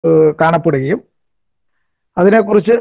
ഏഹ് കാണപ്പെടുകയും അതിനെക്കുറിച്ച്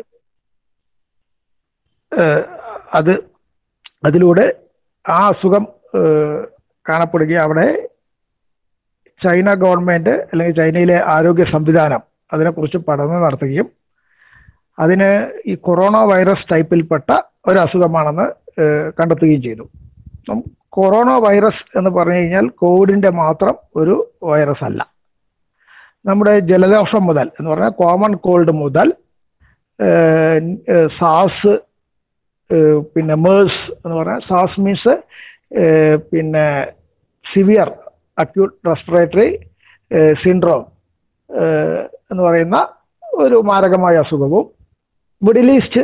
ഏഹ് അത് അതിലൂടെ ആ അസുഖം ഏഹ് കാണപ്പെടുകയും അവിടെ ചൈന ഗവൺമെന്റ് അല്ലെങ്കിൽ ചൈനയിലെ ആരോഗ്യ സംവിധാനം അതിനെക്കുറിച്ച് പഠനം നടത്തുകയും അതിന് ഈ കൊറോണ വൈറസ് ടൈപ്പിൽപ്പെട്ട ഒരു അസുഖമാണെന്ന് ഏഹ് കണ്ടെത്തുകയും ചെയ്തു അപ്പം കൊറോണ വൈറസ് എന്ന് പറഞ്ഞു കഴിഞ്ഞാൽ കോവിഡിന്റെ മാത്രം ഒരു വൈറസ് അല്ല നമ്മുടെ ജലദോഷം മുതൽ എന്ന് പറഞ്ഞാൽ കോമൺ കോൾഡ് മുതൽ ഏഹ്, ഏഹ്, സാസ് ഏഹ്, പിന്നെ മേഴ്സ് എന്ന് പറഞ്ഞാൽ സാസ് മീൻസ് ഏഹ്, പിന്നെ സിവിയർ അക്യൂട്ട് റെസ്പിറേറ്ററി സിൻഡ്രോം എന്ന് പറയുന്ന ഒരു മാരകമായ അസുഖവും മിഡിൽ ഈസ്റ്റ്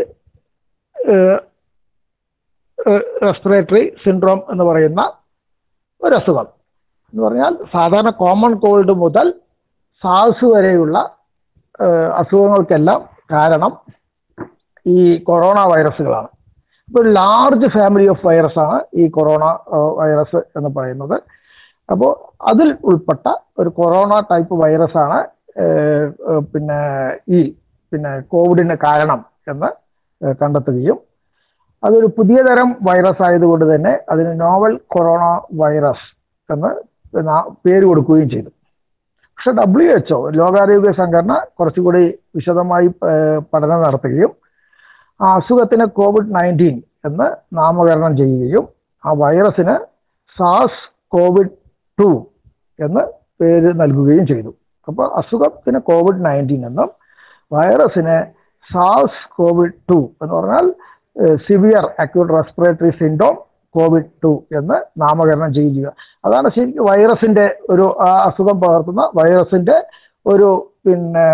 റെസ്പിറേറ്ററി സിൻഡ്രോം എന്ന് പറയുന്ന ഒരു അസുഖം എന്ന് പറഞ്ഞാൽ സാധാരണ കോമൺ കോൾഡ് മുതൽ സാസ് വരെയുള്ള ഏഹ്, അസുഖങ്ങൾക്കെല്ലാം കാരണം ഈ കൊറോണ വൈറസുകളാണ് അപ്പോൾ ഒരു ലാർജ് ഫാമിലി ഓഫ് വൈറസ് ആണ് ഈ കൊറോണ ഏഹ്, വൈറസ് എന്ന് പറയുന്നത് അപ്പോൾ അതിൽ ഉൾപ്പെട്ട ഒരു കൊറോണ ടൈപ്പ് വൈറസ് ആണ് ഏഹ്, ഏഹ്, പിന്നെ ഈ പിന്നെ കോവിഡിന് കാരണം എന്ന് ഏഹ്, കണ്ടെത്തുകയും അതൊരു പുതിയ തരം വൈറസ് ആയതുകൊണ്ട് തന്നെ അതിന് നോവൽ കൊറോണ വൈറസ് എന്ന് നാ- പേര് കൊടുക്കുകയും ചെയ്തു പക്ഷെ ഡബ്ല്യു എച്ച്ഒ ലോകാരോഗ്യ സംഘടന കുറച്ചുകൂടി വിശദമായി ഏഹ്, പഠനം നടത്തുകയും ആ അസുഖത്തിന് കോവിഡ് നയൻറ്റീൻ എന്ന് നാമകരണം ചെയ്യുകയും ആ വൈറസിന് സാസ് കോവിഡ് ടു എന്ന് പേര് നൽകുകയും ചെയ്തു അപ്പോൾ അസുഖത്തിന് കോവിഡ് നയൻറ്റീൻ എന്നും വൈറസിന് സാസ് കോവിഡ് ടു എന്ന് പറഞ്ഞാൽ severe acute respiratory syndrome COVID two എന്ന് നാമകരണം ചെയ്യുക അതാണ് ശരിക്കും വൈറസിന്റെ ഒരു ആ അസുഖം പകർത്തുന്ന വൈറസിന്റെ ഒരു പിന്നെ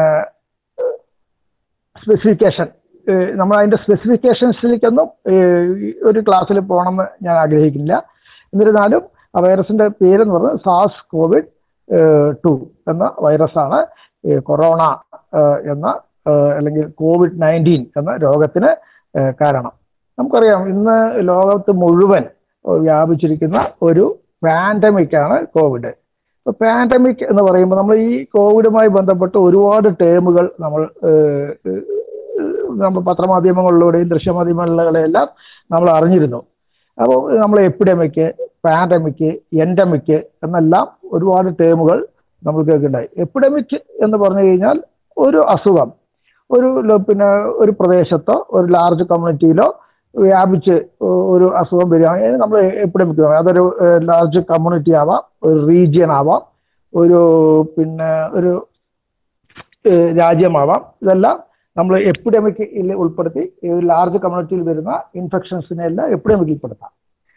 സ്പെസിഫിക്കേഷൻ നമ്മൾ അതിന്റെ സ്പെസിഫിക്കേഷൻസിലേക്കൊന്നും ഏഹ്, ഈ ഒരു ക്ലാസ്സിൽ പോകണമെന്ന് ഞാൻ ആഗ്രഹിക്കുന്നില്ല എന്നിരുന്നാലും ആ വൈറസിന്റെ പേരെന്ന് പറഞ്ഞത് സാസ് കോവിഡ് ടു എന്ന വൈറസാണ് ഈ കൊറോണ ഏഹ്, എന്ന ഏഹ്, അല്ലെങ്കിൽ കോവിഡ് നയൻറ്റീൻ എന്ന രോഗത്തിന് ഏഹ്, കാരണം നമുക്കറിയാം ഇന്ന് ലോകത്ത് മുഴുവൻ ഏഹ്, വ്യാപിച്ചിരിക്കുന്ന ഒരു പാൻഡമിക് ആണ് കോവിഡ് ഇപ്പൊ പാൻഡമിക് എന്ന് പറയുമ്പോൾ നമ്മൾ ഈ കോവിഡുമായി ബന്ധപ്പെട്ട് ഒരുപാട് ടേമുകൾ നമ്മൾ ഏഹ്, ഏഹ്, നമ്മൾ പത്രമാധ്യമങ്ങളിലൂടെയും ദൃശ്യമാധ്യമങ്ങളിലെല്ലാം നമ്മൾ അറിഞ്ഞിരുന്നു അപ്പോൾ നമ്മൾ എപ്പിഡമിക് പാൻഡമിക് എൻഡമിക് എന്നെല്ലാം ഒരുപാട് ടേമുകൾ നമ്മൾ കേൾക്കുന്നുണ്ടായി എപ്പിഡമിക് എന്ന് പറഞ്ഞു കഴിഞ്ഞാൽ ഒരു അസുഖം ഒരു ലോ- പിന്നെ ഒരു പ്രദേശത്തോ ഒരു ലാർജ് കമ്മ്യൂണിറ്റിയിലോ വ്യാപിച്ച് ഒരു അസുഖം വരികയാണെങ്കിൽ നമ്മൾ എപ്പിഡമിക് പറയും അതൊരു ലാർജ് കമ്മ്യൂണിറ്റി ആവാം ഒരു റീജിയൻ ആവാം ഒരു പിന്നെ ഒരു ഏഹ് രാജ്യമാവാം ഇതെല്ലാം നമ്മൾ എപ്പിഡമിക്കിൽ ഉൾപ്പെടുത്തി ഈ ലാർജ് കമ്മ്യൂണിറ്റിയിൽ വരുന്ന ഇൻഫെക്ഷൻസിനെ എല്ലാം എപ്പിഡമിക്കിൽ പെടുത്താം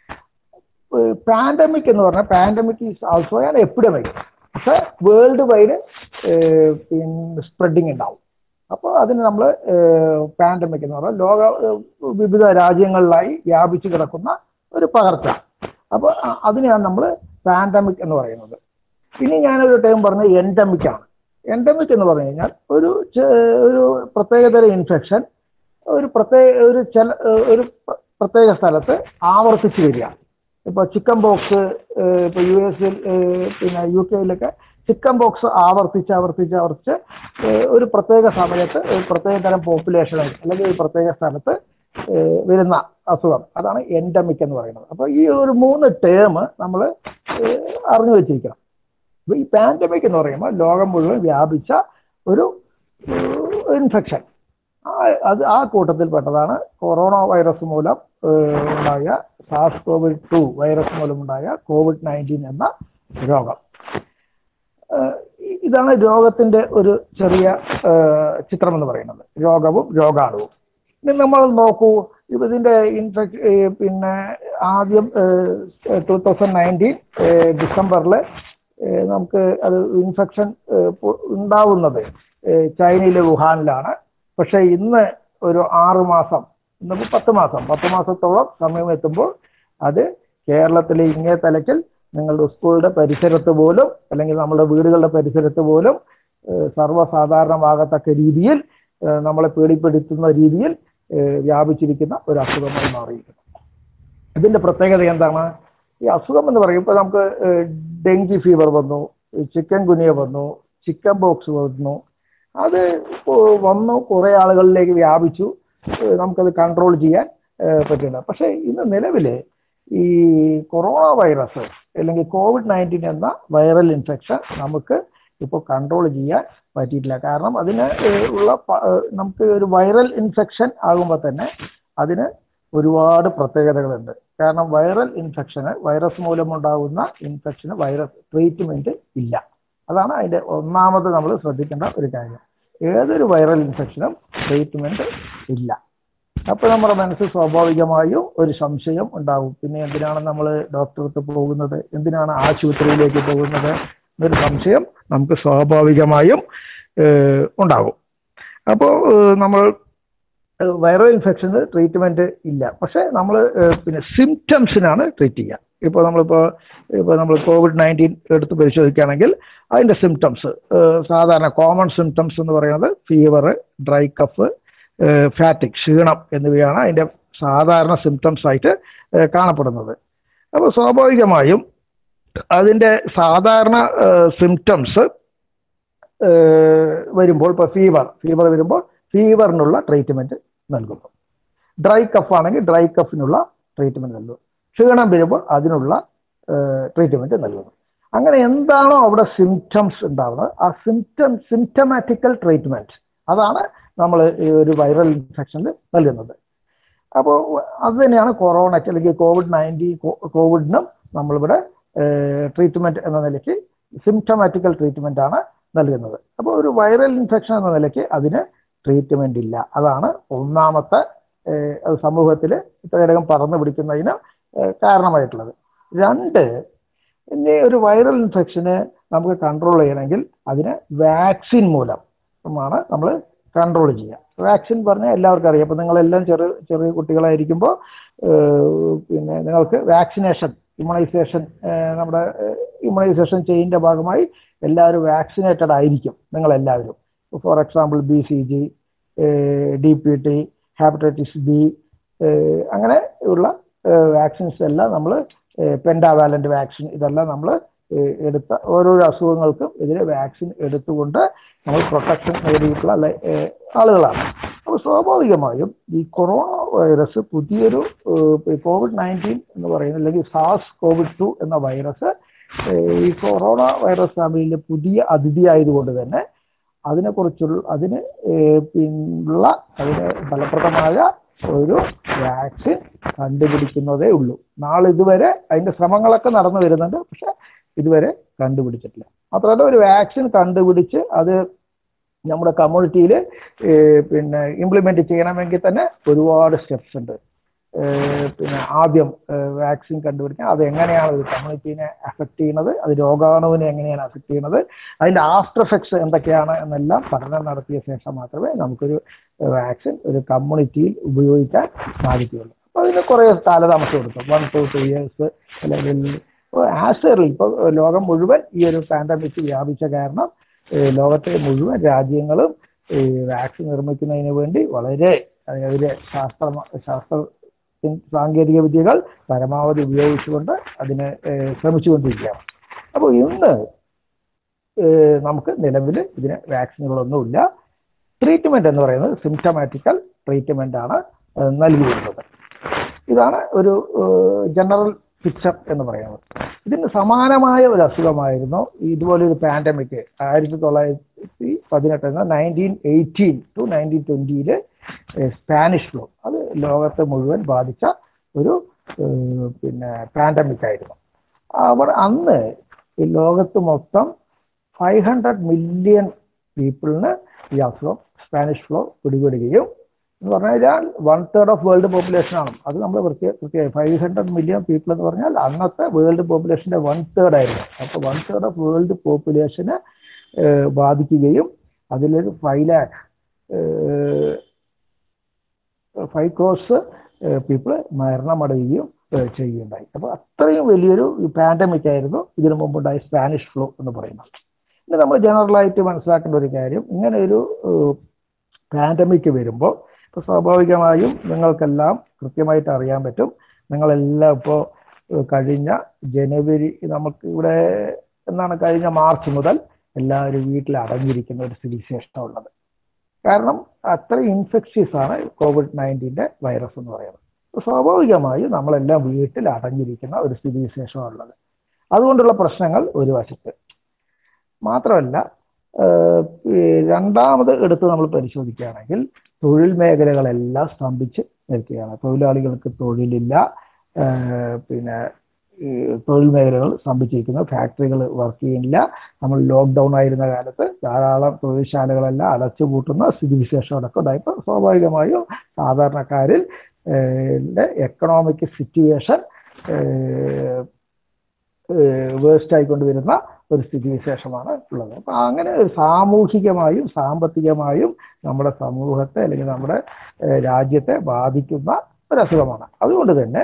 പാൻഡമിക് എന്ന് പറഞ്ഞാൽ pandemic is also an epidemic പക്ഷെ വേൾഡ് വൈഡ് പിന്നെ സ്പ്രെഡിങ് ഉണ്ടാവും അപ്പോൾ അതിന് നമ്മൾ പാൻഡമിക് എന്ന് പറഞ്ഞാൽ ലോക ഏഹ്, വിവിധ രാജ്യങ്ങളിലായി വ്യാപിച്ചു കിടക്കുന്ന ഒരു പകർച്ച അപ്പോൾ അതിനെയാണ് നമ്മൾ പാൻഡമിക് എന്ന് പറയുന്നത് ഇനി ഞാനൊരു ടൈം പറഞ്ഞ എൻഡമിക് ആണ് എൻഡമിക് എന്ന് പറഞ്ഞു കഴിഞ്ഞാൽ ഒരു ചെ- ഒരു പ്രത്യേകതരം ഇൻഫെക്ഷൻ ഒരു പ്രത്യേക ഒരു ചില ഒരു പ്ര- പ്രത്യേക സ്ഥലത്ത് ആവർത്തിച്ച് വരിക ഇപ്പൊ ചിക്കൻ ബോക്സ് ഇപ്പൊ യു എസിൽ പിന്നെ യു കെയിലൊക്കെ ചിക്കൻ ബോക്സ് ആവർത്തിച്ച് ആവർത്തിച്ച് ആവർത്തിച്ച് ഏഹ്, ഒരു പ്രത്യേക സമയത്ത് ഒരു പ്രത്യേക തരം പോപ്പുലേഷനിൽ അല്ലെങ്കിൽ ഒരു പ്രത്യേക സ്ഥലത്ത് ഏഹ്, വരുന്ന അസുഖം അതാണ് എൻഡമിക് എന്ന് പറയുന്നത് അപ്പൊ ഈ ഒരു മൂന്ന് ടേം നമ്മൾ അറിഞ്ഞു വെച്ചിരിക്കണം അപ്പൊ ഈ പാൻഡമിക് എന്ന് പറയുമ്പോൾ ലോകം മുഴുവൻ വ്യാപിച്ച ഒരു ഇൻഫെക്ഷൻ അത് ആ കൂട്ടത്തിൽപ്പെട്ടതാണ് കൊറോണ വൈറസ് മൂലം ഏഹ്, ഉണ്ടായ സാസ് കോവിഡ് ടു വൈറസ് മൂലമുണ്ടായ കോവിഡ് നയൻറ്റീൻ എന്ന രോഗം ഏഹ്, ഇ- ഇതാണ് രോഗത്തിന്റെ ഒരു ചെറിയ ഏഹ്, ചിത്രം എന്ന് പറയുന്നത് രോഗവും രോഗാണുവും ഇനി നമ്മൾ നോക്കൂ ഇപ്പൊ ഇതിന്റെ ഇൻഫെക്ട് പിന്നെ ആദ്യം ടൂ തൗസൻഡ് നയൻറ്റീൻ ഡിസംബറിൽ നമുക്ക് അത് ഇൻഫെക്ഷൻ ഉണ്ടാവുന്നത് ഏഹ്, ചൈനയിലെ വുഹാനിലാണ് പക്ഷെ ഇന്ന് ഒരു ആറ് മാസം ഇന്നിപ്പോൾ പത്ത് മാസം പത്ത് മാസത്തോളം സമയം എത്തുമ്പോൾ അത് കേരളത്തിലെ ഇങ്ങേ തലയ്ക്കൽ നിങ്ങളുടെ സ്കൂളുടെ പരിസരത്ത് പോലും അല്ലെങ്കിൽ നമ്മുടെ വീടുകളുടെ പരിസരത്ത് പോലും ഏഹ്, സർവ്വസാധാരണമാകത്തക്ക രീതിയിൽ ഏഹ്, നമ്മളെ പേടിപ്പെടുത്തുന്ന രീതിയിൽ ഏഹ്, വ്യാപിച്ചിരിക്കുന്ന ഒരു അസുഖമായി മാറിയിരിക്കുന്നു ഇതിന്റെ പ്രത്യേകത എന്താണ് ഈ അസുഖം എന്ന് പറയുമ്പോൾ നമുക്ക് ഏഹ്, ഡെങ്കി ഫീവർ വന്നു ചിക്കൻ ഗുനിയ വന്നു ചിക്കൻ ബോക്സ് വന്നു അത് വന്നു കുറേ ആളുകളിലേക്ക് വ്യാപിച്ചു ഏഹ് നമുക്കത് കൺട്രോൾ ചെയ്യാൻ ഏഹ് പറ്റില്ല പക്ഷേ ഇന്ന് നിലവിൽ ഈ കൊറോണ വൈറസ് അല്ലെങ്കിൽ കോവിഡ് നയൻറ്റീൻ എന്ന വൈറൽ ഇൻഫെക്ഷൻ നമുക്ക് ഇപ്പോൾ കൺട്രോൾ ചെയ്യാൻ പറ്റിയിട്ടില്ല കാരണം അതിന് ഏഹ് ഉള്ള പ- ഏഹ് നമുക്ക് ഒരു വൈറൽ ഇൻഫെക്ഷൻ ആകുമ്പോൾ തന്നെ അതിന് ഒരുപാട് പ്രത്യേകതകളുണ്ട് കാരണം വൈറൽ ഇൻഫെക്ഷന് വൈറസ് മൂലമുണ്ടാകുന്ന ഇൻഫെക്ഷന് വൈറസ് ട്രീറ്റ്മെന്റ് ഇല്ല അതാണ് അതിന്റെ ഒന്നാമത് നമ്മൾ ശ്രദ്ധിക്കേണ്ട ഒരു കാര്യം ഏതൊരു വൈറൽ ഇൻഫെക്ഷനും ട്രീറ്റ്മെന്റ് ഇല്ല അപ്പോൾ നമ്മുടെ മനസ്സിൽ സ്വാഭാവികമായും ഒരു സംശയം ഉണ്ടാവും പിന്നെ എന്തിനാണ് നമ്മൾ ഡോക്ടർക്ക് പോകുന്നത് എന്തിനാണ് ആശുപത്രിയിലേക്ക് പോകുന്നത് എന്നൊരു സംശയം നമുക്ക് സ്വാഭാവികമായും ഏഹ്, ഉണ്ടാകും അപ്പോൾ നമ്മൾ വൈറൽ ഇൻഫെക്ഷന് ട്രീറ്റ്മെന്റ് ഇല്ല പക്ഷേ നമ്മൾ പിന്നെ സിംറ്റംസിനാണ് ട്രീറ്റ് ചെയ്യുക ഇപ്പോൾ നമ്മളിപ്പോൾ ഇപ്പോൾ നമ്മൾ കോവിഡ് നയൻറ്റീൻ എടുത്ത് പരിശോധിക്കുകയാണെങ്കിൽ അതിൻ്റെ സിംറ്റംസ് സാധാരണ കോമൺ സിംറ്റംസ് എന്ന് പറയുന്നത് ഫീവർ ഡ്രൈ കഫ് ഫാറ്റിക് ക്ഷീണം എന്നിവയാണ് അതിൻ്റെ സാധാരണ സിംറ്റംസ് ആയിട്ട് ഏഹ് കാണപ്പെടുന്നത് അപ്പോൾ സ്വാഭാവികമായും അതിൻ്റെ സാധാരണ സിംറ്റംസ് വരുമ്പോൾ ഇപ്പോൾ ഫീവർ ഫീവർ വരുമ്പോൾ ഫീവറിനുള്ള ട്രീറ്റ്മെൻറ്റ് നൽകുന്നു ഡ്രൈ കഫ് ആണെങ്കിൽ ഡ്രൈ കഫിനുള്ള ട്രീറ്റ്മെൻറ്റ് നൽകുന്നു ക്ഷീണം വരുമ്പോൾ അതിനുള്ള ട്രീറ്റ്മെൻറ്റ് നൽകുന്നു അങ്ങനെ എന്താണോ അവിടെ സിംറ്റംസ് ഉണ്ടാവുന്നത് ആ സിംറ്റം സിംറ്റമാറ്റിക്കൽ ട്രീറ്റ്മെൻറ്റ് അതാണ് നമ്മൾ ഈ ഒരു വൈറൽ ഇൻഫെക്ഷനിൽ നൽകുന്നത് അപ്പോൾ അത് തന്നെയാണ് കൊറോണയ്ക്ക് അല്ലെങ്കിൽ കോവിഡ് നയൻറ്റീൻ കോവിഡിനും നമ്മളിവിടെ ട്രീറ്റ്മെൻറ്റ് എന്ന നിലയ്ക്ക് സിംറ്റമാറ്റിക്കൽ ട്രീറ്റ്മെൻ്റ് ആണ് നൽകുന്നത് അപ്പോൾ ഒരു വൈറൽ ഇൻഫെക്ഷൻ എന്ന നിലയ്ക്ക് അതിന് ട്രീറ്റ്മെൻ്റ് ഇല്ല അതാണ് ഒന്നാമത്തെ ഏഹ്, അത് സമൂഹത്തിൽ ഇത്രയധികം പറന്നു പിടിക്കുന്നതിന് ഏഹ്, കാരണമായിട്ടുള്ളത് രണ്ട് ഇനി ഒരു വൈറൽ ഇൻഫെക്ഷന് നമുക്ക് കൺട്രോൾ ചെയ്യണമെങ്കിൽ അതിന് വാക്സിൻ മൂലമാണ് നമ്മൾ കൺട്രോൾ ചെയ്യുക വാക്സിൻ പറഞ്ഞാൽ എല്ലാവർക്കും അറിയാം അപ്പോൾ നിങ്ങളെല്ലാം ചെറു ചെറിയ കുട്ടികളായിരിക്കുമ്പോൾ ഏഹ്, പിന്നെ നിങ്ങൾക്ക് വാക്സിനേഷൻ ഇമ്മ്യൂണൈസേഷൻ നമ്മുടെ ഇമ്മ്യൂണൈസേഷൻ ചെയിൻ്റെ ഭാഗമായി എല്ലാവരും വാക്സിനേറ്റഡ് ആയിരിക്കും നിങ്ങളെല്ലാവരും for example B C G D P T hepatitis B അങ്ങനെ ഉള്ള വാക്സിൻസ് എല്ലാം നമ്മൾ പെൻഡാവാലൻ്റ് വാക്സിൻ ഇതെല്ലാം നമ്മൾ എടുത്ത ഓരോരോ അസുഖങ്ങൾക്കും ഇതിന് വാക്സിൻ എടുത്തുകൊണ്ട് നമ്മൾ പ്രൊട്ടക്ഷൻ നേടിയിട്ടുള്ള അല്ലെ, ഏഹ്, ആളുകളാണ് അപ്പോൾ സ്വാഭാവികമായും ഈ കൊറോണ വൈറസ് പുതിയൊരു ഏഹ്, കോവിഡ് നയൻറ്റീൻ എന്ന് പറയുന്നത് അല്ലെങ്കിൽ സാസ് കോവിഡ് ടു എന്ന വൈറസ് ഏഹ്, ഈ കൊറോണ വൈറസ് ഫാമിലിയിലെ പുതിയ അതിഥി ആയതുകൊണ്ട് തന്നെ അതിനെക്കുറിച്ചുള്ള അതിന് ഏഹ്, പിന്നുള്ള അതിന് ഫലപ്രദമായ ഒരു വാക്സിൻ കണ്ടുപിടിക്കുന്നതേ ഉള്ളൂ നാളെ ഇതുവരെ അതിന്റെ ശ്രമങ്ങളൊക്കെ നടന്നു വരുന്നുണ്ട് പക്ഷെ ഇതുവരെ കണ്ടുപിടിച്ചിട്ടില്ല മാത്രമല്ല ഒരു വാക്സിൻ കണ്ടുപിടിച്ച് അത് നമ്മുടെ കമ്മ്യൂണിറ്റിയിൽ പിന്നെ ഇംപ്ലിമെന്റ് ചെയ്യണമെങ്കിൽ തന്നെ ഒരുപാട് സ്റ്റെപ്സ് ഉണ്ട് ഏഹ് പിന്നെ ആദ്യം വാക്സിൻ കണ്ടുപിടിക്കാൻ അത് എങ്ങനെയാണ് ഒരു കമ്മ്യൂണിറ്റീനെ അഫക്റ്റ് ചെയ്യുന്നത് അത് രോഗാണുവിനെ എങ്ങനെയാണ് അഫക്റ്റ് ചെയ്യുന്നത് അതിന്റെ ആഫ്റ്റർ എഫക്ട്സ് എന്തൊക്കെയാണ് എന്നെല്ലാം പഠനം നടത്തിയ ശേഷം മാത്രമേ നമുക്കൊരു വാക്സിൻ ഒരു കമ്മ്യൂണിറ്റിയിൽ ഉപയോഗിക്കാൻ സാധിക്കുകയുള്ളൂ അപ്പോൾ അതിന് കുറേ കാലതാമസം എടുക്കും വൺ ടു ടു ഇയേഴ്സ് അല്ലെങ്കിൽ ആസ്റ്ററിൽ ഇപ്പോൾ ലോകം മുഴുവൻ ഈ ഒരു പാൻഡമിക് വ്യാപിച്ച കാരണം ഏഹ് ലോകത്തെ മുഴുവൻ രാജ്യങ്ങളും ഈ വാക്സിൻ നിർമ്മിക്കുന്നതിന് വേണ്ടി വളരെ അതിനെതിരെ ശാസ്ത്ര ശാസ്ത്ര സാങ്കേതിക വിദ്യകൾ പരമാവധി ഉപയോഗിച്ചുകൊണ്ട് അതിനെ ഏഹ് ശ്രമിച്ചുകൊണ്ടിരിക്കുകയാണ് അപ്പോൾ ഇന്ന് ഏഹ് നമുക്ക് നിലവിൽ ഇതിന് വാക്സിനുകളൊന്നുമില്ല ട്രീറ്റ്മെന്റ് എന്ന് പറയുന്നത് സിംറ്റമാറ്റിക്കൽ ട്രീറ്റ്മെന്റ് ആണ് ഏഹ് നൽകി വരുന്നത് ഇതാണ് ഒരു ജനറൽ പിക്ചർ എന്ന് പറയുന്നത് ഇതിന് സമാനമായ ഒരു അസുഖമായിരുന്നു ഇതുപോലൊരു പാൻഡമിക് ആയിരത്തി തൊള്ളായിരത്തി പതിനെട്ട് എന്ന നയൻറ്റീൻ എയ്റ്റീൻ ടു നയൻറ്റീൻ ട്വൻറ്റിയില് സ്പാനിഷ് ഫ്ലൂ അത് ലോകത്തെ മുഴുവൻ ബാധിച്ച ഒരു ഏഹ്, പിന്നെ പാൻഡമിക് ആയിരുന്നു അവർ അന്ന് ഈ ലോകത്ത് മൊത്തം ഫൈവ് ഹൺഡ്രഡ് മില്യൺ പീപ്പിളിന് ഈ അസുഖം സ്പാനിഷ് ഫ്ലോ പിടിപെടുകയും എന്ന് പറഞ്ഞു കഴിഞ്ഞാൽ one third of world population ആണ് അത് നമ്മൾ പ്രത്യേക പ്രത്യേകം ഫൈവ് ഹൺഡ്രഡ് മില്യൺ പീപ്പിൾ എന്ന് പറഞ്ഞാൽ അന്നത്തെ വേൾഡ് പോപ്പുലേഷന്റെ വൺ തേർഡ് ആയിരുന്നു അപ്പോൾ വൺ തേർഡ് ഓഫ് വേൾഡ് പോപ്പുലേഷനെ ബാധിക്കുകയും അതിലൊരു five lakh five crore people മരണമടയുകയും ഏഹ് ചെയ്യുകയുണ്ടായി അപ്പോൾ അത്രയും വലിയൊരു പാൻഡമിക് ആയിരുന്നു ഇതിനു മുമ്പുണ്ടായ സ്പാനിഷ് ഫ്ലൂ എന്ന് പറയുന്നത് ഇനി നമ്മൾ ജനറലായിട്ട് മനസ്സിലാക്കേണ്ട ഒരു കാര്യം ഇങ്ങനെ ഒരു പാൻഡമിക് വരുമ്പോൾ ഇപ്പോൾ സ്വാഭാവികമായും നിങ്ങൾക്കെല്ലാം കൃത്യമായിട്ട് അറിയാൻ പറ്റും നിങ്ങളെല്ലാം ഇപ്പോൾ കഴിഞ്ഞ ജനുവരി നമുക്ക് ഇവിടെ എന്നാണ് കഴിഞ്ഞ മാർച്ച് മുതൽ എല്ലാവരും വീട്ടിൽ അടങ്ങിയിരിക്കുന്ന ഒരു സ്ഥിതിവിശേഷം ഉള്ളത് കാരണം അത്ര ഇൻഫെക്ഷ്യസ് ആണ് കോവിഡ് നയൻറ്റീൻ്റെ വൈറസ് എന്ന് പറയുന്നത് സ്വാഭാവികമായും നമ്മളെല്ലാം വീട്ടിൽ അടങ്ങിയിരിക്കുന്ന ഒരു സ്ഥിതിവിശേഷമാണ് ഉള്ളത് അതുകൊണ്ടുള്ള പ്രശ്നങ്ങൾ ഒരു വശത്ത് മാത്രമല്ല രണ്ടാമത് എടുത്ത് നമ്മൾ പരിശോധിക്കുകയാണെങ്കിൽ തൊഴിൽ മേഖലകളെല്ലാം സ്തംഭിച്ച് നിൽക്കുകയാണ് തൊഴിലാളികൾക്ക് തൊഴിലില്ല പിന്നെ തൊഴിൽ മേഖലകൾ സ്തംഭിച്ചിരിക്കുന്നു ഫാക്ടറികൾ വർക്ക് ചെയ്യുന്നില്ല നമ്മൾ ലോക്ക്ഡൗൺ ആയിരുന്ന കാലത്ത് ധാരാളം തൊഴിൽശാലകളെല്ലാം അടച്ചുപൂട്ടുന്ന സ്ഥിതിവിശേഷം അടക്കം ഉണ്ടായപ്പോൾ സ്വാഭാവികമായും സാധാരണക്കാരിൽ എക്കണോമിക് സിറ്റുവേഷൻ വേസ്റ്റ് ആയിക്കൊണ്ട് വരുന്ന ഒരു സ്ഥിതിവിശേഷമാണ് ഉള്ളത് അപ്പൊ അങ്ങനെ സാമൂഹികമായും സാമ്പത്തികമായും നമ്മുടെ സമൂഹത്തെ അല്ലെങ്കിൽ നമ്മുടെ രാജ്യത്തെ ബാധിക്കുന്ന ഒരു അസുഖമാണ് അതുകൊണ്ട് തന്നെ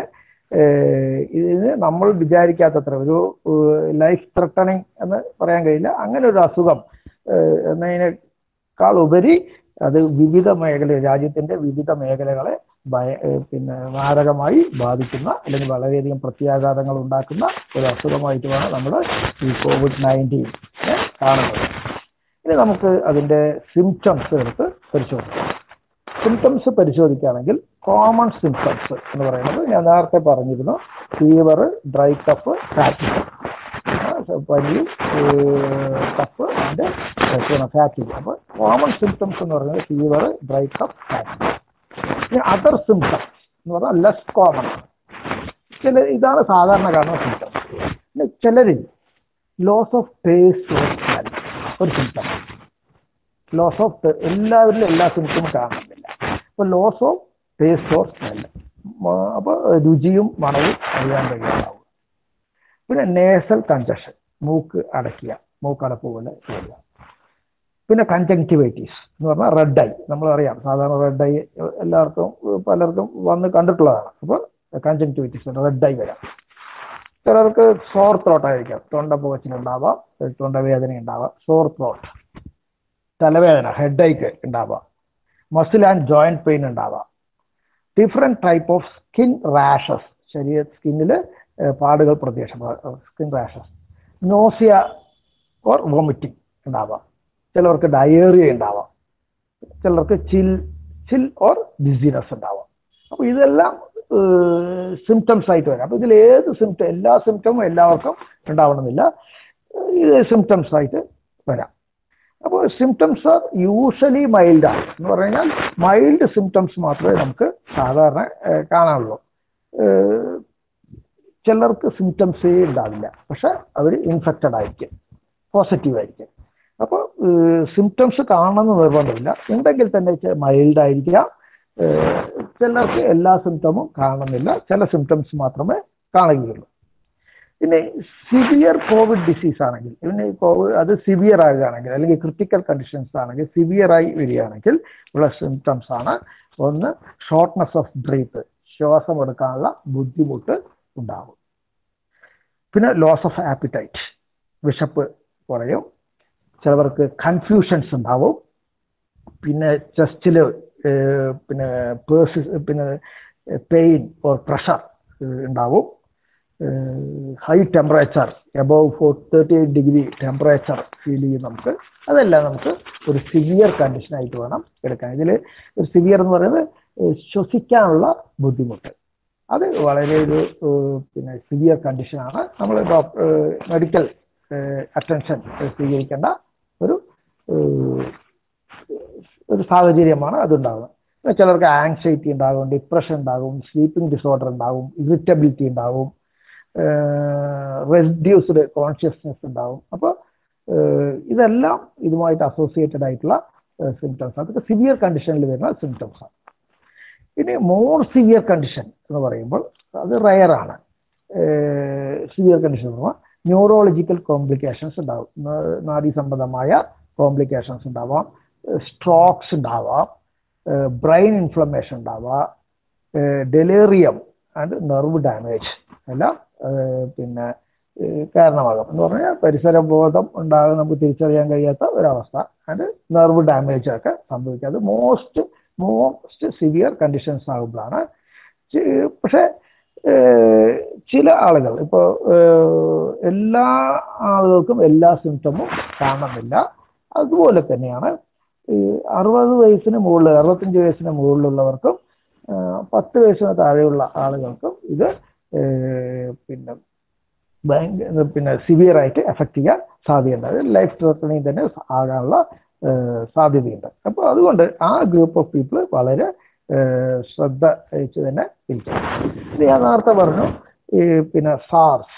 ഇതിന് നമ്മൾ വിചാരിക്കാത്തത്ര ഒരു ലൈഫ് ത്രട്ടണിങ് എന്ന് പറയാൻ കഴിയില്ല അങ്ങനെ ഒരു അസുഖം എന്നതിനേക്കാൾ ഉപരി അത് വിവിധ മേഖല രാജ്യത്തിന്റെ വിവിധ മേഖലകളെ ഭയ പിന്നെ മാരകമായി ബാധിക്കുന്ന അല്ലെങ്കിൽ വളരെയധികം പ്രത്യാഘാതങ്ങൾ ഉണ്ടാക്കുന്ന ഒരു അസുഖമായിട്ട് വേണം നമ്മൾ ഈ കോവിഡ് നയൻറ്റീൻ കാണുന്നത് ഇനി നമുക്ക് അതിന്റെ സിംറ്റംസ് എടുത്ത് പരിശോധിക്കാം സിംറ്റംസ് പരിശോധിക്കുകയാണെങ്കിൽ കോമൺ സിംറ്റംസ് എന്ന് പറയുന്നത് ഞാൻ നേരത്തെ പറഞ്ഞിരുന്നു ഫീവർ ഡ്രൈ കഫ് ഫാറ്റിക് പനി കഫ് ആൻഡ് ഫാറ്റിക് അപ്പോൾ കോമൺ സിംറ്റംസ് എന്ന് പറയുന്നത് ഫീവർ ഡ്രൈ കഫ് ഫാറ്റിക് ഇനി അതർ സിംറ്റംസ് എന്ന് പറഞ്ഞാൽ ലെസ് കോമൺ ചില ഇതാണ് സാധാരണ കാണുന്ന സിംറ്റംസ് പിന്നെ ചിലരിൽ ലോസ് ഓഫ് ടേസ്റ്റ് ഒരു സിംറ്റം ലോസ് ഓഫ് എല്ലാവരിലും എല്ലാ സിംറ്റവും കാണുന്നില്ല അപ്പോൾ loss of taste or smell അപ്പോൾ രുചിയും മണവും അറിയാൻ കഴിയാതാവുക പിന്നെ നേസൽ കഞ്ചഷൻ മൂക്ക് അടയ്ക്കുക മൂക്കടപ്പ് പോലെ ചെയ്യുക പിന്നെ കൺജങ്ക്ടിവൈറ്റീസ് എന്ന് പറഞ്ഞാൽ റെഡ് ഐ നമ്മളറിയാം സാധാരണ റെഡ് ഐ എല്ലാവർക്കും പലർക്കും വന്ന് കണ്ടിട്ടുള്ളതാണ് അപ്പോൾ കൺജങ്ക്ടിവൈറ്റീസ് റെഡ് ഐ വരാം ചിലർക്ക് സോർ ത്രോട്ട് ആയിരിക്കാം തൊണ്ട പുകച്ചിലുണ്ടാവാം തൊണ്ടവേദന ഉണ്ടാവാം സോർ ത്രോട്ട് തലവേദന ഹെഡ് ഐക്ക് ഉണ്ടാവാം മസിൽ ആൻഡ് ജോയിന്റ് പെയിൻ ഉണ്ടാവാം different type of skin rashes ശരീര സ്കിന്നിൽ പാടുകൾ പ്രത്യക്ഷപ്പെടും skin rashes nausea or vomiting ഉണ്ടാവാം ചിലർക്ക് ഡയേറിയ ഉണ്ടാവാം ചിലർക്ക് ചിൽ ചിൽ ഓർ ഡിസീനസ് ഉണ്ടാവാം അപ്പോൾ ഇതെല്ലാം സിംറ്റംസ് ആയിട്ട് വരാം അപ്പോൾ ഇതിൽ ഏത് സിംറ്റം എല്ലാ സിംറ്റമും എല്ലാവർക്കും ഉണ്ടാവണമെന്നില്ല ഇത് സിംറ്റംസ് ആയിട്ട് വരാം അപ്പോൾ സിംറ്റംസ് ആർ യൂഷ്വലി മൈൽഡ് ആണ് എന്ന് പറഞ്ഞു കഴിഞ്ഞാൽ മൈൽഡ് സിംറ്റംസ് മാത്രമേ നമുക്ക് സാധാരണ കാണാനുള്ളൂ ചിലർക്ക് സിംറ്റംസേ ഉണ്ടാവില്ല പക്ഷെ അവർ ഇൻഫെക്റ്റഡ് ആയിരിക്കും പോസിറ്റീവ് ആയിരിക്കും അപ്പോൾ സിംറ്റംസ് കാണണമെന്ന് നിർബന്ധമില്ല ഉണ്ടെങ്കിൽ തന്നെ മൈൽഡ് ആയിരിക്കാം ചിലർക്ക് എല്ലാ സിംറ്റമും കാണുന്നില്ല ചില സിംറ്റംസ് മാത്രമേ കാണുകയുള്ളൂ പിന്നെ സിവിയർ കോവിഡ് ഡിസീസ് ആണെങ്കിൽ പിന്നെ കോവിഡ് അത് സിവിയർ ആകുകയാണെങ്കിൽ അല്ലെങ്കിൽ ക്രിട്ടിക്കൽ കണ്ടീഷൻസ് ആണെങ്കിൽ സിവിയർ ആയി വരികയാണെങ്കിൽ ഉള്ള സിംറ്റംസ് ആണ് ഒന്ന് ഷോർട്ട്നെസ് ഓഫ് ബ്രീത്ത് ശ്വാസം എടുക്കാനുള്ള ബുദ്ധിമുട്ട് ഉണ്ടാകും പിന്നെ ലോസ് ഓഫ് ആപ്പിറ്റൈറ്റ് വിശപ്പ് കുറയും ചിലവർക്ക് കൺഫ്യൂഷൻസ് ഉണ്ടാവും പിന്നെ ചെസ്റ്റിൽ പിന്നെ പേഴ്സ് പിന്നെ പെയിൻ ഓർ പ്രഷർ ഉണ്ടാവും high temperature above four thirty eight degree temperature feel ചെയ്യും നമുക്ക് അതെല്ലാം നമുക്ക് ഒരു സിവിയർ കണ്ടീഷനായിട്ട് വേണം എടുക്കാൻ ഇതിൽ ഒരു സിവിയർ എന്ന് പറയുന്നത് ശ്വസിക്കാനുള്ള ബുദ്ധിമുട്ട് അത് വളരെ ഒരു പിന്നെ സിവിയർ കണ്ടീഷനാണ് നമ്മൾ ഡോക്ടർ മെഡിക്കൽ അറ്റൻഷൻ സ്വീകരിക്കേണ്ട ഒരു ഒരു സാഹചര്യമാണ് അതുണ്ടാകുന്നത് ചിലർക്ക് ആങ്സൈറ്റി ഉണ്ടാകും ഡിപ്രഷൻ ഉണ്ടാകും സ്ലീപ്പിംഗ് ഡിസോർഡർ ഉണ്ടാകും ഇറിറ്റബിലിറ്റി ഉണ്ടാകും റെഡ്യൂസ്ഡ് കോൺഷ്യസ്നെസ് ഉണ്ടാവും അപ്പോൾ ഇതെല്ലാം ഇതുമായിട്ട് അസോസിയേറ്റഡ് ആയിട്ടുള്ള സിംറ്റംസ് അതൊക്കെ സിവിയർ കണ്ടീഷനിൽ വരുന്ന സിംറ്റംസ് ആണ് ഇനി മോർ സിവിയർ കണ്ടീഷൻ എന്ന് പറയുമ്പോൾ അത് റയറാണ് സിവിയർ കണ്ടീഷൻ എന്ന് പറഞ്ഞാൽ ന്യൂറോളജിക്കൽ കോംപ്ലിക്കേഷൻസ് ഉണ്ടാവും നാഡീ സംബന്ധമായ കോംപ്ലിക്കേഷൻസ് ഉണ്ടാവാം സ്ട്രോക്സ് ഉണ്ടാവാം ബ്രെയിൻ ഇൻഫ്ലമേഷൻ ഉണ്ടാവാം ഡെലേറിയം ആൻഡ് നെർവ് ഡാമേജ് എല്ലാം പിന്നെ കാരണമാകും എന്ന് പറഞ്ഞാൽ പരിസര ബോധം ഉണ്ടാകും നമുക്ക് തിരിച്ചറിയാൻ കഴിയാത്ത ഒരവസ്ഥ ആൻഡ് നെർവ് ഡാമേജ് ഒക്കെ സംഭവിക്കുക അത് മോസ്റ്റ് മോസ്റ്റ് സിവിയർ കണ്ടീഷൻസ് ആകുമ്പോഴാണ് പക്ഷേ ഏഹ്, ചില ആളുകൾ ഇപ്പോൾ എല്ലാ ആളുകൾക്കും എല്ലാ സിംറ്റമും കാണണമെന്നില്ല അതുപോലെ തന്നെയാണ് ഈ അറുപത് വയസ്സിന് മുകളിൽ അറുപത്തഞ്ച് വയസ്സിന് മുകളിലുള്ളവർക്കും ആ, പത്ത് വയസ്സിന് താഴെയുള്ള ആളുകൾക്കും ഇത് ഏഹ്, പിന്നെ ഭയങ്കര പിന്നെ സിവിയർ ആയിട്ട് എഫക്ട് ചെയ്യാൻ സാധ്യതയുണ്ട് അത് ലൈഫ് ത്രെട്ടനിങ് തന്നെ ആകാനുള്ള ഏഹ്, സാധ്യതയുണ്ട് അപ്പോൾ അതുകൊണ്ട് ആ ഗ്രൂപ്പ് ഓഫ് പീപ്പിൾ വളരെ ഏഹ്, ശ്രദ്ധ വെച്ച് തന്നെ ഇരിക്കണം ഇത് ഞാൻ നേരത്തെ പറഞ്ഞു ഈ പിന്നെ സാർസ്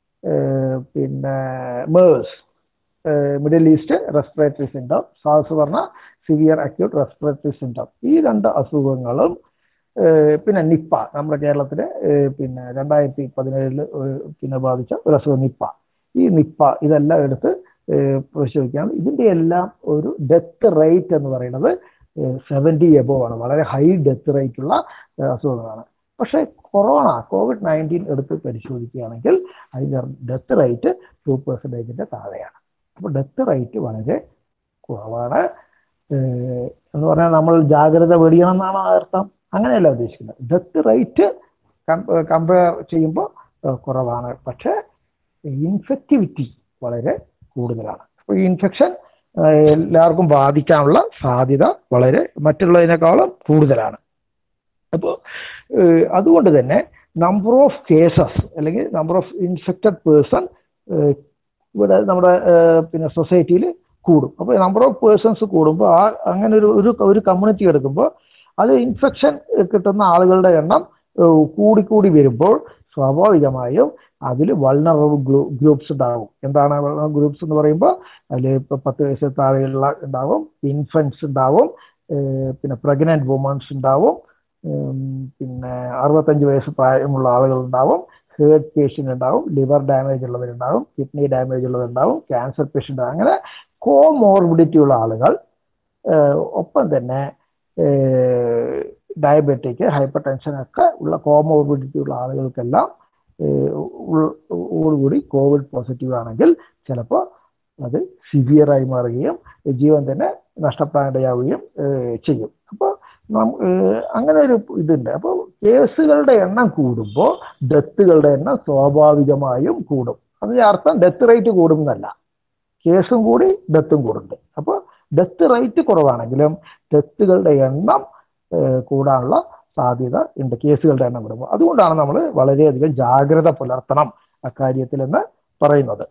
പിന്നെ MERS Middle East respiratory syndrome SARS പറഞ്ഞ സിവിയർ അക്യൂട്ട് റെസ്പിറേറ്ററി സിൻഡം ഈ രണ്ട് അസുഖങ്ങളും ഏഹ് പിന്നെ നിപ്പ നമ്മുടെ കേരളത്തിലെ ഏഹ് പിന്നെ രണ്ടായിരത്തി പതിനേഴില് പിന്നെ ബാധിച്ച ഒരു അസുഖം നിപ്പ ഈ നിപ്പ ഇതെല്ലാം എടുത്ത് ഏഹ് പരിശോധിക്കുകയാണ് ഇതിന്റെ എല്ലാം ഒരു ഡെത്ത് റേറ്റ് എന്ന് പറയുന്നത് സെവൻറ്റി എബോ ആണ് വളരെ ഹൈ ഡെത്ത് റേറ്റ് ഉള്ള ഏഹ് അസുഖങ്ങളാണ് പക്ഷേ കൊറോണ കോവിഡ് നയൻറ്റീൻ എടുത്ത് പരിശോധിക്കുകയാണെങ്കിൽ അതിന്റെ ഡെത്ത് റേറ്റ് ടു പെർസെൻറ്റേജിന്റെ താഴെയാണ് അപ്പോൾ ഡെത്ത് റേറ്റ് വളരെ കുറവാണ് ഏഹ് എന്ന് പറഞ്ഞാൽ നമ്മൾ ജാഗ്രത വെടിയണം എന്നാണ് അർത്ഥം അങ്ങനെയല്ല ഉദ്ദേശിക്കുന്നത് ഡെത്ത് റേറ്റ് കമ്പയർ ചെയ്യുമ്പോൾ ഏഹ് കുറവാണ് പക്ഷേ ഇൻഫെക്റ്റിവിറ്റി വളരെ കൂടുതലാണ് അപ്പോൾ ഈ ഇൻഫെക്ഷൻ എല്ലാവർക്കും ബാധിക്കാനുള്ള സാധ്യത വളരെ മറ്റുള്ളതിനേക്കാളും കൂടുതലാണ് അപ്പോൾ അതുകൊണ്ട് തന്നെ നമ്പർ ഓഫ് കേസസ് അല്ലെങ്കിൽ നമ്പർ ഓഫ് ഇൻഫെക്റ്റഡ് പേഴ്സൺ ഇവിടെ നമ്മുടെ ഏഹ് പിന്നെ സൊസൈറ്റിയിൽ കൂടും അപ്പോൾ നമ്പർ ഓഫ് പേഴ്സൺസ് കൂടുമ്പോൾ ആ അങ്ങനെ ഒരു ഒരു ഒരു കമ്മ്യൂണിറ്റി എടുക്കുമ്പോൾ അത് ഇൻഫെക്ഷൻ കിട്ടുന്ന ആളുകളുടെ എണ്ണം ഏഹ് കൂടിക്കൂടി വരുമ്പോൾ സ്വാഭാവികമായും അതിൽ വൾണറബിൾ ഗ്രൂപ്പ്സ് ഉണ്ടാകും എന്താണ് ഗ്രൂപ്പ്സ് എന്ന് പറയുമ്പോൾ അതിൽ ഇപ്പോൾ പത്ത് വയസ്സിൽ താഴെയുള്ള ഉണ്ടാവും ഇൻഫൻസ് ഉണ്ടാവും ഏഹ് പിന്നെ പ്രഗ്നന്റ് വുമൺസ് ഉണ്ടാവും ഉം, പിന്നെ അറുപത്തഞ്ച് വയസ്സ് പ്രായമുള്ള ആളുകൾ ഉണ്ടാവും ഹേർട്ട് പേഷ്യൻ്റ് ഉണ്ടാവും ലിവർ ഡാമേജ് ഉള്ളവരുണ്ടാവും കിഡ്നി ഡാമേജ് ഉള്ളവരുണ്ടാവും ക്യാൻസർ പേഷ്യൻ്റ് അങ്ങനെ കോമോർബിഡിറ്റി ഉള്ള ആളുകൾ ഏഹ് ഒപ്പം തന്നെ ഡയബറ്റിക് ഹൈപ്പർ ടെൻഷൻ ഒക്കെ ഉള്ള കോമോർബിഡിറ്റി ഉള്ള ആളുകൾക്കെല്ലാം ഏഹ് ഉൾ- ഓടുകൂടി കോവിഡ് പോസിറ്റീവ് ആണെങ്കിൽ ചിലപ്പോൾ അത് സിവിയറായി മാറുകയും ജീവൻ തന്നെ നഷ്ടപ്പെടാനിടയാവുകയും ഏഹ് ചെയ്യും അപ്പോൾ അങ്ങനെ ഒരു ഇതുണ്ട് അപ്പോൾ കേസുകളുടെ എണ്ണം കൂടുമ്പോൾ ഡെത്തുകളുടെ എണ്ണം സ്വാഭാവികമായും കൂടും അതിന്റെ അർത്ഥം ഡെത്ത് റേറ്റ് കൂടും എന്നല്ല കേസും കൂടി ഡെത്തും കൂടുന്നുണ്ട് അപ്പോൾ ഡെത്ത് റേറ്റ് കുറവാണെങ്കിലും ഡെത്തുകളുടെ എണ്ണം ഏഹ് കൂടാനുള്ള സാധ്യത ഉണ്ട് കേസുകളുടെ എണ്ണം കൂടുമ്പോൾ അതുകൊണ്ടാണ് നമ്മൾ വളരെയധികം ജാഗ്രത പുലർത്തണം അക്കാര്യത്തിലെന്ന് പറയുന്നത്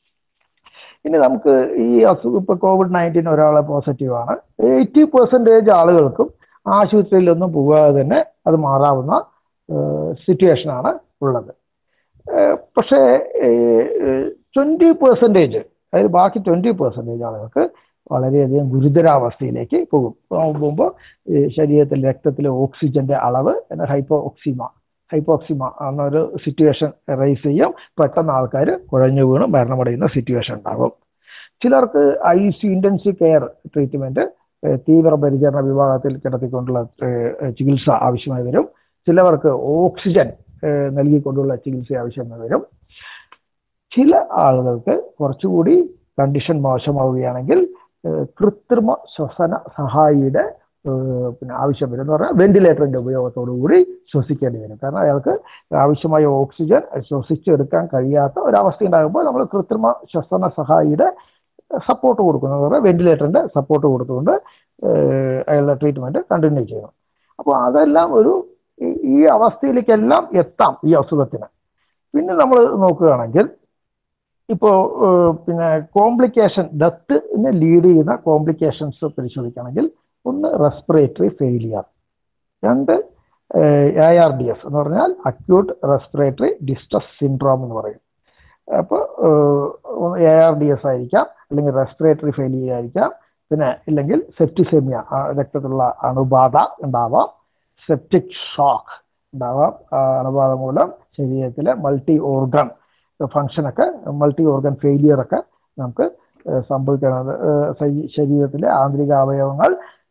ഇനി നമുക്ക് ഈ അസുഖം ഇപ്പോൾ കോവിഡ് നയൻറ്റീൻ ഒരാളെ പോസിറ്റീവ് ആണ് എയ്റ്റി പെർസെൻറ്റേജ് ആളുകൾക്കും ആശുപത്രിയിലൊന്നും പോകാതെ തന്നെ അത് മാറാവുന്ന സിറ്റുവേഷനാണ് ഉള്ളത് ഏഹ് പക്ഷേ ട്വൻറ്റി പെർസെൻറ്റേജ് അതായത് ബാക്കി ട്വൻറ്റി പെർസെൻറ്റേജ് ആളുകൾക്ക് വളരെയധികം ഗുരുതരാവസ്ഥയിലേക്ക് പോകും പോകുമ്പോൾ ശരീരത്തിൽ രക്തത്തിലെ ഓക്സിജന്റെ അളവ് ഹൈപ്പോ ഓക്സിമ ഹൈപ്പോക്സിമ എന്നൊരു സിറ്റുവേഷൻ റൈസ് ചെയ്യും പെട്ടെന്ന് ആൾക്കാർ കുഴഞ്ഞു വീണ് മരണമടയുന്ന സിറ്റുവേഷൻ ഉണ്ടാകും ചിലർക്ക് I C intensive care treatment തീവ്ര പരിചരണ വിഭാഗത്തിൽ കിടത്തിക്കൊണ്ടുള്ള ഏഹ്, ചികിത്സ ആവശ്യമായി വരും ചിലവർക്ക് ഓക്സിജൻ ഏഹ്, നൽകിക്കൊണ്ടുള്ള ചികിത്സ ആവശ്യമായി വരും ചില ആളുകൾക്ക് കുറച്ചുകൂടി കണ്ടീഷൻ മോശമാവുകയാണെങ്കിൽ ഏഹ്, കൃത്രിമ ശ്വസന സഹായിയുടെ ഏഹ്, പിന്നെ ആവശ്യം വരും എന്ന് പറഞ്ഞാൽ വെന്റിലേറ്ററിന്റെ ഉപയോഗത്തോടു കൂടി ശ്വസിക്കേണ്ടി വരും കാരണം അയാൾക്ക് ആവശ്യമായ ഓക്സിജൻ ശ്വസിച്ചെടുക്കാൻ കഴിയാത്ത ഒരവസ്ഥ ഉണ്ടാകുമ്പോൾ നമ്മൾ കൃത്രിമ ശ്വസന സഹായിയുടെ സപ്പോർട്ട് കൊടുക്കുന്നത് പറഞ്ഞാൽ വെന്റിലേറ്ററിന്റെ സപ്പോർട്ട് കൊടുത്തുകൊണ്ട് ഏഹ്, അയാളുടെ ട്രീറ്റ്മെന്റ് കണ്ടിന്യൂ ചെയ്യണം അപ്പോൾ അതെല്ലാം ഒരു ഈ- ഈ അവസ്ഥയിലേക്കെല്ലാം എത്താം ഈ അസുഖത്തിന് പിന്നെ നമ്മൾ നോക്കുകയാണെങ്കിൽ ഇപ്പോൾ പിന്നെ കോംപ്ലിക്കേഷൻ ഡെത്തിന് ലീഡ് ചെയ്യുന്ന കോംപ്ലിക്കേഷൻസ് പരിശോധിക്കുകയാണെങ്കിൽ ഒന്ന് റെസ്പിറേറ്ററി ഫെയിലിയർ രണ്ട് എ ആർ ഡി എസ് എന്ന് പറഞ്ഞാൽ അക്യൂട്ട് റെസ്പിറേറ്ററി ഡിസ്ട്രസ് സിൻഡ്രോം എന്ന് പറയും അപ്പോൾ എ ആർ ഡി എസ് ആയിരിക്കാം അല്ലെങ്കിൽ റെസ്പിറേറ്ററി ഫെയിലിയർ ആയിരിക്കാം പിന്നെ ഇല്ലെങ്കിൽ സെപ്റ്റിസെമിയ രക്തത്തിലുള്ള അണുബാധ ഉണ്ടാവാം സെപ്റ്റിക് ഷോക്ക് ഉണ്ടാവാം ആ അണുബാധ മൂലം ശരീരത്തിലെ മൾട്ടി ഓർഗൺ ഫങ്ഷനൊക്കെ മൾട്ടി ഓർഗൻ ഫെയിലിയർ ഒക്കെ നമുക്ക് ഏഹ് സംഭവിക്കുന്നത് ഏഹ് ശരീ- ശരീരത്തിലെ ആന്തരിക അവയവങ്ങൾ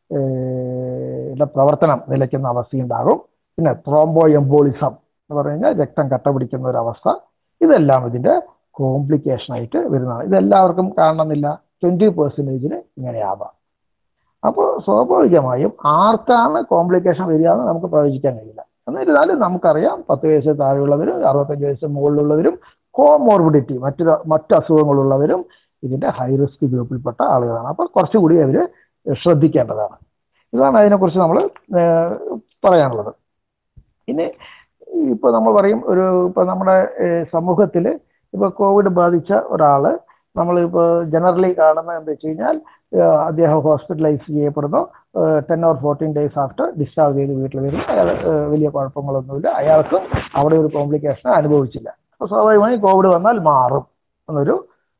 ഏഹ് ടെ പ്രവർത്തനം നിലയ്ക്കുന്ന അവസ്ഥയുണ്ടാകും പിന്നെ ത്രോംബോ എംബോളിസം എന്ന് പറഞ്ഞു കഴിഞ്ഞാൽ രക്തം കട്ട പിടിക്കുന്ന ഒരു അവസ്ഥ ഇതെല്ലാം ഇതിന്റെ കോംപ്ലിക്കേഷൻ ആയിട്ട് വരുന്നതാണ് ഇതെല്ലാവർക്കും കാണണമെന്നില്ല ട്വന്റി പെർസെൻറ്റേജിന് ഇങ്ങനെയാവാം അപ്പോൾ സ്വാഭാവികമായും ആർക്കാണ് കോംപ്ലിക്കേഷൻ വരിക എന്ന് നമുക്ക് പ്രവചിക്കാൻ കഴിയില്ല എന്നിരുന്നാലും നമുക്കറിയാം പത്ത് വയസ്സ് താഴെയുള്ളവരും അറുപത്തഞ്ച് വയസ്സ് മുകളിലുള്ളവരും കോമോർബിഡിറ്റി മറ്റു മറ്റു അസുഖങ്ങളുള്ളവരും ഇതിന്റെ ഹൈ റിസ്ക് ഗ്രൂപ്പിൽപ്പെട്ട ആളുകളാണ് അപ്പോൾ കുറച്ചുകൂടി അവർ ശ്രദ്ധിക്കേണ്ടതാണ് ഇതാണ് അതിനെക്കുറിച്ച് നമ്മൾ പറയാനുള്ളത് ഇനി ഇപ്പോൾ നമ്മൾ പറയും ഒരു ഇപ്പോൾ നമ്മുടെ സമൂഹത്തിൽ ഇപ്പോൾ കോവിഡ് ബാധിച്ച ഒരാൾ നമ്മളിപ്പോൾ ജനറലി കാണുന്നത് എന്താ വെച്ച് കഴിഞ്ഞാൽ അദ്ദേഹം ഹോസ്പിറ്റലൈസ് ചെയ്യപ്പെടുന്നു ten or fourteen days after discharge ചെയ്ത് വീട്ടിൽ വരുന്നു അയാൾ വലിയ കുഴപ്പങ്ങളൊന്നുമില്ല അയാൾക്കും അവിടെ ഒരു കോംപ്ലിക്കേഷൻ അനുഭവിച്ചില്ല അപ്പോൾ സ്വാഭാവികമായും കോവിഡ് വന്നാൽ മാറും എന്നൊരു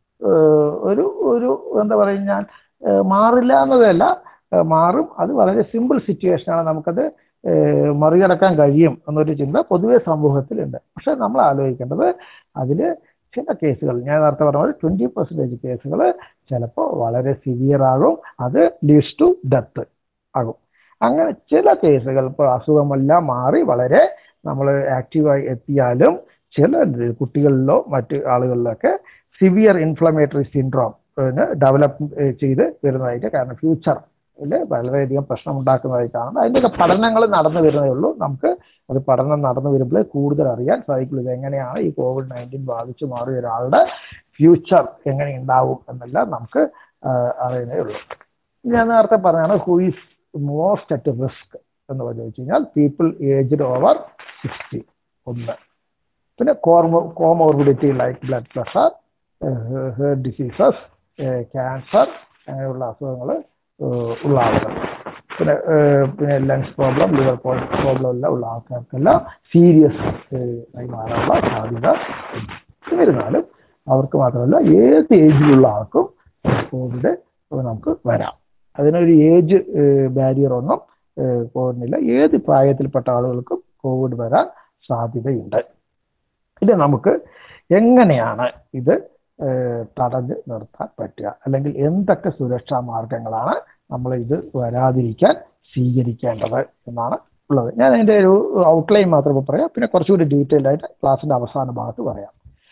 ഒരു ഒരു എന്താ പറയുക ഞാൻ മാറില്ല എന്നതല്ല മാറും അത് വളരെ സിമ്പിൾ സിറ്റുവേഷനാണ് നമുക്കത് മറികടക്കാൻ കഴിയും എന്നൊരു ചിന്ത പൊതുവെ സമൂഹത്തിലുണ്ട് പക്ഷെ നമ്മൾ ആലോചിക്കേണ്ടത് അതിൽ ചില കേസുകൾ ഞാൻ നേരത്തെ പറഞ്ഞ പോലെ ട്വൻറ്റി പെർസെൻറ്റേജ് കേസുകൾ ചിലപ്പോൾ വളരെ സിവിയർ ആകും അത് ലീഡ്സ് ടു ഡെത്ത് ആകും അങ്ങനെ ചില കേസുകൾ ഇപ്പോൾ അസുഖമെല്ലാം മാറി വളരെ നമ്മൾ ആക്റ്റീവായി എത്തിയാലും ചില കുട്ടികളിലോ മറ്റ് ആളുകളിലൊക്കെ സിവിയർ ഇൻഫ്ലമേറ്ററി സിൻഡ്രോം ഡെവലപ്പ് ചെയ്ത് വരുന്നതായിട്ട് കാരണം ഫ്യൂച്ചർ വളരെയധികം പ്രശ്നം ഉണ്ടാക്കുന്നതായി കാണുന്നത് അതിൻ്റെയൊക്കെ പഠനങ്ങൾ നടന്നു വരുന്നതേ ഉള്ളൂ നമുക്ക് അത് പഠനം നടന്നു വരുമ്പോൾ കൂടുതൽ അറിയാൻ സാധിക്കുള്ളൂ ഇത് എങ്ങനെയാണ് ഈ കോവിഡ് നയൻറ്റീൻ ബാധിച്ചു മാറിയ ഒരാളുടെ ഫ്യൂച്ചർ എങ്ങനെ ഉണ്ടാവും എന്നെല്ലാം നമുക്ക് അറിയുന്നേ ഉള്ളൂ ഞാൻ നേരത്തെ പറഞ്ഞാണ് who is most at risk എന്ന് പറഞ്ഞു വെച്ച് കഴിഞ്ഞാൽ പീപ്പിൾ ഏജ്ഡ് ഓവർ സിക്സ്റ്റി ഒന്ന് പിന്നെ കോർമോ comorbidity like blood pressure heart diseases cancer അങ്ങനെയുള്ള അസുഖങ്ങൾ ഉള്ള ആളുകൾ പിന്നെ പിന്നെ ലങ്സ് പ്രോബ്ലം ലിവർ പ്രോബ്ലം എല്ലാം ഉള്ള ആൾക്കാർക്കെല്ലാം സീരിയസ് ആയി മാറാനുള്ള സാധ്യത എന്നിരുന്നാലും അവർക്ക് മാത്രമല്ല ഏത് ഏജിലുള്ള ആൾക്കും കോവിഡ് നമുക്ക് വരാം അതിനൊരു ഏജ് ബാരിയർ ഒന്നും കോവിഡിനില്ല ഏത് പ്രായത്തിൽപ്പെട്ട ആളുകൾക്കും കോവിഡ് വരാൻ സാധ്യതയുണ്ട് ഇത് നമുക്ക് എങ്ങനെയാണ് ഇത് തടഞ്ഞ് നിർത്താൻ പറ്റുക അല്ലെങ്കിൽ എന്തൊക്കെ സുരക്ഷാ മാർഗങ്ങളാണ് നമ്മൾ ഇത് വരാതിരിക്കാൻ സ്വീകരിക്കേണ്ടത് എന്നാണ് ഉള്ളത് ഞാൻ അതിൻ്റെ ഒരു ഔട്ട്ലൈൻ മാത്രമേ പറയാം പിന്നെ കുറച്ചുകൂടി ഡീറ്റെയിൽഡ് ആയിട്ട് ക്ലാസ്സിൻ്റെ അവസാന ഭാഗത്ത് പറയാം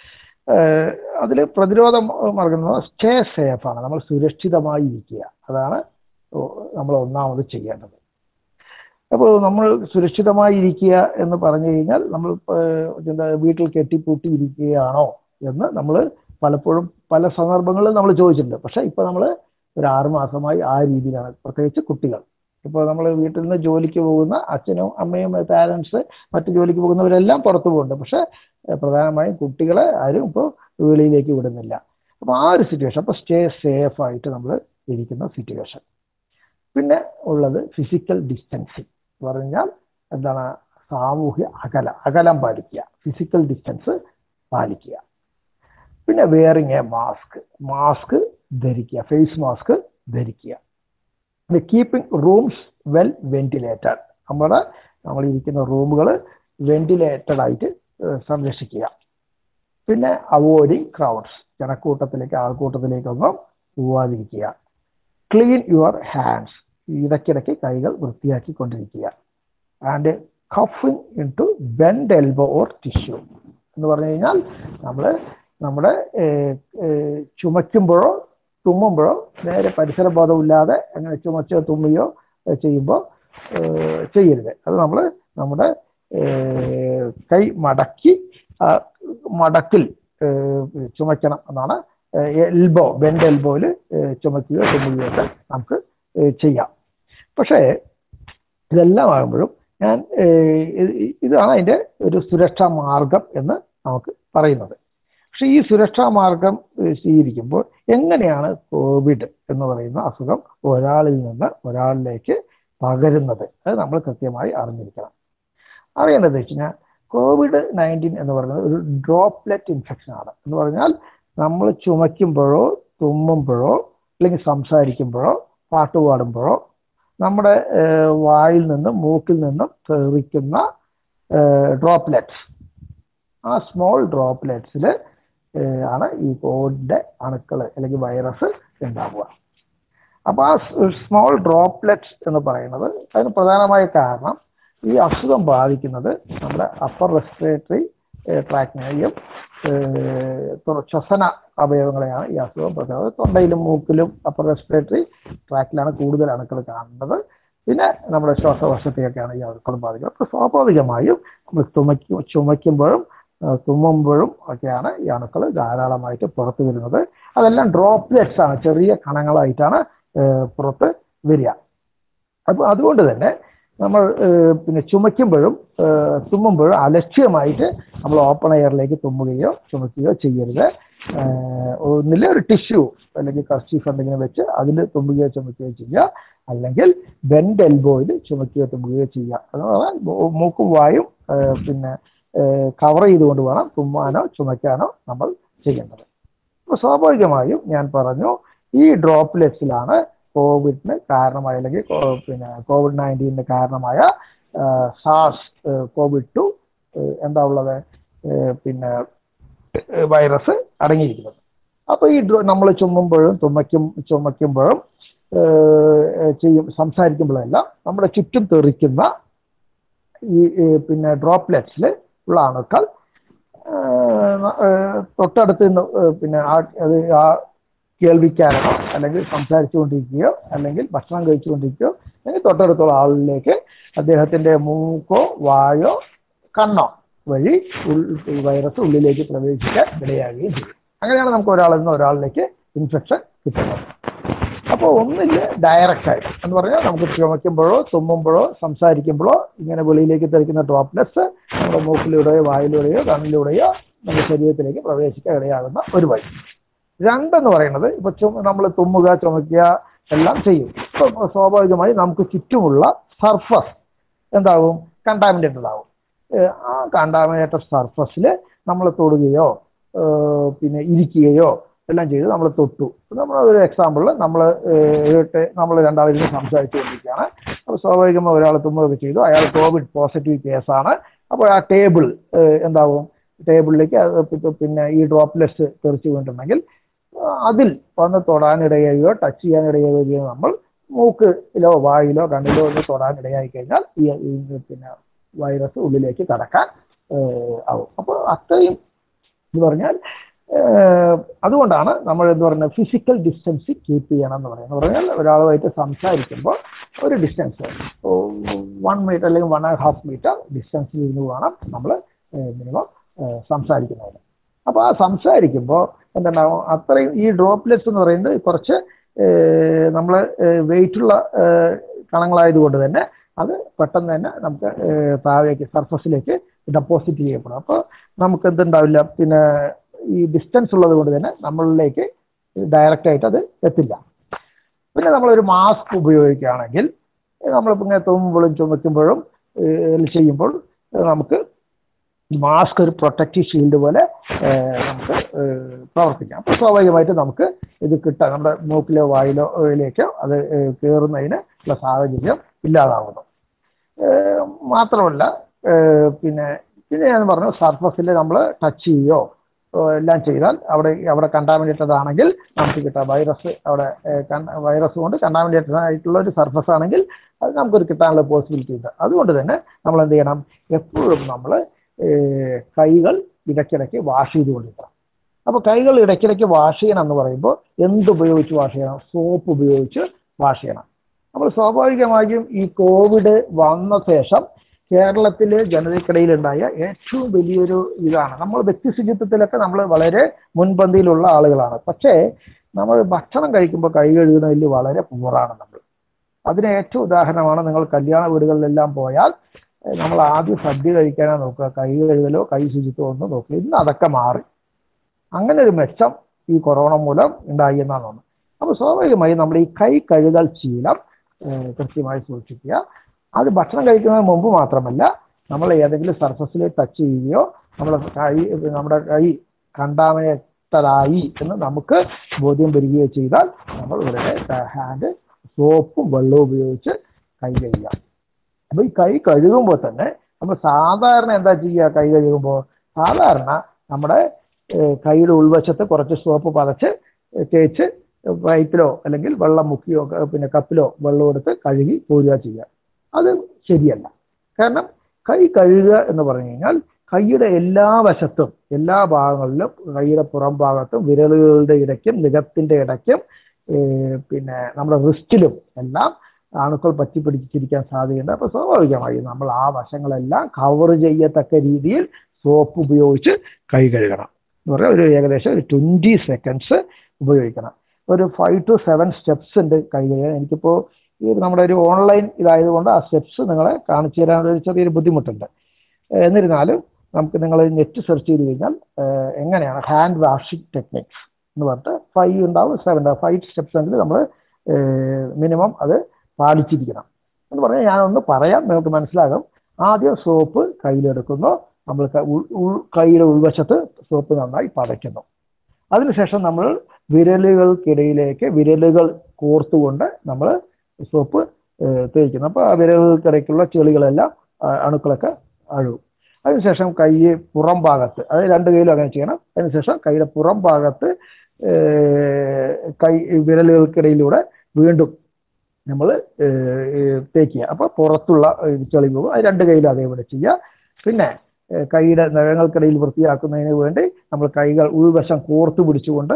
അതിൽ പ്രതിരോധ മാർഗം സ്റ്റേ സേഫ് ആണ് നമ്മൾ സുരക്ഷിതമായി ഇരിക്കുക അതാണ് നമ്മൾ ഒന്നാമത് ചെയ്യേണ്ടത് അപ്പോൾ നമ്മൾ സുരക്ഷിതമായി ഇരിക്കുക എന്ന് പറഞ്ഞു കഴിഞ്ഞാൽ നമ്മൾ എന്താ വീട്ടിൽ കെട്ടിപ്പൂട്ടി ഇരിക്കുകയാണോ എന്ന് നമ്മൾ പലപ്പോഴും പല സന്ദർഭങ്ങളിലും നമ്മൾ ചോദിച്ചിട്ടുണ്ട് പക്ഷേ ഇപ്പോൾ നമ്മൾ ഒരു ആറ് മാസമായി ആ രീതിയിലാണ് പ്രത്യേകിച്ച് കുട്ടികൾ ഇപ്പോൾ നമ്മൾ വീട്ടിൽ നിന്ന് ജോലിക്ക് പോകുന്ന അച്ഛനും അമ്മയും പാരൻസ് മറ്റു ജോലിക്ക് പോകുന്നവരെല്ലാം പുറത്തു പോകുന്നുണ്ട് പക്ഷേ പ്രധാനമായും കുട്ടികളെ ആരും ഇപ്പോൾ വെളിയിലേക്ക് വിടുന്നില്ല അപ്പോൾ ആ ഒരു സിറ്റുവേഷൻ അപ്പോൾ സ്റ്റേ സേഫ് ആയിട്ട് നമ്മൾ ഇരിക്കുന്ന സിറ്റുവേഷൻ പിന്നെ ഉള്ളത് ഫിസിക്കൽ ഡിസ്റ്റൻസിങ് എന്ന് പറഞ്ഞാൽ എന്താണ് സാമൂഹ്യ അകല അകലം പാലിക്കുക ഫിസിക്കൽ ഡിസ്റ്റൻസ് പാലിക്കുക പിന്നെ വെയറിങ് എ മാസ്ക് മാസ്ക് ധരിക്കുക ഫേസ് മാസ്ക് ധരിക്കുക പിന്നെ കീപ്പിംഗ് റൂംസ് വെൽ വെന്റിലേറ്റഡ് നമ്മുടെ നമ്മൾ ഇരിക്കുന്ന റൂമുകൾ വെന്റിലേറ്റഡ് ആയിട്ട് സംരക്ഷിക്കുക പിന്നെ അവോയ്ഡിങ് ക്രൗഡ്സ് ജനക്കൂട്ടത്തിലേക്ക് ആൾക്കൂട്ടത്തിലേക്കൊന്നും പോവാതിരിക്കുക ക്ലീൻ യുവർ ഹാൻഡ്സ് ഇടയ്ക്കിടയ്ക്ക് കൈകൾ വൃത്തിയാക്കിക്കൊണ്ടിരിക്കുക ആൻഡ് കഫിങ് into bend elbow or tissue എന്ന് പറഞ്ഞു കഴിഞ്ഞാൽ നമ്മൾ നമ്മുടെ ചുമയ്ക്കുമ്പോഴോ തുമ്മുമ്പോഴോ നേരെ പരിസര ബോധമില്ലാതെ അങ്ങനെ ചുമച്ചോ തുമ്മിയോ ചെയ്യുമ്പോൾ ചെയ്യരുത് അത് നമ്മൾ നമ്മുടെ കൈ മടക്കി മടക്കിൽ ചുമയ്ക്കണം എന്നാണ് എൽബോ ബെൻഡ് എൽബോയിൽ ചുമക്കുകയോ തുമ്മുകയോ ഒക്കെ നമുക്ക് ചെയ്യാം പക്ഷേ ഇതെല്ലാം ആകുമ്പോഴും ഞാൻ ഇതാണ് അതിൻ്റെ ഒരു സുരക്ഷാ മാർഗം എന്ന് നമുക്ക് പറയുന്നത് പക്ഷെ ഈ സുരക്ഷാ മാർഗം സ്വീകരിക്കുമ്പോൾ എങ്ങനെയാണ് കോവിഡ് എന്ന് പറയുന്ന അസുഖം ഒരാളിൽ നിന്ന് ഒരാളിലേക്ക് പകരുന്നത് അത് നമ്മൾ കൃത്യമായി അറിഞ്ഞിരിക്കണം അറിയേണ്ടത് വെച്ച് കഴിഞ്ഞാൽ കോവിഡ് നയൻറ്റീൻ എന്ന് പറയുന്നത് ഒരു ഡ്രോപ്ലെറ്റ് ഇൻഫെക്ഷൻ ആണ് എന്ന് പറഞ്ഞാൽ നമ്മൾ ചുമയ്ക്കുമ്പോഴോ തുമ്മുമ്പോഴോ അല്ലെങ്കിൽ സംസാരിക്കുമ്പോഴോ പാട്ട് പാടുമ്പോഴോ നമ്മുടെ വായിൽ നിന്നും മൂക്കിൽ നിന്നും തെറിക്കുന്ന ഡ്രോപ്ലെറ്റ്സ് ആ സ്മോൾ ഡ്രോപ്ലെറ്റ്സിൽ ആണ് ഈ കോവിഡിന്റെ അണുക്കൾ അല്ലെങ്കിൽ വൈറസ് ഉണ്ടാവുക അപ്പോൾ ആ സ്മോൾ ഡ്രോപ്ലെറ്റ്സ് എന്ന് പറയുന്നത് അതിന് പ്രധാനമായ കാരണം ഈ അസുഖം ബാധിക്കുന്നത് നമ്മുടെ അപ്പർ റെസ്പിറേറ്ററി ട്രാക്കിനെയും ശ്വസന അവയവങ്ങളെയാണ് ഈ അസുഖം പ്രധാനം തൊണ്ടയിലും മൂക്കിലും അപ്പർ റെസ്പിറേറ്ററി ട്രാക്കിലാണ് കൂടുതൽ അണുക്കൾ കാണുന്നത് പിന്നെ നമ്മുടെ ശ്വാസകോശത്തെയൊക്കെയാണ് ഈ അണുക്കൾ ബാധിക്കുന്നത് അപ്പോൾ സ്വാഭാവികമായും നമ്മൾ ചുമയ്ക്കും ചുമയ്ക്കുമ്പോഴും ആ, തുമ്മുമ്പോഴും ഒക്കെയാണ് ഈ അണുക്കൾ ധാരാളമായിട്ട് പുറത്ത് വരുന്നത് അതെല്ലാം ഡ്രോപ്ലെറ്റ്സ് ആണ് ചെറിയ കണങ്ങളായിട്ടാണ് ആ, പുറത്ത് വരിക അപ്പോൾ അതുകൊണ്ട് തന്നെ നമ്മൾ ഏഹ്, പിന്നെ ചുമയ്ക്കുമ്പോഴും ഏഹ്, തുമ്മുമ്പോഴും അലക്ഷ്യമായിട്ട് നമ്മൾ ഓപ്പൺ എയറിലേക്ക് തുമ്മുകയോ ചുമയ്ക്കുകയോ ചെയ്യരുത് ഏഹ്, ഒന്നിലെ ഒരു ടിഷ്യൂ അല്ലെങ്കിൽ കർച്ചീഫ് എന്തെങ്കിലും വെച്ച് അതിൽ തുമ്മുകയോ ചുമയ്ക്കുകയോ ചെയ്യുക അല്ലെങ്കിൽ ബെൻഡ് എൽബോയിൽ ചുമയ്ക്കുകയോ തുമ്മുകയോ ചെയ്യുക എന്ന് പറഞ്ഞാൽ മൂ- മൂക്കും വായും ഏഹ്, പിന്നെ കവർ ചെയ്തുകൊണ്ട് വേണം തുമ്മാനോ ചുമയ്ക്കാനോ നമ്മൾ ചെയ്യേണ്ടത് അപ്പോൾ സ്വാഭാവികമായും ഞാൻ പറഞ്ഞു ഈ ഡ്രോപ്ലെറ്റ്സിലാണ് കോവിഡിന് കാരണമായ അല്ലെങ്കിൽ കോ- പിന്നെ കോവിഡ് നയൻറ്റീനിന് കാരണമായ സാസ് കോവിഡ് ടു എന്താ ഉള്ളത് ഏഹ് പിന്നെ വൈറസ് അടങ്ങിയിരിക്കുന്നത് അപ്പോൾ ഈ നമ്മൾ ചുമ്മുമ്പോഴും തുമ്മയ്ക്കും ചുമയ്ക്കുമ്പോഴും ഏഹ് ചെയ്യും സംസാരിക്കുമ്പോഴെല്ലാം നമ്മുടെ ചുറ്റും തെറിക്കുന്ന ഈ ഈ പിന്നെ ഡ്രോപ്ലെറ്റ്സിൽ ഉള്ള അണുക്കൾ ഏഹ് ഏഹ് തൊട്ടടുത്ത് നിന്ന് ഏഹ് പിന്നെ ആ അത് ആ കേൾവിക്കാരനോ അല്ലെങ്കിൽ സംസാരിച്ചുകൊണ്ടിരിക്കുകയോ അല്ലെങ്കിൽ ഭക്ഷണം കഴിച്ചുകൊണ്ടിരിക്കുകയോ അല്ലെങ്കിൽ തൊട്ടടുത്തുള്ള ആളിലേക്ക് അദ്ദേഹത്തിന്റെ മൂക്കോ വായോ കണ്ണോ വഴി ഉൾ- ഈ വൈറസ് ഉള്ളിലേക്ക് പ്രവേശിക്കാൻ ഇടയാകുകയും ചെയ്യും അങ്ങനെയാണ് നമുക്ക് ഒരാളിൽ നിന്ന് ഒരാളിലേക്ക് ഇൻഫെക്ഷൻ കിട്ടുന്നത് അപ്പോൾ ഒന്നില്ല ഡയറക്റ്റ് ആയിട്ട് എന്ന് പറഞ്ഞാൽ നമുക്ക് ചുമയ്ക്കുമ്പോഴോ തുമ്മുമ്പോഴോ സംസാരിക്കുമ്പോഴോ ഇങ്ങനെ വെളിയിലേക്ക് തെറിക്കുന്ന ഡ്രോപ്ലെറ്റ്സ് നമ്മുടെ മൂക്കിലൂടെയോ വായിലൂടെയോ കണ്ണിലൂടെയോ നമ്മുടെ ശരീരത്തിലേക്ക് പ്രവേശിക്കാൻ ഇടയാകുന്ന ഒരു വഴി രണ്ടെന്ന് പറയുന്നത് ഇപ്പൊ നമ്മൾ തുമ്മുക ചുമയ്ക്കുക എല്ലാം ചെയ്യും ഇപ്പൊ സ്വാഭാവികമായി നമുക്ക് ചുറ്റുമുള്ള സർഫസ് എന്താകും കണ്ടാമിനേറ്റഡ് ആകും ഏഹ് ആ കണ്ടാമിനേറ്റഡ് സർഫസിൽ നമ്മൾ തൊടുകയോ ഏഹ് പിന്നെ ഇരിക്കുകയോ എല്ലാം ചെയ്ത് നമ്മൾ തൊട്ടു നമ്മൾ ഒരു എക്സാമ്പിളിൽ നമ്മൾ നമ്മൾ രണ്ടാളിരുന്ന് സംസാരിച്ചു കൊണ്ടിരിക്കുകയാണ് അപ്പോൾ സ്വാഭാവികമായി ഒരാൾ തുമ്മുകയൊക്കെ ചെയ്തു അയാൾ കോവിഡ് പോസിറ്റീവ് കേസാണ് അപ്പോൾ ആ ടേബിൾ എന്താവും ടേബിളിലേക്ക് അത് പി- പിന്നെ ഈ ഡ്രോപ്ലെറ്റ്സ് തെറിച്ചു വീണിട്ടുണ്ടെങ്കിൽ ആ, അതിൽ വന്ന് തൊടാനിടയുകയോ ടച്ച് ചെയ്യാനിടയുകയോ നമ്മൾ മൂക്കിലോ വായിലോ കണ്ണിലോ ഒന്ന് തൊടാനിടയായി കഴിഞ്ഞാൽ ഈ ഈ പിന്നെ വൈറസ് ഉള്ളിലേക്ക് കടക്കാൻ ഏഹ്, ആവും അപ്പോൾ അത്രയും എന്ന് പറഞ്ഞാൽ ഏഹ്, അതുകൊണ്ടാണ് നമ്മൾ എന്ന് പറയുന്നത് ഫിസിക്കൽ ഡിസ്റ്റൻസ് കീപ്പ് ചെയ്യണം എന്ന് പറയുന്നത് എന്ന് പറഞ്ഞാൽ ഒരാളുമായിട്ട് സംസാരിക്കുമ്പോൾ ഒരു ഡിസ്റ്റൻസ് വൺ മീറ്റർ അല്ലെങ്കിൽ വൺ ആൻഡ് ഹാഫ് മീറ്റർ ഡിസ്റ്റൻസിൽ ഇരുന്ന് വേണം നമ്മൾ മിനിമം സംസാരിക്കുന്നതിന് അപ്പോൾ ആ സംസാരിക്കുമ്പോൾ എന്തുണ്ടാവും അത്രയും ഈ ഡ്രോപ്ലെറ്റ്സ് എന്ന് പറയുന്നത് കുറച്ച് നമ്മൾ വെയിറ്റുള്ള കണങ്ങളായതുകൊണ്ട് തന്നെ അത് പെട്ടെന്ന് തന്നെ നമുക്ക് ഏഹ്, താഴേക്ക് സർഫസിലേക്ക് ഡെപ്പോസിറ്റ് ചെയ്യപ്പെടും അപ്പോൾ നമുക്ക് എന്തുണ്ടാവില്ല പിന്നെ ഈ ഡിസ്റ്റൻസ് ഉള്ളത് കൊണ്ട് തന്നെ നമ്മളിലേക്ക് ഡയറക്റ്റ് ആയിട്ട് അത് എത്തില്ല പിന്നെ നമ്മളൊരു മാസ്ക് ഉപയോഗിക്കുകയാണെങ്കിൽ നമ്മളിപ്പോൾ ഇങ്ങനെ തുമ്മുമ്പോഴും ചുമയ്ക്കുമ്പോഴും ഏഹ്, ചെയ്യുമ്പോൾ ഏഹ്, നമുക്ക് മാസ്ക് ഒരു പ്രൊട്ടക്റ്റീവ് ഷീൽഡ് പോലെ ഏഹ്, നമുക്ക് ഏഹ്, പ്രവർത്തിക്കാം അപ്പോൾ സ്വാഭാവികമായിട്ട് നമുക്ക് ഇത് കിട്ടാൻ നമ്മുടെ മൂക്കിലോ വായിലോ യിലേക്കോ അത് ഏഹ്, കയറുന്നതിന് ഉള്ള സാഹചര്യം ഇല്ലാതാവുന്നു ഏഹ്, മാത്രമല്ല ഏഹ്, പിന്നെ പിന്നെ ഞാൻ പറഞ്ഞു സർഫസിൽ നമ്മൾ ടച്ച് ചെയ്യുകയോ ഏഹ്, എല്ലാം ചെയ്താൽ അവിടെ അവിടെ കണ്ടാമിനേറ്റഡ് ആണെങ്കിൽ നമുക്ക് കിട്ടാം വൈറസ് അവിടെ വൈറസ് കൊണ്ട് കണ്ടാമിനേറ്റഡ് ആയിട്ടുള്ള ഒരു സർഫസ് ആണെങ്കിൽ അത് നമുക്കൊരു കിട്ടാനുള്ള പോസിബിലിറ്റി ഉണ്ട് അതുകൊണ്ട് തന്നെ നമ്മൾ എന്ത് ചെയ്യണം എപ്പോഴും നമ്മൾ കൈകൾ ഇടയ്ക്കിടയ്ക്ക് വാഷ് ചെയ്തുകൊണ്ടിരിക്കണം അപ്പോൾ കൈകൾ ഇടയ്ക്കിടയ്ക്ക് വാഷ് ചെയ്യണം എന്ന് പറയുമ്പോൾ എന്തുപയോഗിച്ച് വാഷ് ചെയ്യണം സോപ്പ് ഉപയോഗിച്ച് വാഷ് ചെയ്യണം അപ്പോൾ സ്വാഭാവികമായും ഈ കോവിഡ് വന്ന ശേഷം കേരളത്തിലെ ജനതയ്ക്കിടയിലുണ്ടായ ഏറ്റവും വലിയൊരു ഇതാണ് നമ്മൾ വ്യക്തി ശുചിത്വത്തിലൊക്കെ നമ്മൾ വളരെ മുൻപന്തിയിലുള്ള ആളുകളാണ് പക്ഷേ നമ്മൾ ഭക്ഷണം കഴിക്കുമ്പോൾ കൈ കഴുകുന്നതിൽ വളരെ പൂറാണ് നമ്മൾ അതിന് ഏറ്റവും ഉദാഹരണമാണ് നിങ്ങൾ കല്യാണ വീടുകളിലെല്ലാം പോയാൽ ഏഹ് നമ്മൾ ആദ്യം സദ്യ കഴിക്കാനാ നോക്കുക കൈ കഴുകലോ കൈ ശുചിത്വമോ ഒന്നും നോക്കുക ഇന്ന് അതൊക്കെ മാറി അങ്ങനെ ഒരു മെച്ചം ഈ കൊറോണ മൂലം ഉണ്ടായി എന്നാണ് തോന്നുന്നത് അപ്പോൾ സ്വാഭാവികമായും നമ്മൾ ഈ കൈ കഴുകൽ ശീലം ഏഹ് കൃത്യമായി സൂക്ഷിക്കുക അത് ഭക്ഷണം കഴിക്കുന്നതിന് മുമ്പ് മാത്രമല്ല നമ്മൾ ഏതെങ്കിലും സർഫസിൽ ടച്ച് ചെയ്യുകയോ നമ്മുടെ കൈ നമ്മുടെ കൈ കണ്ടാമിനേറ്റഡായി എന്ന് നമുക്ക് ബോധ്യം വരികയോ ചെയ്താൽ നമ്മൾ ഇവരുടെ ഹാൻഡ് സോപ്പും വെള്ളവും ഉപയോഗിച്ച് കൈ കഴുകുക അപ്പോൾ ഈ കൈ കഴുകുമ്പോൾ തന്നെ നമ്മൾ സാധാരണ എന്താ ചെയ്യുക കൈ കഴുകുമ്പോൾ സാധാരണ നമ്മുടെ ഏഹ്, കൈയുടെ ഉൾവശത്ത് കുറച്ച് സോപ്പ് പതച്ച് ഏഹ്, തേച്ച് പൈപ്പിലോ അല്ലെങ്കിൽ വെള്ളം മുക്കിയോ ക- പിന്നെ കപ്പിലോ വെള്ളം എടുത്ത് കഴുകി പോരുക ചെയ്യുക അത് ശരിയല്ല കാരണം കൈ കഴുകുക എന്ന് പറഞ്ഞു കഴിഞ്ഞാൽ കൈയുടെ എല്ലാ വശത്തും എല്ലാ ഭാഗങ്ങളിലും കൈയുടെ പുറം ഭാഗത്തും വിരലുകളുടെ ഇടയ്ക്കും നിഖത്തിന്റെ ഇടയ്ക്കും ഏഹ്, പിന്നെ നമ്മുടെ റിസ്റ്റിലും എല്ലാം അണുക്കൾ പറ്റി പിടിച്ചിരിക്കാൻ സാധ്യതയുണ്ട് അപ്പോൾ സ്വാഭാവികമായി നമ്മൾ ആ വശങ്ങളെല്ലാം കവർ ചെയ്യത്തക്ക രീതിയിൽ സോപ്പ് ഉപയോഗിച്ച് കൈ കഴുകണം എന്ന് പറഞ്ഞാൽ ഒരു ഏകദേശം ഒരു ട്വൻറ്റി സെക്കൻഡ്സ് ഉപയോഗിക്കണം ഒരു ഫൈവ് ടു സെവൻ സ്റ്റെപ്സ് ഉണ്ട് കൈ കഴുകാൻ എനിക്കിപ്പോൾ ഈ നമ്മുടെ ഒരു ഓൺലൈൻ ഇതായതുകൊണ്ട് ആ സ്റ്റെപ്സ് നിങ്ങളെ കാണിച്ചു തരാൻ ഒരു ചെറിയൊരു ബുദ്ധിമുട്ടുണ്ട് എന്നിരുന്നാലും നമുക്ക് നിങ്ങൾ നെറ്റ് സെർച്ച് ചെയ്ത് കഴിഞ്ഞാൽ എങ്ങനെയാണ് ഹാൻഡ് വാഷിംഗ് ടെക്നിക്സ് എന്ന് പറഞ്ഞിട്ട് ഫൈവ് ഉണ്ടാവും സെവൻ ഉണ്ടാവും ഫൈവ് സ്റ്റെപ്സ് എങ്കിലും നമ്മൾ മിനിമം അത് പാലിച്ചിരിക്കണം എന്ന് പറഞ്ഞാൽ ഞാനൊന്ന് പറയാം നിങ്ങൾക്ക് മനസ്സിലാകും ആദ്യം സോപ്പ് കയ്യിലെടുക്കുന്നു നമ്മൾ കൈയുടെ ഉൾവശത്ത് സോപ്പ് നന്നായി പതയ്ക്കുന്നു അതിനുശേഷം നമ്മൾ വിരലുകൾക്കിടയിലേക്ക് വിരലുകൾ കോർത്തുകൊണ്ട് നമ്മൾ സോപ്പ് തേക്കുന്നു അപ്പോൾ ആ വിരലുകൾക്കിടയ്ക്കുള്ള ചെളികളെല്ലാം അണുക്കളൊക്കെ അഴുകും അതിനുശേഷം കൈ പുറം ഭാഗത്ത് അത് രണ്ട് കൈയിലും അങ്ങനെ ചെയ്യണം അതിനുശേഷം കൈയുടെ പുറം ഭാഗത്ത് കൈ വിരലുകൾക്കിടയിലൂടെ വീണ്ടും നമ്മൾ തേക്കുക അപ്പോൾ പുറത്തുള്ള ചെളി പോകും അത് രണ്ട് കൈയിലും അതേപോലെ ചെയ്യുക പിന്നെ കൈയുടെ നഖങ്ങൾക്കിടയിൽ വൃത്തിയാക്കുന്നതിന് വേണ്ടി നമ്മൾ കൈകൾ ഉൾവശം കോർത്തു പിടിച്ചുകൊണ്ട്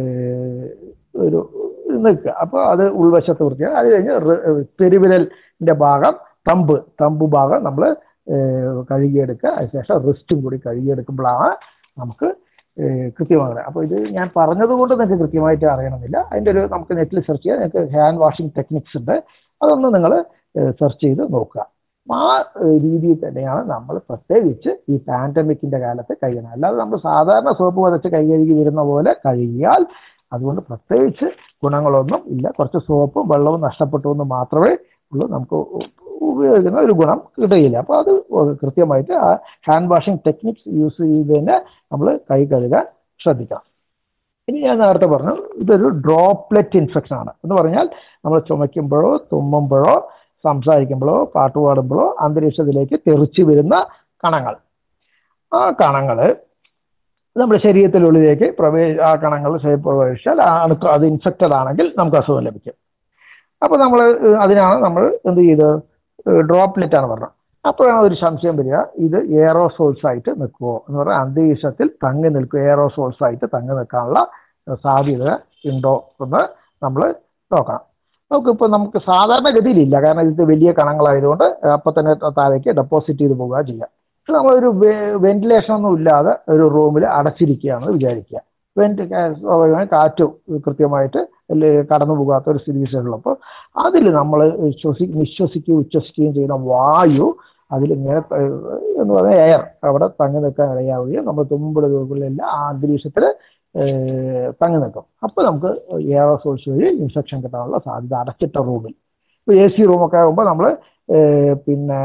ഒരു നിൽക്കുക അപ്പോൾ അത് ഉൾവശത്ത് വൃത്തിയാക്കുക അത് കഴിഞ്ഞ് പെരുവിരലിൻ്റെ ഭാഗം തമ്പ് തമ്പ് ഭാഗം നമ്മൾ കഴുകിയെടുക്കുക അതിനുശേഷം റിസ്റ്റും കൂടി കഴുകിയെടുക്കുമ്പോഴാണ് നമുക്ക് കൃത്യമാകുന്നത് അപ്പോൾ ഇത് ഞാൻ പറഞ്ഞതുകൊണ്ട് നിങ്ങൾക്ക് കൃത്യമായിട്ട് അറിയണമെന്നില്ല അതിൻ്റെ ഒരു നമുക്ക് നെറ്റിൽ സെർച്ച് ചെയ്യാം നിങ്ങൾക്ക് ഹാൻഡ് വാഷിംഗ് ടെക്നിക്സ് ഉണ്ട് അതൊന്ന് നിങ്ങൾ സെർച്ച് ചെയ്ത് നോക്കുക ആ രീതിയിൽ തന്നെയാണ് നമ്മൾ പ്രത്യേകിച്ച് ഈ പാൻഡമിക്കിൻ്റെ കാലത്ത് കഴിയണം അല്ലാതെ നമ്മൾ സാധാരണ സോപ്പ് പതച്ച് കൈ കഴുകി വരുന്ന പോലെ കഴുകിയാൽ അതുകൊണ്ട് പ്രത്യേകിച്ച് ഗുണങ്ങളൊന്നും ഇല്ല കുറച്ച് സോപ്പും വെള്ളവും നഷ്ടപ്പെട്ടു എന്ന് മാത്രമേ ഉള്ളൂ നമുക്ക് ഉപയോഗിക്കുന്ന ഒരു ഗുണം കിട്ടുകയില്ല അപ്പോൾ അത് കൃത്യമായിട്ട് ആ ഹാൻഡ് വാഷിംഗ് ടെക്നിക്സ് യൂസ് ചെയ്ത് തന്നെ നമ്മൾ കൈ കഴുകാൻ ശ്രദ്ധിക്കണം ഇനി ഞാൻ നേരത്തെ പറഞ്ഞു ഇതൊരു ഡ്രോപ്ലെറ്റ് ഇൻഫെക്ഷൻ ആണ് എന്ന് പറഞ്ഞാൽ നമ്മൾ ചുമയ്ക്കുമ്പോഴോ തുമ്മുമ്പോഴോ സംസാരിക്കുമ്പോഴോ പാട്ട് പാടുമ്പോഴോ അന്തരീക്ഷത്തിലേക്ക് തെറിച്ചു വരുന്ന കണങ്ങൾ ആ കണങ്ങൾ നമ്മുടെ ശരീരത്തിനുള്ളിലേക്ക് പ്രവേ ആ കണങ്ങൾ പ്രവേശിച്ചാൽ അണുക്കൾ അത് ഇൻഫെക്റ്റഡ് ആണെങ്കിൽ നമുക്ക് അസുഖം ലഭിക്കും അപ്പോൾ നമ്മൾ അതിനാണ് നമ്മൾ എന്ത് ചെയ്ത് ഡ്രോപ്ലെറ്റ് ആണ് പറഞ്ഞത് അപ്പോഴാണ് ഒരു സംശയം വരിക ഇത് എയറോസോൾസ് ആയിട്ട് നിൽക്കുമോ എന്ന് പറഞ്ഞാൽ അന്തരീക്ഷത്തിൽ തങ്ങി നിൽക്കും എയറോസോൾസ് ആയിട്ട് തങ്ങി നിൽക്കാനുള്ള സാധ്യത ഉണ്ടോ എന്ന് നമ്മൾ നോക്കണം നമുക്കിപ്പോൾ നമുക്ക് സാധാരണഗതിയിലില്ല കാരണം ഇത് വലിയ കണങ്ങളായതുകൊണ്ട് അപ്പം തന്നെ താഴേക്ക് ഡെപ്പോസിറ്റ് ചെയ്ത് പോവുക ചെയ്യുക പക്ഷെ നമ്മളൊരു വെന്റിലേഷൻ ഒന്നും ഇല്ലാതെ ഒരു റൂമിൽ അടച്ചിരിക്കുകയാണെന്ന് വിചാരിക്കുക വെന്റ് സ്വാഭാവികമായി കാറ്റ് കൃത്യമായിട്ട് കടന്നു പോകാത്ത ഒരു സ്ഥിതിവിശേഷമുള്ളപ്പോൾ അതിൽ നമ്മൾ ശ്വസി നിശ്വസിക്കുകയും ഉച്ഛ്വസിക്കുകയും ചെയ്യുന്ന വായു അതിലിങ്ങനെ എന്ന് പറഞ്ഞാൽ എയർ അവിടെ തങ്ങി നിൽക്കാൻ ഇടയാവുകയും നമ്മൾ തുമ്പിടുകളിലെല്ലാം ആ അന്തരീക്ഷത്തിൽ തങ്ങി നിൽക്കും അപ്പോൾ നമുക്ക് എയറോസോൾസ് വഴി ഇൻഫെക്ഷൻ കിട്ടാനുള്ള സാധ്യത അടച്ചിട്ട റൂമിൽ ഇപ്പോൾ എ സി റൂമൊക്കെ ആകുമ്പോൾ നമ്മൾ പിന്നെ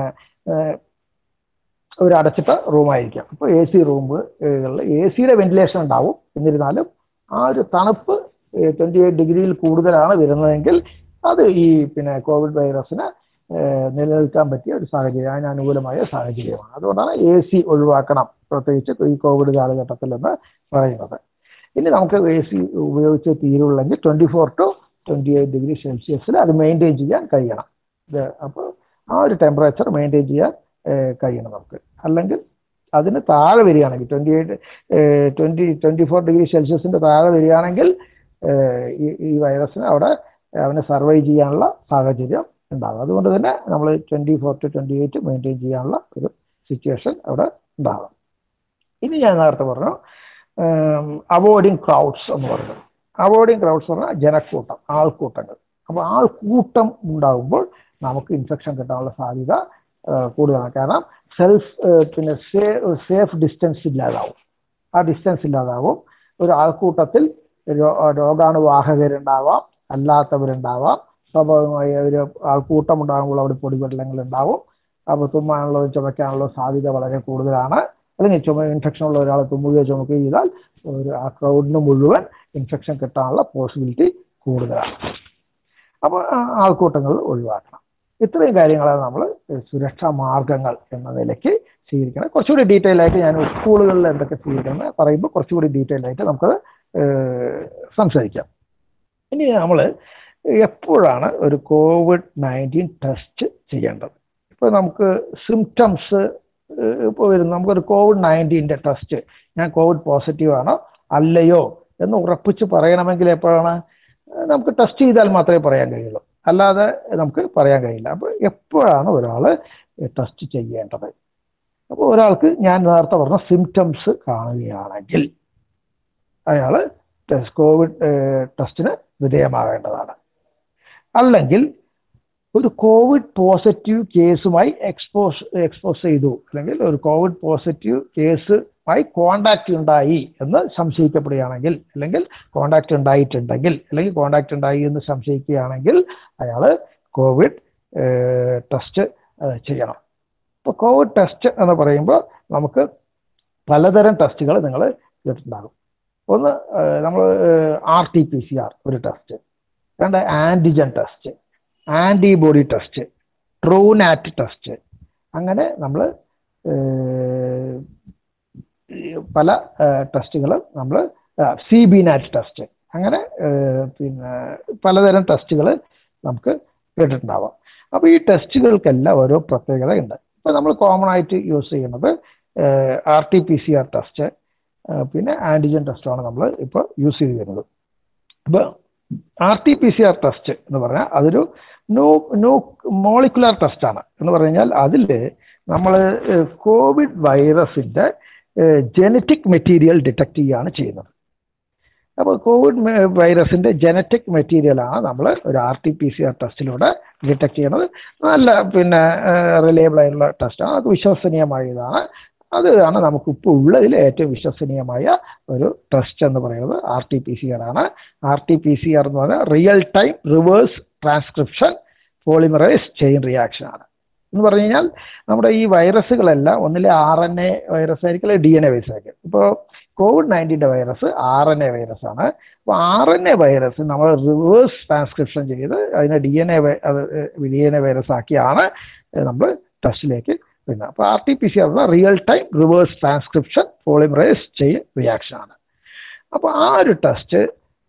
ഒരു അടച്ചിട്ട റൂമായിരിക്കാം അപ്പോൾ എ സി റൂമുകളിൽ എ സിയുടെ വെന്റിലേഷൻ ഉണ്ടാവും എന്നിരുന്നാലും ആ ഒരു തണുപ്പ് ട്വൻറ്റി എയ്റ്റ് ഡിഗ്രിയിൽ കൂടുതലാണ് വരുന്നതെങ്കിൽ അത് ഈ പിന്നെ കോവിഡ് വൈറസിന് നിലനിൽക്കാൻ പറ്റിയ ഒരു സാഹചര്യം അതിന് അനുകൂലമായ സാഹചര്യമാണ് അതുകൊണ്ടാണ് എ സി ഒഴിവാക്കണം പ്രത്യേകിച്ച് ഈ കോവിഡ് കാലഘട്ടത്തിൽ എന്ന് പറയുന്നത് ഇനി നമുക്ക് എ സി ഉപയോഗിച്ച് തീരുള്ളെങ്കിൽ twenty four to twenty eight degree സെൽഷ്യസിൽ അത് മെയിൻറ്റെയിൻ ചെയ്യാൻ കഴിയണം ഇത് അപ്പോൾ ആ ഒരു ടെമ്പറേച്ചർ മെയിൻറ്റെയിൻ ചെയ്യാൻ കഴിയണം നമുക്ക് അല്ലെങ്കിൽ അതിന് താഴെ വരികയാണെങ്കിൽ twenty eight twenty twenty four degree സെൽഷ്യസിൻ്റെ താഴെ വരികയാണെങ്കിൽ ഈ ഈ വൈറസിന് അവിടെ അവനെ സർവൈവ് ചെയ്യാനുള്ള സാഹചര്യം ഉണ്ടാകും അതുകൊണ്ട് തന്നെ നമ്മൾ twenty four to twenty eight maintain ചെയ്യാനുള്ള ഒരു സിറ്റുവേഷൻ അവിടെ ഉണ്ടാകും ഇനി ഞാൻ നേരത്തെ പറഞ്ഞു അവോയ്ഡിങ് ക്രൗഡ്സ് എന്ന് പറഞ്ഞു അവോയ്ഡിങ് ക്രൗഡ്സ് പറഞ്ഞാൽ ജനക്കൂട്ടം ആൾക്കൂട്ടങ്ങൾ അപ്പോൾ ആൾക്കൂട്ടം ഉണ്ടാകുമ്പോൾ നമുക്ക് ഇൻഫെക്ഷൻ കിട്ടാനുള്ള സാധ്യത കൂടുതലാണ് കാരണം സെൽഫ് പിന്നെ സേഫ് ഡിസ്റ്റൻസ് ഇല്ലാതാവും ആ ഡിസ്റ്റൻസ് ഇല്ലാതാവും ഒരു ആൾക്കൂട്ടത്തിൽ രോഗാണുവാഹകരുണ്ടാവാം അല്ലാത്തവരുണ്ടാവാം സ്വാഭാവികമായി ഒരു ആൾക്കൂട്ടം ഉണ്ടാകുമ്പോൾ അവിടെ പൊടിപടലങ്ങൾ ഉണ്ടാവും അപ്പോൾ തുമ്മാനുള്ളതും ചുമയ്ക്കാനുള്ള സാധ്യത വളരെ കൂടുതലാണ് അല്ലെങ്കിൽ ചുമ ഇൻഫെക്ഷൻ ഉള്ള ഒരാൾ തുമ്മുകയോ ചുമക്കുകയോ ചെയ്താൽ ഒരു ആ ക്രൗഡിന് മുഴുവൻ ഇൻഫെക്ഷൻ കിട്ടാനുള്ള പോസിബിലിറ്റി കൂടുതലാണ് അപ്പോൾ ആൾക്കൂട്ടങ്ങൾ ഒഴിവാക്കണം ഇത്രയും കാര്യങ്ങളാണ് നമ്മൾ സുരക്ഷാ മാർഗങ്ങൾ എന്ന നിലയ്ക്ക് സ്വീകരിക്കണം കുറച്ചുകൂടി ഡീറ്റെയിൽ ആയിട്ട് ഞാൻ സ്കൂളുകളിൽ എന്തൊക്കെ സ്വീകരിക്കണം പറയുമ്പോൾ കുറച്ചുകൂടി ഡീറ്റെയിൽ ആയിട്ട് നമുക്ക് സംസാരിക്കാം ഇനി നമ്മൾ എപ്പോഴാണ് ഒരു കോവിഡ് നയൻറ്റീൻ ടെസ്റ്റ് ചെയ്യേണ്ടത് ഇപ്പോൾ നമുക്ക് സിംറ്റംസ് ഇപ്പോൾ വരുന്നു നമുക്കൊരു കോവിഡ് നയൻറ്റീൻ്റെ ടെസ്റ്റ് ഞാൻ കോവിഡ് പോസിറ്റീവ് ആണോ അല്ലയോ എന്ന് ഉറപ്പിച്ച് പറയണമെങ്കിൽ എപ്പോഴാണ് നമുക്ക് ടെസ്റ്റ് ചെയ്താൽ മാത്രമേ പറയാൻ കഴിയുള്ളൂ അല്ലാതെ നമുക്ക് പറയാൻ കഴിയില്ല അപ്പോൾ എപ്പോഴാണ് ഒരാൾ ടെസ്റ്റ് ചെയ്യേണ്ടത് അപ്പോൾ ഒരാൾക്ക് ഞാൻ നേരത്തെ പറഞ്ഞ സിംറ്റംസ് കാണുകയാണെങ്കിൽ അയാൾ കോവിഡ് ടെസ്റ്റിന് വിധേയമാകേണ്ടതാണ് അല്ലെങ്കിൽ ഒരു കോവിഡ് പോസിറ്റീവ് കേസുമായി എക്സ്പോസ് എക്സ്പോസ് ചെയ്തു അല്ലെങ്കിൽ ഒരു കോവിഡ് പോസിറ്റീവ് കേസുമായി കോണ്ടാക്ട് ഉണ്ടായി എന്ന് സംശയിക്കപ്പെടുകയാണെങ്കിൽ അല്ലെങ്കിൽ കോണ്ടാക്ട് ഉണ്ടായിട്ടുണ്ടെങ്കിൽ അല്ലെങ്കിൽ കോണ്ടാക്ട് ഉണ്ടായി എന്ന് സംശയിക്കുകയാണെങ്കിൽ അയാൾ കോവിഡ് ടെസ്റ്റ് ചെയ്യണം ഇപ്പോൾ കോവിഡ് ടെസ്റ്റ് എന്ന് പറയുമ്പോൾ നമുക്ക് പലതരം ടെസ്റ്റുകൾ നിങ്ങൾ കേട്ടിട്ടുണ്ടാകും ഒന്ന് നമ്മൾ R T P C R ഒരു ടെസ്റ്റ് രണ്ട് antigen test antibody test Truenat test അങ്ങനെ നമ്മൾ പല ടെസ്റ്റുകൾ നമ്മൾ സി ബി നാറ്റ് ടെസ്റ്റ് അങ്ങനെ പിന്നെ പലതരം ടെസ്റ്റുകൾ നമുക്ക് കേട്ടിട്ടുണ്ടാവാം അപ്പോൾ ഈ ടെസ്റ്റുകൾക്കെല്ലാം ഓരോ പ്രത്യേകതയുണ്ട് ഇപ്പോൾ നമ്മൾ കോമൺ ആയിട്ട് യൂസ് ചെയ്യുന്നത് R T P C R test പിന്നെ ആൻറ്റിജൻ ടെസ്റ്റാണ് നമ്മൾ ഇപ്പോൾ യൂസ് ചെയ്ത് വരുന്നത് അപ്പോൾ R T P C R test എന്ന് പറഞ്ഞാൽ അതൊരു നോ നോ മോളിക്കുലർ ടെസ്റ്റാണ് എന്ന് പറഞ്ഞു കഴിഞ്ഞാൽ അതിൽ നമ്മൾ കോവിഡ് വൈറസിൻ്റെ ജനറ്റിക് മെറ്റീരിയൽ ഡിറ്റക്ട് ചെയ്യുകയാണ് ചെയ്യുന്നത് അപ്പോൾ കോവിഡ് വൈറസിൻ്റെ ജനറ്റിക് മെറ്റീരിയലാണ് നമ്മൾ ഒരു R T P C R ടെസ്റ്റിലൂടെ ഡിറ്റക്ട് ചെയ്യുന്നത് നല്ല പിന്നെ റിലയബിൾ ആയിട്ടുള്ള ടെസ്റ്റാണ് അത് വിശ്വസനീയമായതാണ് അതാണ് നമുക്ക് ഇപ്പോൾ ഉള്ളതിൽ ഏറ്റവും വിശ്വസനീയമായ ഒരു ടെസ്റ്റ് എന്ന് പറയുന്നത് R T P C R ആണ് R T P C R എന്ന് പറഞ്ഞാൽ real time reverse transcription polymerise chain reaction ആണ് എന്ന് പറഞ്ഞു കഴിഞ്ഞാൽ നമ്മുടെ ഈ വൈറസുകളെല്ലാം ഒന്നിലെ ആർ എൻ എ വൈറസ് ആയിരിക്കും അല്ലെങ്കിൽ ഡി എൻ എ വൈറസ് ആയിരിക്കും ഇപ്പോൾ കോവിഡ് നയൻറ്റീൻ്റെ virus R N A virus ആണ് അപ്പോൾ ആർ എൻ എ വൈറസ് നമ്മൾ റിവേഴ്സ് ട്രാൻസ്ക്രിപ്ഷൻ ചെയ്ത് അതിനെ D N A D N A virus ആക്കിയാണ് നമ്മൾ ടെസ്റ്റിലേക്ക് പിന്നെ അപ്പോൾ R T P C R real time reverse transcription polymerise chain reaction ആണ് അപ്പോൾ ആ ഒരു ടെസ്റ്റ്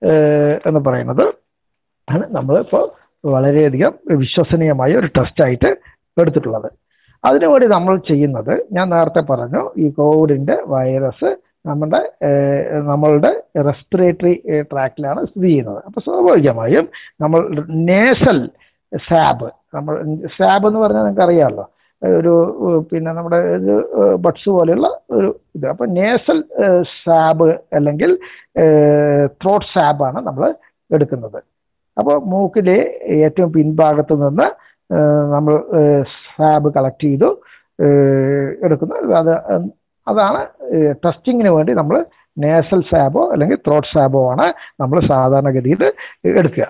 എന്ന് പറയുന്നത് ആണ് നമ്മളിപ്പോൾ വളരെയധികം വിശ്വസനീയമായ ഒരു ടെസ്റ്റായിട്ട് എടുത്തിട്ടുള്ളത് അതിനുവേണ്ടി നമ്മൾ ചെയ്യുന്നത് ഞാൻ നേരത്തെ പറഞ്ഞു ഈ കോവിഡിൻ്റെ വൈറസ് നമ്മുടെ നമ്മളുടെ റെസ്പിറേറ്ററി ട്രാക്റ്റിലാണ് സ്ഥിതി ചെയ്യുന്നത് അപ്പോൾ സ്വാഭാവികമായും നമ്മൾ നേസൽ സാബ് നമ്മൾ സാബ് എന്ന് പറഞ്ഞാൽ നിങ്ങൾക്ക് അറിയാമല്ലോ ഒരു പിന്നെ നമ്മുടെ ഒരു ബഡ്സ് പോലെയുള്ള ഒരു ഇത് അപ്പോൾ നേസൽ സാബ് അല്ലെങ്കിൽ ത്രോട്ട് സാബാണ് നമ്മൾ എടുക്കുന്നത് അപ്പോൾ മൂക്കിലെ ഏറ്റവും പിൻഭാഗത്ത് നിന്ന് നമ്മൾ സാബ് കളക്ട് ചെയ്തു എടുക്കുന്നത് അത് അതാണ് ടെസ്റ്റിങ്ങിന് വേണ്ടി നമ്മൾ നേസൽ സാബോ അല്ലെങ്കിൽ ത്രോട്ട് സാബോ ആണ് നമ്മൾ സാധാരണഗതിയിൽ എടുക്കുക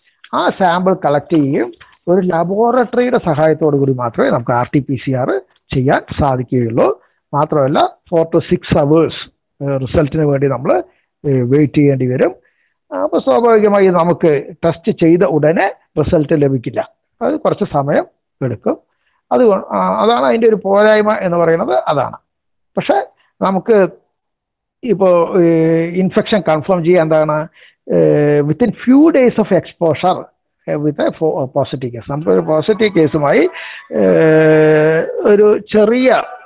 ആ സാമ്പിൾ കളക്ട് ചെയ്യുകയും ഒരു ലബോറട്ടറിയുടെ സഹായത്തോടു കൂടി മാത്രമേ നമുക്ക് R T P C R ചെയ്യാൻ സാധിക്കുകയുള്ളൂ മാത്രമല്ല ഫോർ ടു സിക്സ് അവേഴ്സ് റിസൾട്ടിന് വേണ്ടി നമ്മൾ വെയിറ്റ് ചെയ്യേണ്ടി വരും അപ്പോൾ സ്വാഭാവികമായി നമുക്ക് ടെസ്റ്റ് ചെയ്ത ഉടനെ റിസൾട്ട് ലഭിക്കില്ല അത് കുറച്ച് സമയം എടുക്കും അത് അതാണ് അതിൻ്റെ ഒരു പോരായ്മ എന്ന് പറയുന്നത് അതാണ് പക്ഷേ നമുക്ക് ഇപ്പോൾ ഇൻഫെക്ഷൻ കൺഫേം ചെയ്യാൻ എന്താണ് within few days of exposure with positive case നമുക്കൊരു പോസിറ്റീവ് കേസുമായി ഒരു ചെറിയ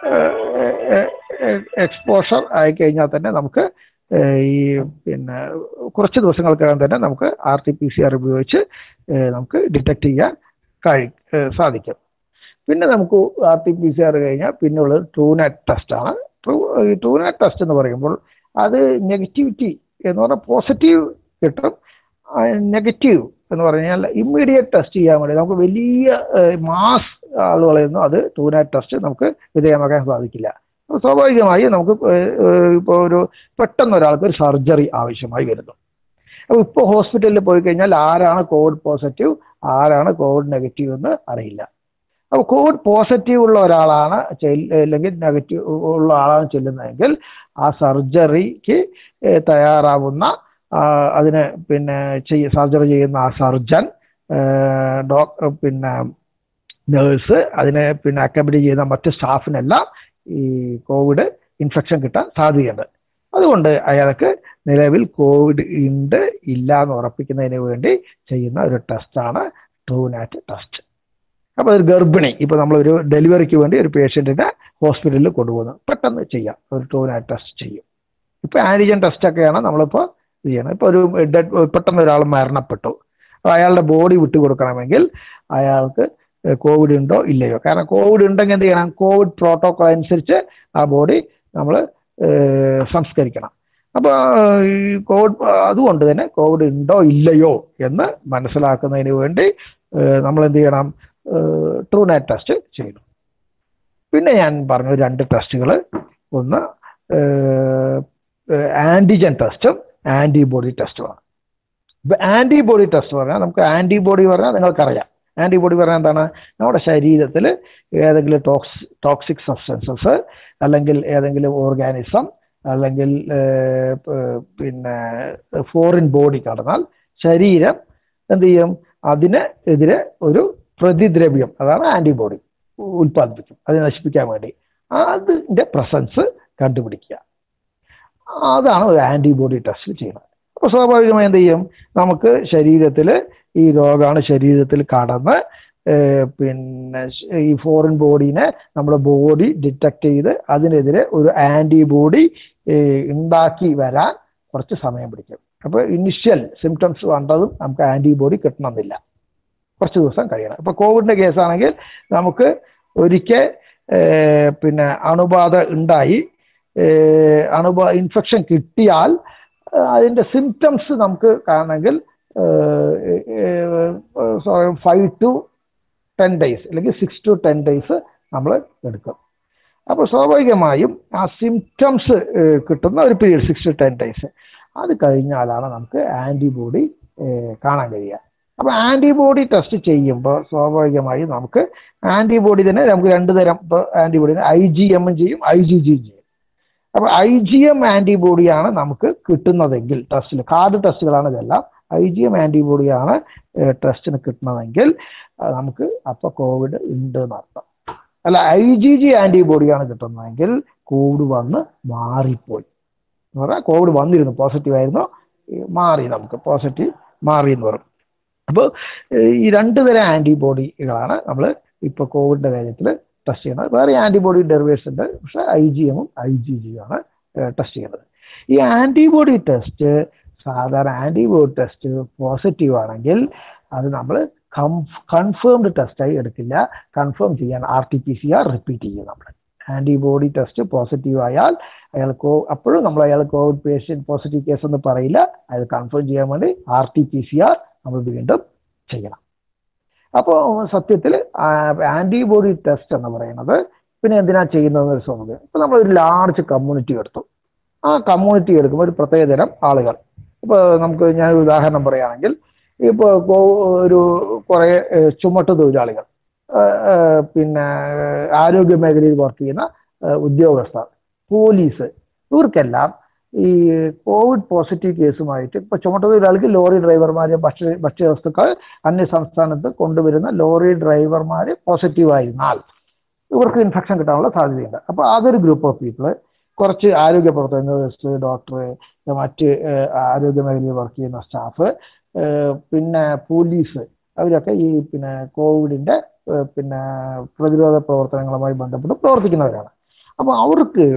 എക്സ്പോഷർ ആയിക്കഴിഞ്ഞാൽ തന്നെ നമുക്ക് ഈ പിന്നെ കുറച്ച് ദിവസങ്ങൾക്കകം തന്നെ നമുക്ക് R T P C R ഉപയോഗിച്ച് നമുക്ക് ഡിറ്റക്ട് ചെയ്യാൻ കഴി സാധിക്കും പിന്നെ നമുക്ക് R T P C R കഴിഞ്ഞാൽ പിന്നെയുള്ളത് ട്രൂനാറ്റ് ടെസ്റ്റാണ് ട്രൂ ഈ ട്രൂനാറ്റ് ടെസ്റ്റ് എന്ന് പറയുമ്പോൾ അത് നെഗറ്റിവിറ്റി എന്ന് പറഞ്ഞാൽ പോസിറ്റീവ് കിട്ടും നെഗറ്റീവ് എന്ന് പറഞ്ഞാൽ ഇമ്മീഡിയറ്റ് ടെസ്റ്റ് ചെയ്യാൻ വേണ്ടി നമുക്ക് വലിയ മാസ് ആളുകളെയൊന്നും അത് ട്രൂനാറ്റ് ടെസ്റ്റ് നമുക്ക് വിധേയമാക്കാൻ സാധിക്കില്ല സ്വാഭാവികമായി നമുക്ക് ഇപ്പോൾ ഒരു പെട്ടെന്ന് ഒരാൾക്ക് ഒരു സർജറി ആവശ്യമായി വരുന്നു അപ്പോൾ ഇപ്പോൾ ഹോസ്പിറ്റലിൽ പോയി കഴിഞ്ഞാൽ ആരാണ് കോവിഡ് പോസിറ്റീവ് ആരാണ് കോവിഡ് നെഗറ്റീവ് എന്ന് അറിയില്ല അപ്പോൾ കോവിഡ് പോസിറ്റീവ് ഉള്ള ഒരാളാണ് അല്ലെങ്കിൽ നെഗറ്റീവ് ഉള്ള ആളാണ് ചെല്ലുന്നതെങ്കിൽ ആ സർജറിക്ക് തയ്യാറാവുന്ന അതിന് പിന്നെ ചെയ്യ സർജറി ചെയ്യുന്ന ആ സർജൻ ഡോക്ടർ പിന്നെ നേഴ്സ് അതിനെ പിന്നെ അക്കമ്പനി ചെയ്യുന്ന മറ്റ് സ്റ്റാഫിനെല്ലാം ഈ കോവിഡ് ഇൻഫെക്ഷൻ കിട്ടാൻ സാധ്യതയുണ്ട് അതുകൊണ്ട് അയാൾക്ക് നിലവിൽ കോവിഡ് ഉണ്ട് ഇല്ല എന്ന് ഉറപ്പിക്കുന്നതിന് വേണ്ടി ചെയ്യുന്ന ഒരു ടെസ്റ്റാണ് ട്രൂനാറ്റ് ടെസ്റ്റ് അപ്പോൾ ഒരു ഗർഭിണി ഇപ്പോൾ നമ്മളൊരു ഡെലിവറിക്ക് വേണ്ടി ഒരു പേഷ്യൻറ്റിനെ ഹോസ്പിറ്റലിൽ കൊണ്ടുപോകുന്നു പെട്ടെന്ന് ചെയ്യാം ഒരു ട്രൂനാറ്റ് ടെസ്റ്റ് ചെയ്യും ഇപ്പോൾ ആൻറ്റിജൻ ടെസ്റ്റൊക്കെയാണ് നമ്മളിപ്പോൾ ചെയ്യണം ഇപ്പോൾ ഒരു ഡെഡ് പെട്ടെന്ന് ഒരാൾ മരണപ്പെട്ടു അപ്പോൾ അയാളുടെ ബോഡി വിട്ടുകൊടുക്കണമെങ്കിൽ അയാൾക്ക് കോവിഡ് ഉണ്ടോ ഇല്ലയോ കാരണം കോവിഡ് ഉണ്ടെങ്കിൽ എന്ത് ചെയ്യണം കോവിഡ് പ്രോട്ടോകോൾ അനുസരിച്ച് ആ ബോഡി നമ്മൾ സംസ്കരിക്കണം അപ്പോൾ ഈ കോവിഡ് അതുകൊണ്ട് തന്നെ കോവിഡ് ഉണ്ടോ ഇല്ലയോ എന്ന് മനസ്സിലാക്കുന്നതിന് വേണ്ടി നമ്മൾ എന്ത് ചെയ്യണം ട്രൂ നെറ്റ് ടെസ്റ്റ് ചെയ്യണം പിന്നെ ഞാൻ പറഞ്ഞു രണ്ട് ടെസ്റ്റുകൾ ഒന്ന് ആൻറ്റിജൻ ടെസ്റ്റും ആൻറ്റിബോഡി ടെസ്റ്റുമാണ് ഇപ്പം ആൻറ്റിബോഡി ടെസ്റ്റ് പറഞ്ഞാൽ നമുക്ക് ആൻറ്റിബോഡി പറഞ്ഞാൽ നിങ്ങൾക്കറിയാം ആൻറ്റിബോഡി പറഞ്ഞാൽ എന്താണ് നമ്മുടെ ശരീരത്തിൽ ഏതെങ്കിലും ടോക്സ് ടോക്സിക് സബ്സ്റ്റൻസസ് അല്ലെങ്കിൽ ഏതെങ്കിലും ഓർഗാനിസം അല്ലെങ്കിൽ പിന്നെ ഫോറിൻ ബോഡി കടന്നാൽ ശരീരം എന്ത് ചെയ്യും അതിന് എതിരെ ഒരു പ്രതിദ്രവ്യം അതാണ് ആൻറ്റിബോഡി ഉൽപ്പാദിപ്പിക്കും അത് നശിപ്പിക്കാൻ വേണ്ടി അതിൻ്റെ പ്രസൻസ് കണ്ടുപിടിക്കുക അതാണ് ഒരു ആൻറ്റിബോഡി ടെസ്റ്റ് ചെയ്യുന്നത് അപ്പോൾ സ്വാഭാവികമായി എന്ത് ചെയ്യും നമുക്ക് ശരീരത്തിൽ ഈ രോഗമാണ് ശരീരത്തിൽ കടന്ന് പിന്നെ ഈ ഫോറിൻ ബോഡീനെ നമ്മുടെ ബോഡി ഡിറ്റക്ട് ചെയ്ത് അതിനെതിരെ ഒരു ആൻറ്റിബോഡി ഉണ്ടാക്കി വരാൻ കുറച്ച് സമയം പിടിക്കും അപ്പോൾ ഇനിഷ്യൽ സിംറ്റംസ് കണ്ടതും നമുക്ക് ആൻറ്റിബോഡി കിട്ടണമെന്നില്ല കുറച്ച് ദിവസം കഴിയണം ഇപ്പോൾ കോവിഡിൻ്റെ കേസാണെങ്കിൽ നമുക്ക് ഒരിക്കൽ പിന്നെ അണുബാധ ഉണ്ടായി അണുബാ ഇൻഫെക്ഷൻ കിട്ടിയാൽ അതിൻ്റെ സിംറ്റംസ് നമുക്ക് കാണണമെങ്കിൽ ഫൈവ് ടു ടെൻ ഡേയ്സ് അല്ലെങ്കിൽ സിക്സ് ടു ടെൻ ഡേയ്സ് നമ്മൾ എടുക്കും അപ്പോൾ സ്വാഭാവികമായും ആ സിംറ്റംസ് കിട്ടുന്ന ഒരു period six to ten days അത് കഴിഞ്ഞാലാണ് നമുക്ക് ആൻറ്റിബോഡി കാണാൻ കഴിയുക അപ്പോൾ ആൻറ്റിബോഡി ടെസ്റ്റ് ചെയ്യുമ്പോൾ സ്വാഭാവികമായും നമുക്ക് ആൻറ്റിബോഡി തന്നെ നമുക്ക് രണ്ട് തരം ഇപ്പോൾ ആൻറ്റിബോഡി ഐ ജി എമ്മും ചെയ്യും ഐ ജി ജിയും ചെയ്യും അപ്പോൾ ഐ ജി എം ആൻറ്റിബോഡിയാണ് നമുക്ക് കിട്ടുന്നതെങ്കിൽ ടെസ്റ്റിൽ കാർഡ് ടെസ്റ്റുകളാണ് ഇതെല്ലാം ഐ ജി എം ആൻറ്റിബോഡിയാണ് ടെസ്റ്റിന് കിട്ടുന്നതെങ്കിൽ നമുക്ക് അപ്പോൾ കോവിഡ് ഉണ്ട് എന്നർത്ഥം അല്ല ഐ ജി ജി ആൻറ്റിബോഡിയാണ് കിട്ടുന്നതെങ്കിൽ കോവിഡ് വന്ന് മാറിപ്പോയി എന്ന് പറഞ്ഞാൽ കോവിഡ് വന്നിരുന്നു പോസിറ്റീവ് ആയിരുന്നു മാറി നമുക്ക് പോസിറ്റീവ് മാറി എന്ന് പറയും അപ്പോൾ ഈ രണ്ട് തരം ആൻറ്റിബോഡികളാണ് നമ്മൾ ഇപ്പോൾ കോവിഡിൻ്റെ കാര്യത്തിൽ ടെസ്റ്റ് ചെയ്യുന്നത് വേറെ ആൻറ്റിബോഡി ഡെറിവേഷൻ ഉണ്ട് പക്ഷേ ഐ ജി എമ്മും ഐ ജി ജിയും ആണ് ടെസ്റ്റ് ചെയ്യുന്നത് ഈ ആൻറ്റിബോഡി ടെസ്റ്റ് സാധാരണ ആൻറ്റിബോഡി ടെസ്റ്റ് പോസിറ്റീവ് ആണെങ്കിൽ അത് നമ്മൾ കൺഫേംഡ് ടെസ്റ്റായി എടുക്കില്ല കൺഫേം ചെയ്യാൻ R T P C R repeat ചെയ്യും നമ്മൾ ആൻറ്റിബോഡി ടെസ്റ്റ് പോസിറ്റീവ് ആയാൽ അയാൾ കോ അപ്പോഴും നമ്മൾ അയാൾ കോവിഡ് പേഷ്യൻ്റ് പോസിറ്റീവ് കേസ് എന്ന് പറയില്ല അത് കൺഫേം ചെയ്യാൻ വേണ്ടി R T P C R നമ്മൾ വീണ്ടും ചെയ്യണം അപ്പോൾ സത്യത്തിൽ ആൻറ്റിബോഡി ടെസ്റ്റ് എന്ന് പറയുന്നത് പിന്നെ എന്തിനാ ചെയ്യുന്നതെന്ന് ഒരു സ്വാഭാവികം ഇപ്പോൾ നമ്മൾ ഒരു ലാർജ് കമ്മ്യൂണിറ്റി എടുത്തു ആ കമ്മ്യൂണിറ്റി എടുക്കുമ്പോൾ ഒരു പ്രത്യേകതരം ആളുകൾ ഇപ്പോൾ നമുക്ക് ഞാൻ ഒരു ഉദാഹരണം പറയുകയാണെങ്കിൽ ഇപ്പോൾ ഒരു കുറേ ചുമട്ട് തൊഴിലാളികൾ പിന്നെ ആരോഗ്യ മേഖലയിൽ വർക്ക് ചെയ്യുന്ന ഉദ്യോഗസ്ഥർ പോലീസ് ഇവർക്കെല്ലാം ഈ കോവിഡ് പോസിറ്റീവ് കേസുമായിട്ട് ഇപ്പോൾ ചുമട്ടുതൊഴിലാളിക്ക് ലോറി ഡ്രൈവർമാർ ഭക്ഷ്യ ഭക്ഷ്യവസ്തുക്കൾ അന്യ സംസ്ഥാനത്ത് കൊണ്ടുവരുന്ന ലോറി ഡ്രൈവർമാർ പോസിറ്റീവ് ആയിരുന്നാൽ ഇവർക്ക് ഇൻഫെക്ഷൻ കിട്ടാനുള്ള സാധ്യതയുണ്ട് അപ്പോൾ അതൊരു ഗ്രൂപ്പ് ഓഫ് പീപ്പിൾ കുറച്ച് ആരോഗ്യ പ്രവർത്തകർ നഴ്സ് ഡോക്ടർ മറ്റ് ആരോഗ്യ മേഖലയിൽ വർക്ക് ചെയ്യുന്ന സ്റ്റാഫ് പിന്നെ പോലീസ് അവരൊക്കെ ഈ പിന്നെ കോവിഡിൻ്റെ പിന്നെ പ്രതിരോധ പ്രവർത്തനങ്ങളുമായി ബന്ധപ്പെട്ട് പ്രവർത്തിക്കുന്നവരാണ് അപ്പോൾ അവർക്ക്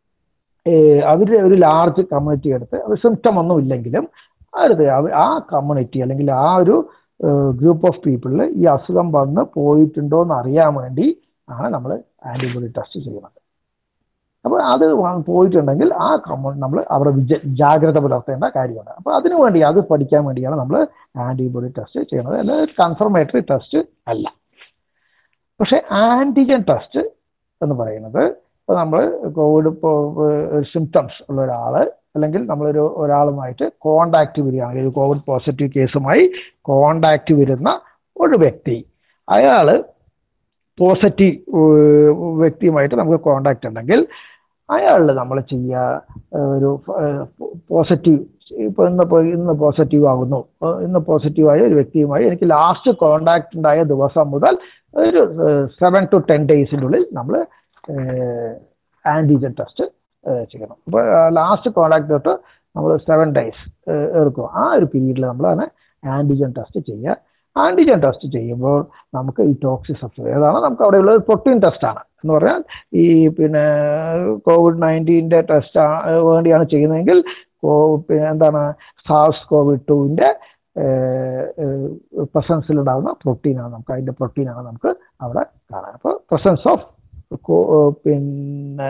അവർ ഒരു ലാർജ് കമ്മ്യൂണിറ്റി എടുത്ത് അത് സിംറ്റം ഒന്നും ഇല്ലെങ്കിലും അവരത് ആ കമ്മ്യൂണിറ്റി അല്ലെങ്കിൽ ആ ഒരു ഗ്രൂപ്പ് ഓഫ് പീപ്പിളിൽ ഈ അസുഖം വന്ന് പോയിട്ടുണ്ടോ എന്ന് അറിയാൻ വേണ്ടി ആണ് നമ്മൾ ആൻറ്റിബോഡി ടെസ്റ്റ് ചെയ്യുന്നത് അപ്പോൾ അത് പോയിട്ടുണ്ടെങ്കിൽ ആ കമ്മ്യൂൺ നമ്മൾ അവരുടെ വിജ ജാഗ്രത പുലർത്തേണ്ട കാര്യമുണ്ട് അപ്പോൾ അതിനു വേണ്ടി അത് പഠിക്കാൻ വേണ്ടിയാണ് നമ്മൾ ആൻറ്റിബോഡി ടെസ്റ്റ് ചെയ്യുന്നത് അല്ല കൺഫർമേറ്ററി ടെസ്റ്റ് അല്ല പക്ഷേ ആൻറ്റിജൻ ടെസ്റ്റ് എന്ന് പറയുന്നത് ഇപ്പോൾ നമ്മൾ കോവിഡ് ഇപ്പോൾ സിംറ്റംസ് ഉള്ള ഒരാൾ അല്ലെങ്കിൽ നമ്മളൊരു ഒരാളുമായിട്ട് കോണ്ടാക്റ്റ് വരികയാണെങ്കിൽ ഒരു കോവിഡ് പോസിറ്റീവ് കേസുമായി കോണ്ടാക്റ്റ് വരുന്ന ഒരു വ്യക്തി അയാൾ പോസിറ്റീവ് വ്യക്തിയുമായിട്ട് നമുക്ക് കോണ്ടാക്റ്റ് ഉണ്ടെങ്കിൽ അയാളിൽ നമ്മൾ ചെയ്യുക ഒരു പോസിറ്റീവ് ഇപ്പോൾ ഇന്ന് ഇന്ന് പോസിറ്റീവ് ആകുന്നു ഇന്ന് പോസിറ്റീവായ ഒരു വ്യക്തിയുമായി എനിക്ക് ലാസ്റ്റ് കോണ്ടാക്ട് ഉണ്ടായ ദിവസം മുതൽ ഒരു സെവൻ ടു ടെൻ ഡേയ്സിൻ്റെ ഉള്ളിൽ നമ്മൾ ആൻറ്റിജൻ ടെസ്റ്റ് ചെയ്യണം അപ്പോൾ ലാസ്റ്റ് കോണ്ടാക്ട് തൊട്ട് നമ്മൾ സെവൻ ഡേയ്സ് എടുക്കും ആ ഒരു പീരീഡിൽ നമ്മൾ അതിനെ ആൻറ്റിജൻ ടെസ്റ്റ് ചെയ്യുക ആൻറ്റിജൻ ടെസ്റ്റ് ചെയ്യുമ്പോൾ നമുക്ക് ഈ ടോക്സിസ് ഏതാണ് നമുക്ക് അവിടെയുള്ളത് പ്രോട്ടീൻ ടെസ്റ്റാണ് എന്ന് പറഞ്ഞാൽ ഈ പിന്നെ കോവിഡ് നയൻറ്റീൻ്റെ ടെസ്റ്റ് വേണ്ടിയാണ് ചെയ്യുന്നതെങ്കിൽ പിന്നെ എന്താണ് സാസ് കോവിഡ് ടുവിൻ്റെ പ്രസൻസിലുണ്ടാകുന്ന പ്രോട്ടീനാണ് നമുക്ക് അതിൻ്റെ പ്രോട്ടീനാണ് നമുക്ക് അവിടെ കാണാൻ അപ്പോൾ പ്രസൻസ് ഓഫ് പിന്നെ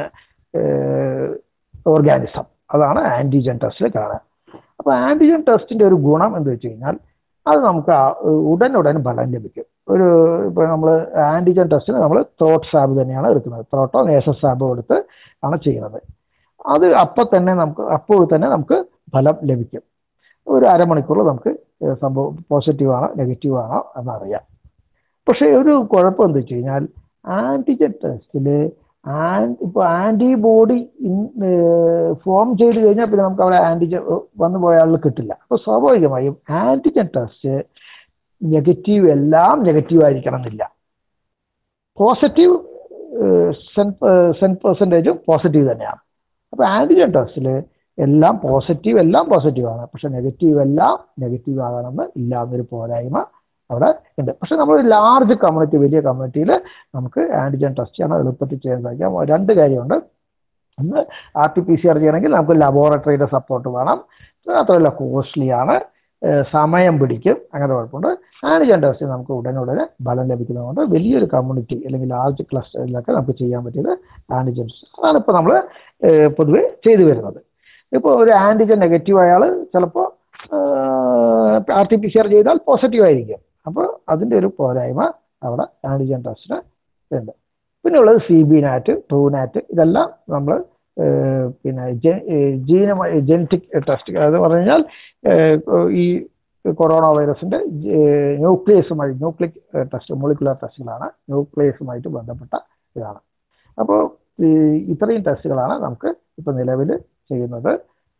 ഓർഗാനിസം അതാണ് ആൻറ്റിജൻ ടെസ്റ്റിൽ കാണാൻ അപ്പോൾ ആൻറ്റിജൻ ടെസ്റ്റിൻ്റെ ഒരു ഗുണം എന്ന് വെച്ച് കഴിഞ്ഞാൽ അത് നമുക്ക് ഉടനുടൻ ഫലം ലഭിക്കും ഒരു ഇപ്പോൾ നമ്മൾ ആൻറ്റിജൻ ടെസ്റ്റിന് നമ്മൾ ത്രോട്ട് സാബ് തന്നെയാണ് എടുക്കുന്നത് ത്രോട്ടോ നേസ സാബോ എടുത്ത് ആണ് ചെയ്യുന്നത് അത് അപ്പം തന്നെ നമുക്ക് അപ്പോൾ തന്നെ നമുക്ക് ഫലം ലഭിക്കും ഒരു അരമണിക്കൂറിൽ നമുക്ക് സംഭവം പോസിറ്റീവ് ആണോ നെഗറ്റീവ് ആണോ എന്നറിയാം പക്ഷേ ഒരു കുഴപ്പം എന്താ വെച്ച് കഴിഞ്ഞാൽ ആൻറ്റിജൻ ടെസ്റ്റിൽ ഇപ്പോൾ ആൻറ്റിബോഡി ഫോം ചെയ്ത് കഴിഞ്ഞാൽ പിന്നെ നമുക്ക് അവിടെ ആൻറ്റിജൻ വന്നു പോയ ആളിൽ കിട്ടില്ല അപ്പോൾ സ്വാഭാവികമായും ആൻറ്റിജൻ ടെസ്റ്റ് നെഗറ്റീവ് എല്ലാം നെഗറ്റീവ് ആയിരിക്കണം എന്നില്ല പോസിറ്റീവ് സെൻ പെർസെൻറ്റേജും പോസിറ്റീവ് തന്നെയാണ് അപ്പോൾ ആൻറ്റിജൻ ടെസ്റ്റിൽ എല്ലാം പോസിറ്റീവ് എല്ലാം പോസിറ്റീവ് ആണ് പക്ഷെ നെഗറ്റീവ് എല്ലാം നെഗറ്റീവ് ആകണമെന്ന് ഇല്ല എന്നൊരു പോരായ്മ അവിടെ ഉണ്ട് പക്ഷെ നമ്മൾ ലാർജ് കമ്മ്യൂണിറ്റി വലിയ കമ്മ്യൂണിറ്റിയിൽ നമുക്ക് ആൻറ്റിജൻ ടെസ്റ്റ് ആണ് എളുപ്പത്തിൽ ചെയ്യാൻ സാധിക്കാം രണ്ട് കാര്യമുണ്ട് ഒന്ന് R T P C R ചെയ്യണമെങ്കിൽ നമുക്ക് ലബോറട്ടറിയുടെ സപ്പോർട്ട് വേണം മാത്രമല്ല കോസ്റ്റ്ലി ആണ് സമയം പിടിക്കും അങ്ങനെ കുഴപ്പമുണ്ട് ആൻറ്റിജൻ ടെസ്റ്റ് നമുക്ക് ഉടനുടനെ ഫലം ലഭിക്കുന്നതുകൊണ്ട് വലിയൊരു കമ്മ്യൂണിറ്റി അല്ലെങ്കിൽ ലാർജ് ക്ലസ്റ്ററിലൊക്കെ നമുക്ക് ചെയ്യാൻ പറ്റിയത് ആൻറ്റിജൻ ടെസ്റ്റ് അതാണ് ഇപ്പോൾ നമ്മൾ പൊതുവെ ചെയ്തു വരുന്നത് ഇപ്പോൾ ഒരു ആൻറ്റിജൻ നെഗറ്റീവ് അയാൾ ചിലപ്പോൾ R T P C R ചെയ്താൽ പോസിറ്റീവ് ആയിരിക്കും അപ്പോൾ അതിൻ്റെ ഒരു പോരായ്മ അവിടെ ആൻറ്റിജൻ ടെസ്റ്റിന് ഉണ്ട് പിന്നെ ഉള്ളത് C B NAAT Truenat ഇതെല്ലാം നമ്മൾ പിന്നെ ജീനമായി ജനറ്റിക് ടെസ്റ്റ് അത് പറഞ്ഞു കഴിഞ്ഞാൽ ഈ കൊറോണ വൈറസിൻ്റെ ന്യൂക്ലിയസുമായി ന്യൂക്ലിക് ടെസ്റ്റ് മോളിക്കുലർ ടെസ്റ്റുകളാണ് ന്യൂക്ലിയസുമായിട്ട് ബന്ധപ്പെട്ട ഇതാണ് അപ്പോൾ ഈ ഇത്രയും ടെസ്റ്റുകളാണ് നമുക്ക് ഇപ്പോൾ നിലവിൽ ചെയ്യുന്നത്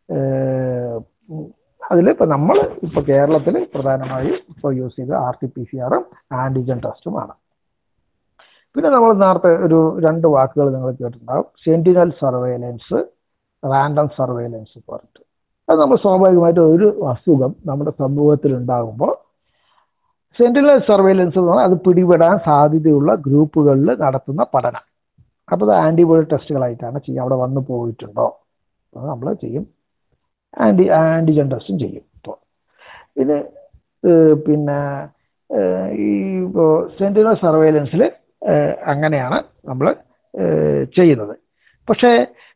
അതിൽ ഇപ്പോൾ നമ്മൾ ഇപ്പോൾ കേരളത്തിൽ പ്രധാനമായും ഇപ്പോൾ യൂസ് ചെയ്ത ആർ ടി പി സി ആറും ആൻറ്റിജൻ ടെസ്റ്റുമാണ് പിന്നെ നമ്മൾ നേരത്തെ ഒരു രണ്ട് വാക്കുകൾ നിങ്ങൾ കേട്ടിട്ടുണ്ടാവും സെൻറ്റിനൽ സർവേലൻസ് റാൻഡം സർവേലൻസ് പറഞ്ഞിട്ട് അത് നമ്മൾ സ്വാഭാവികമായിട്ട് ഒരു അസുഖം നമ്മുടെ സമൂഹത്തിൽ ഉണ്ടാകുമ്പോൾ സെൻറ്റിനൽ സർവേലൻസ് എന്ന് പറഞ്ഞാൽ അത് പിടിപെടാൻ സാധ്യതയുള്ള ഗ്രൂപ്പുകളിൽ നടത്തുന്ന പഠനം അപ്പോൾ അത് ആൻറ്റിബോഡി ടെസ്റ്റുകളായിട്ടാണ് ചെയ്യുക അവിടെ വന്നു പോയിട്ടുണ്ടോ അത് നമ്മൾ ചെയ്യും ആൻറ്റി ആൻറ്റിജൻ ടെസ്റ്റും ചെയ്യും ഇപ്പോൾ ഇത് പിന്നെ ഈ ഇപ്പോൾ സെൻറ്റിനൽ സർവേലൻസിൽ അങ്ങനെയാണ് നമ്മൾ ചെയ്യുന്നത് പക്ഷേ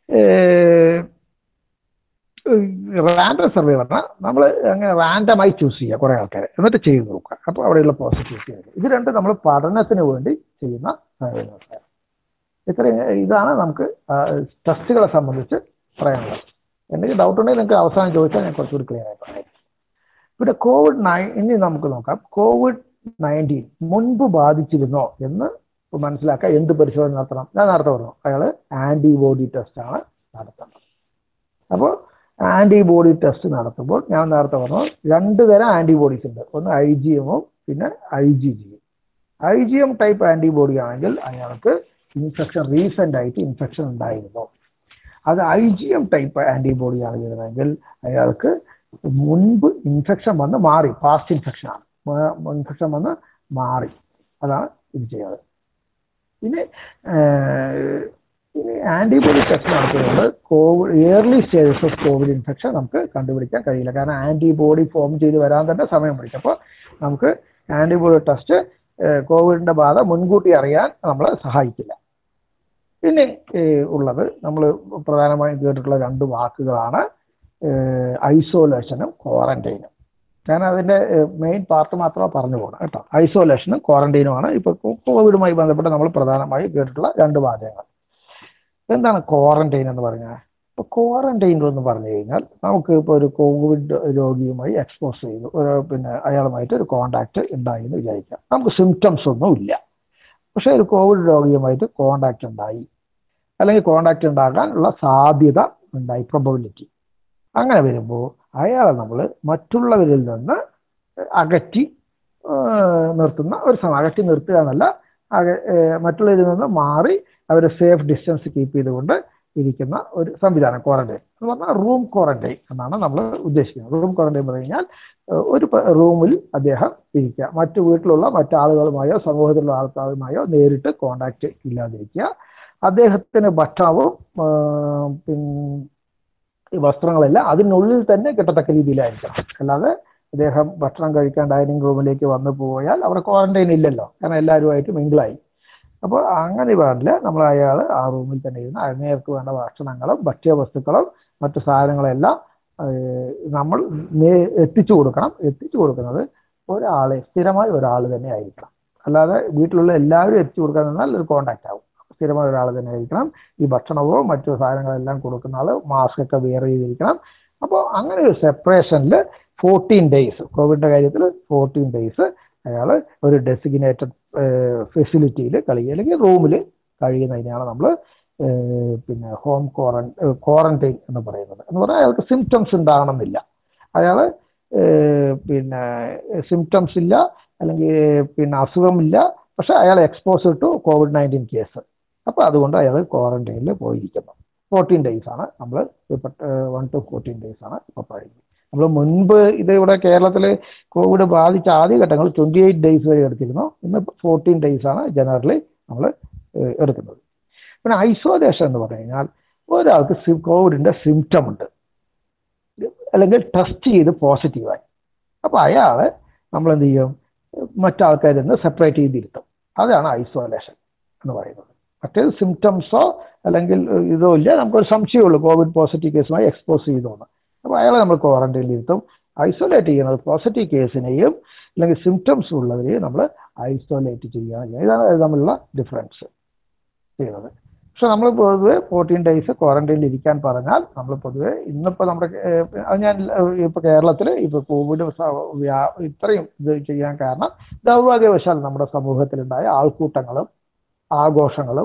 റാൻഡം സർവേ പറഞ്ഞാൽ നമ്മൾ അങ്ങനെ റാൻഡമായി ചൂസ് ചെയ്യുക കുറേ ആൾക്കാരെ എന്നിട്ട് ചെയ്ത് നോക്കുക അപ്പോൾ അവിടെയുള്ള പോസിറ്റിവിറ്റി വരും ഇത് രണ്ടും നമ്മൾ പഠനത്തിന് വേണ്ടി ചെയ്യുന്ന സർവേലൻസ് ഇത്രയും ഇതാണ് നമുക്ക് ടെസ്റ്റുകളെ സംബന്ധിച്ച് പറയാനുള്ളത് എന്തെങ്കിലും ഡൗട്ട് ഉണ്ടെങ്കിൽ നിങ്ങൾക്ക് അവസാനം ചോദിച്ചാൽ ഞാൻ കുറച്ചുകൂടി ക്ലിയർ ആയി പറയാം ഇവിടെ കോവിഡ് നയൻ ഇനി നമുക്ക് നോക്കാം കോവിഡ് നയൻറ്റീൻ മുൻപ് ബാധിച്ചിരുന്നോ എന്ന് മനസ്സിലാക്കാൻ എന്ത് പരിശോധന നടത്തണം ഞാൻ നേരത്തെ പറഞ്ഞു അയാൾ ആൻറ്റിബോഡി ടെസ്റ്റാണ് നടത്തുന്നത് അപ്പോൾ ആൻറ്റിബോഡി ടെസ്റ്റ് നടത്തുമ്പോൾ ഞാൻ നേരത്തെ പറഞ്ഞു രണ്ട് തരം ആൻറ്റിബോഡീസ് ഉണ്ട് ഒന്ന് ഐ ജി എമ്മും പിന്നെ ഐ ജി ജിയും I G M type antibody ആണെങ്കിൽ അയാൾക്ക് ഇൻഫെക്ഷൻ റീസെൻ്റ് ആയിട്ട് ഇൻഫെക്ഷൻ ഉണ്ടായിരുന്നു അത് I G M type antibody ആണ് വരുന്നതെങ്കിൽ അയാൾക്ക് മുൻപ് ഇൻഫെക്ഷൻ വന്ന് മാറി പാസ്റ്റ് ഇൻഫെക്ഷൻ ആണ് ഇൻഫെക്ഷൻ വന്ന് മാറി അതാണ് ഇത് ചെയ്യുന്നത് ഇനി ഇനി ആൻറ്റിബോഡി ടെസ്റ്റ് നടത്തുന്നത് covid early stages of covid infection നമുക്ക് കണ്ടുപിടിക്കാൻ കഴിയില്ല കാരണം ആൻറ്റിബോഡി ഫോം ചെയ്ത് വരാൻ തന്നെ സമയം പിടിക്കും അപ്പോൾ നമുക്ക് ആൻറ്റിബോഡി ടെസ്റ്റ് കോവിഡിൻ്റെ ബാധ മുൻകൂട്ടി അറിയാൻ നമ്മളെ സഹായിക്കില്ല പിന്നെ ഉള്ളത് നമ്മൾ പ്രധാനമായും കേട്ടിട്ടുള്ള രണ്ട് വാക്കുകളാണ് ഐസോലേഷനും ക്വാറന്റൈനും ഞാൻ അതിൻ്റെ മെയിൻ പാർട്ട് മാത്രമേ പറഞ്ഞു പോകണം കേട്ടോ ഐസോലേഷനും ക്വാറന്റൈനുമാണ് ഇപ്പോൾ കോവിഡുമായി ബന്ധപ്പെട്ട് നമ്മൾ പ്രധാനമായും കേട്ടിട്ടുള്ള രണ്ട് വാചകങ്ങൾ എന്താണ് ക്വാറന്റൈൻ എന്ന് പറഞ്ഞാൽ ഇപ്പോൾ ക്വാറന്റൈൻ എന്ന് പറഞ്ഞു കഴിഞ്ഞാൽ നമുക്ക് ഇപ്പോൾ ഒരു കോവിഡ് രോഗിയുമായി എക്സ്പോസ് ചെയ്തു ഒരു പിന്നെ അയാളുമായിട്ട് ഒരു കോണ്ടാക്ട് ഉണ്ടായി എന്ന് വിചാരിക്കാം നമുക്ക് സിംറ്റംസ് ഒന്നും ഇല്ല പക്ഷേ ഒരു കോവിഡ് രോഗിയുമായിട്ട് കോണ്ടാക്ട് ഉണ്ടായി അല്ലെങ്കിൽ കോണ്ടാക്ട് ഉണ്ടാകാനുള്ള സാധ്യത ഉണ്ടായി പ്രൊബബിലിറ്റി അങ്ങനെ വരുമ്പോൾ അയാളെ നമ്മൾ മറ്റുള്ളവരിൽ നിന്ന് അകറ്റി നിർത്തുന്ന ഒരു സമയം അകറ്റി നിർത്തുക എന്നല്ല മറ്റുള്ളവരിൽ നിന്ന് മാറി അവരെ സേഫ് ഡിസ്റ്റൻസ് കീപ്പ് ചെയ്തുകൊണ്ട് ഇരിക്കുന്ന ഒരു സംവിധാനം ക്വാറന്റൈൻ എന്ന് പറഞ്ഞാൽ റൂം ക്വാറന്റൈൻ എന്നാണ് നമ്മൾ ഉദ്ദേശിക്കുന്നത് റൂം ക്വാറന്റൈൻ പറഞ്ഞു കഴിഞ്ഞാൽ ഒരു റൂമിൽ അദ്ദേഹം ഇരിക്കുക മറ്റു വീട്ടിലുള്ള മറ്റാളുകളുമായോ സമൂഹത്തിലുള്ള ആൾക്കാരുമായോ നേരിട്ട് കോണ്ടാക്ട് ഇല്ലാതിരിക്കുക അദ്ദേഹത്തിന് ഭക്ഷണവും പിന്നെ വസ്ത്രങ്ങളെല്ലാം അതിനുള്ളിൽ തന്നെ കിട്ടത്തക്ക രീതിയിലായിരിക്കണം അല്ലാതെ ഇദ്ദേഹം ഭക്ഷണം കഴിക്കാൻ ഡൈനിങ് റൂമിലേക്ക് വന്നു പോയാൽ അവിടെ ക്വാറന്റൈൻ ഇല്ലല്ലോ കാരണം എല്ലാവരുമായിട്ട് മിങ്കിളായി അപ്പോൾ അങ്ങനെ പാടില്ല നമ്മൾ അയാൾ ആ റൂമിൽ തന്നെ ഇരുന്ന് അങ്ങേർക്ക് വേണ്ട ഭക്ഷണങ്ങളും ഭക്ഷ്യവസ്തുക്കളും മറ്റു സാധനങ്ങളെല്ലാം നമ്മൾ എത്തിച്ചു കൊടുക്കണം എത്തിച്ചു കൊടുക്കുന്നത് ഒരാളെ സ്ഥിരമായി ഒരാൾ തന്നെ ആയിരിക്കണം അല്ലാതെ വീട്ടിലുള്ള എല്ലാവരും എത്തിച്ചു കൊടുക്കാൻ നിന്നാൽ ഒരു കോണ്ടാക്ട് ആവും സ്ഥിരമായ ഒരാൾ തന്നെ ആയിരിക്കണം ഈ ഭക്ഷണമോ മറ്റു സാധനങ്ങളെല്ലാം കൊടുക്കുന്ന ആൾ മാസ്ക് ഒക്കെ വെയർ ചെയ്തിരിക്കണം അപ്പോൾ അങ്ങനെ ഒരു സെപ്പറേഷനിൽ ഫോർട്ടീൻ ഡേയ്സ് കോവിഡിന്റെ കാര്യത്തിൽ ഫോർട്ടീൻ ഡേയ്സ് അയാൾ ഒരു ഡെസിഗ്നേറ്റഡ് ഫെസിലിറ്റിയിൽ കളി അല്ലെങ്കിൽ റൂമിൽ കഴിയുന്നതിനെയാണ് നമ്മൾ പിന്നെ ഹോം ക്വാറൻ ക്വാറന്റൈൻ എന്ന് പറയുന്നത് എന്ന് പറഞ്ഞാൽ അയാൾക്ക് സിംറ്റംസ് ഉണ്ടാകണമെന്നില്ല അയാൾ പിന്നെ സിംറ്റംസ് ഇല്ല അല്ലെങ്കിൽ പിന്നെ അസുഖമില്ല പക്ഷെ അയാൾ expose to covid nineteen case അപ്പോൾ അതുകൊണ്ട് അയാൾ ക്വാറന്റൈനിൽ പോയിരിക്കുന്നു ഫോർട്ടീൻ ഡേയ്സ് ആണ് നമ്മൾ വൺ ടു ഫോർട്ടീൻ ഡേയ്സ് ആണ് ഇപ്പോൾ പറയുന്നത് നമ്മൾ മുൻപ് ഇത് ഇവിടെ കേരളത്തിൽ കോവിഡ് ബാധിച്ച ആദ്യഘട്ടങ്ങൾ ട്വൻറ്റി എയ്റ്റ് ഡേയ്സ് വരെ എടുത്തിരുന്നു ഇന്ന് ഫോർട്ടീൻ ഡേയ്സ് ആണ് ജനറലി നമ്മൾ എടുക്കുന്നത് പിന്നെ ഐസോലേഷൻ എന്ന് പറഞ്ഞു കഴിഞ്ഞാൽ ഒരാൾക്ക് കോവിഡിൻ്റെ സിംറ്റം ഉണ്ട് അല്ലെങ്കിൽ ടെസ്റ്റ് ചെയ്ത് പോസിറ്റീവായി അപ്പോൾ അയാൾ നമ്മൾ എന്ത് ചെയ്യും മറ്റാൾക്കാരിൽ നിന്ന് സെപ്പറേറ്റ് ചെയ്തിരുത്തും അതാണ് ഐസോലേഷൻ എന്ന് പറയുന്നത് മറ്റേത് സിംറ്റംസോ അല്ലെങ്കിൽ ഇതോ ഇല്ല നമുക്കൊരു സംശയമുള്ളൂ കോവിഡ് പോസിറ്റീവ് കേസുമായി എക്സ്പോസ് ചെയ്തോന്ന് അപ്പോൾ അയാളെ നമ്മൾ ക്വാറന്റൈനിൽ ഇരുത്തും ഐസൊലേറ്റ് ചെയ്യുന്നത് പോസിറ്റീവ് കേസിനെയും അല്ലെങ്കിൽ സിംറ്റംസ് ഉള്ളവരെയും നമ്മൾ ഐസൊലേറ്റ് ചെയ്യുകയാണ് ഇതാണ് തമ്മിലുള്ള ഡിഫറൻസ് ചെയ്യുന്നത് പക്ഷെ നമ്മൾ പൊതുവെ ഫോർട്ടീൻ ഡേയ്സ് ക്വാറന്റൈനിൽ ഇരിക്കാൻ പറഞ്ഞാൽ നമ്മൾ പൊതുവെ ഇന്നിപ്പോൾ നമ്മുടെ അത് ഞാൻ ഇപ്പോൾ കേരളത്തിൽ ഇപ്പോൾ കോവിഡ് ഇത്രയും ഇത് ചെയ്യാൻ കാരണം ദൗർഭാഗ്യവശാൽ നമ്മുടെ സമൂഹത്തിലുണ്ടായ ആൾക്കൂട്ടങ്ങളും ആഘോഷങ്ങളും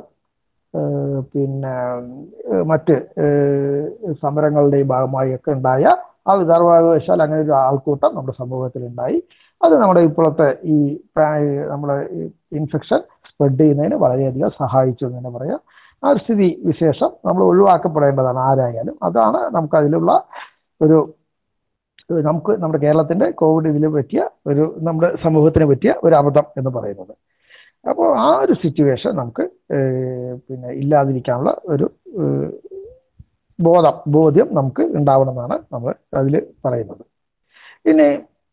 പിന്നെ മറ്റ് സമരങ്ങളുടെയും ഭാഗമായി ഒക്കെ ഉണ്ടായ ആ ദൗർഭാഗ്യവശാൽ അങ്ങനെ ഒരു ആൾക്കൂട്ടം നമ്മുടെ സമൂഹത്തിലുണ്ടായി അത് നമ്മുടെ ഇപ്പോഴത്തെ ഈ നമ്മുടെ ഇൻഫെക്ഷൻ സ്പ്രെഡ് ചെയ്യുന്നതിന് വളരെയധികം സഹായിച്ചു എന്ന് തന്നെ പറയാം ആ ഒരു സ്ഥിതി വിശേഷം നമ്മൾ ഒഴിവാക്കപ്പെടേണ്ടതാണ് ആരായാലും അതാണ് നമുക്ക് അതിലുള്ള ഒരു നമുക്ക് നമ്മുടെ കേരളത്തിന്റെ കോവിഡ് ഇതിൽ പറ്റിയ ഒരു നമ്മുടെ സമൂഹത്തിന് പറ്റിയ ഒരു അബദ്ധം എന്ന് പറയുന്നത് അപ്പോൾ ആ ഒരു സിറ്റുവേഷൻ നമുക്ക് പിന്നെ ഇല്ലാതിരിക്കാനുള്ള ഒരു ബോധം ബോധ്യം നമുക്ക് ഉണ്ടാവണമെന്നാണ് നമ്മൾ അതിൽ പറയുന്നത് പിന്നെ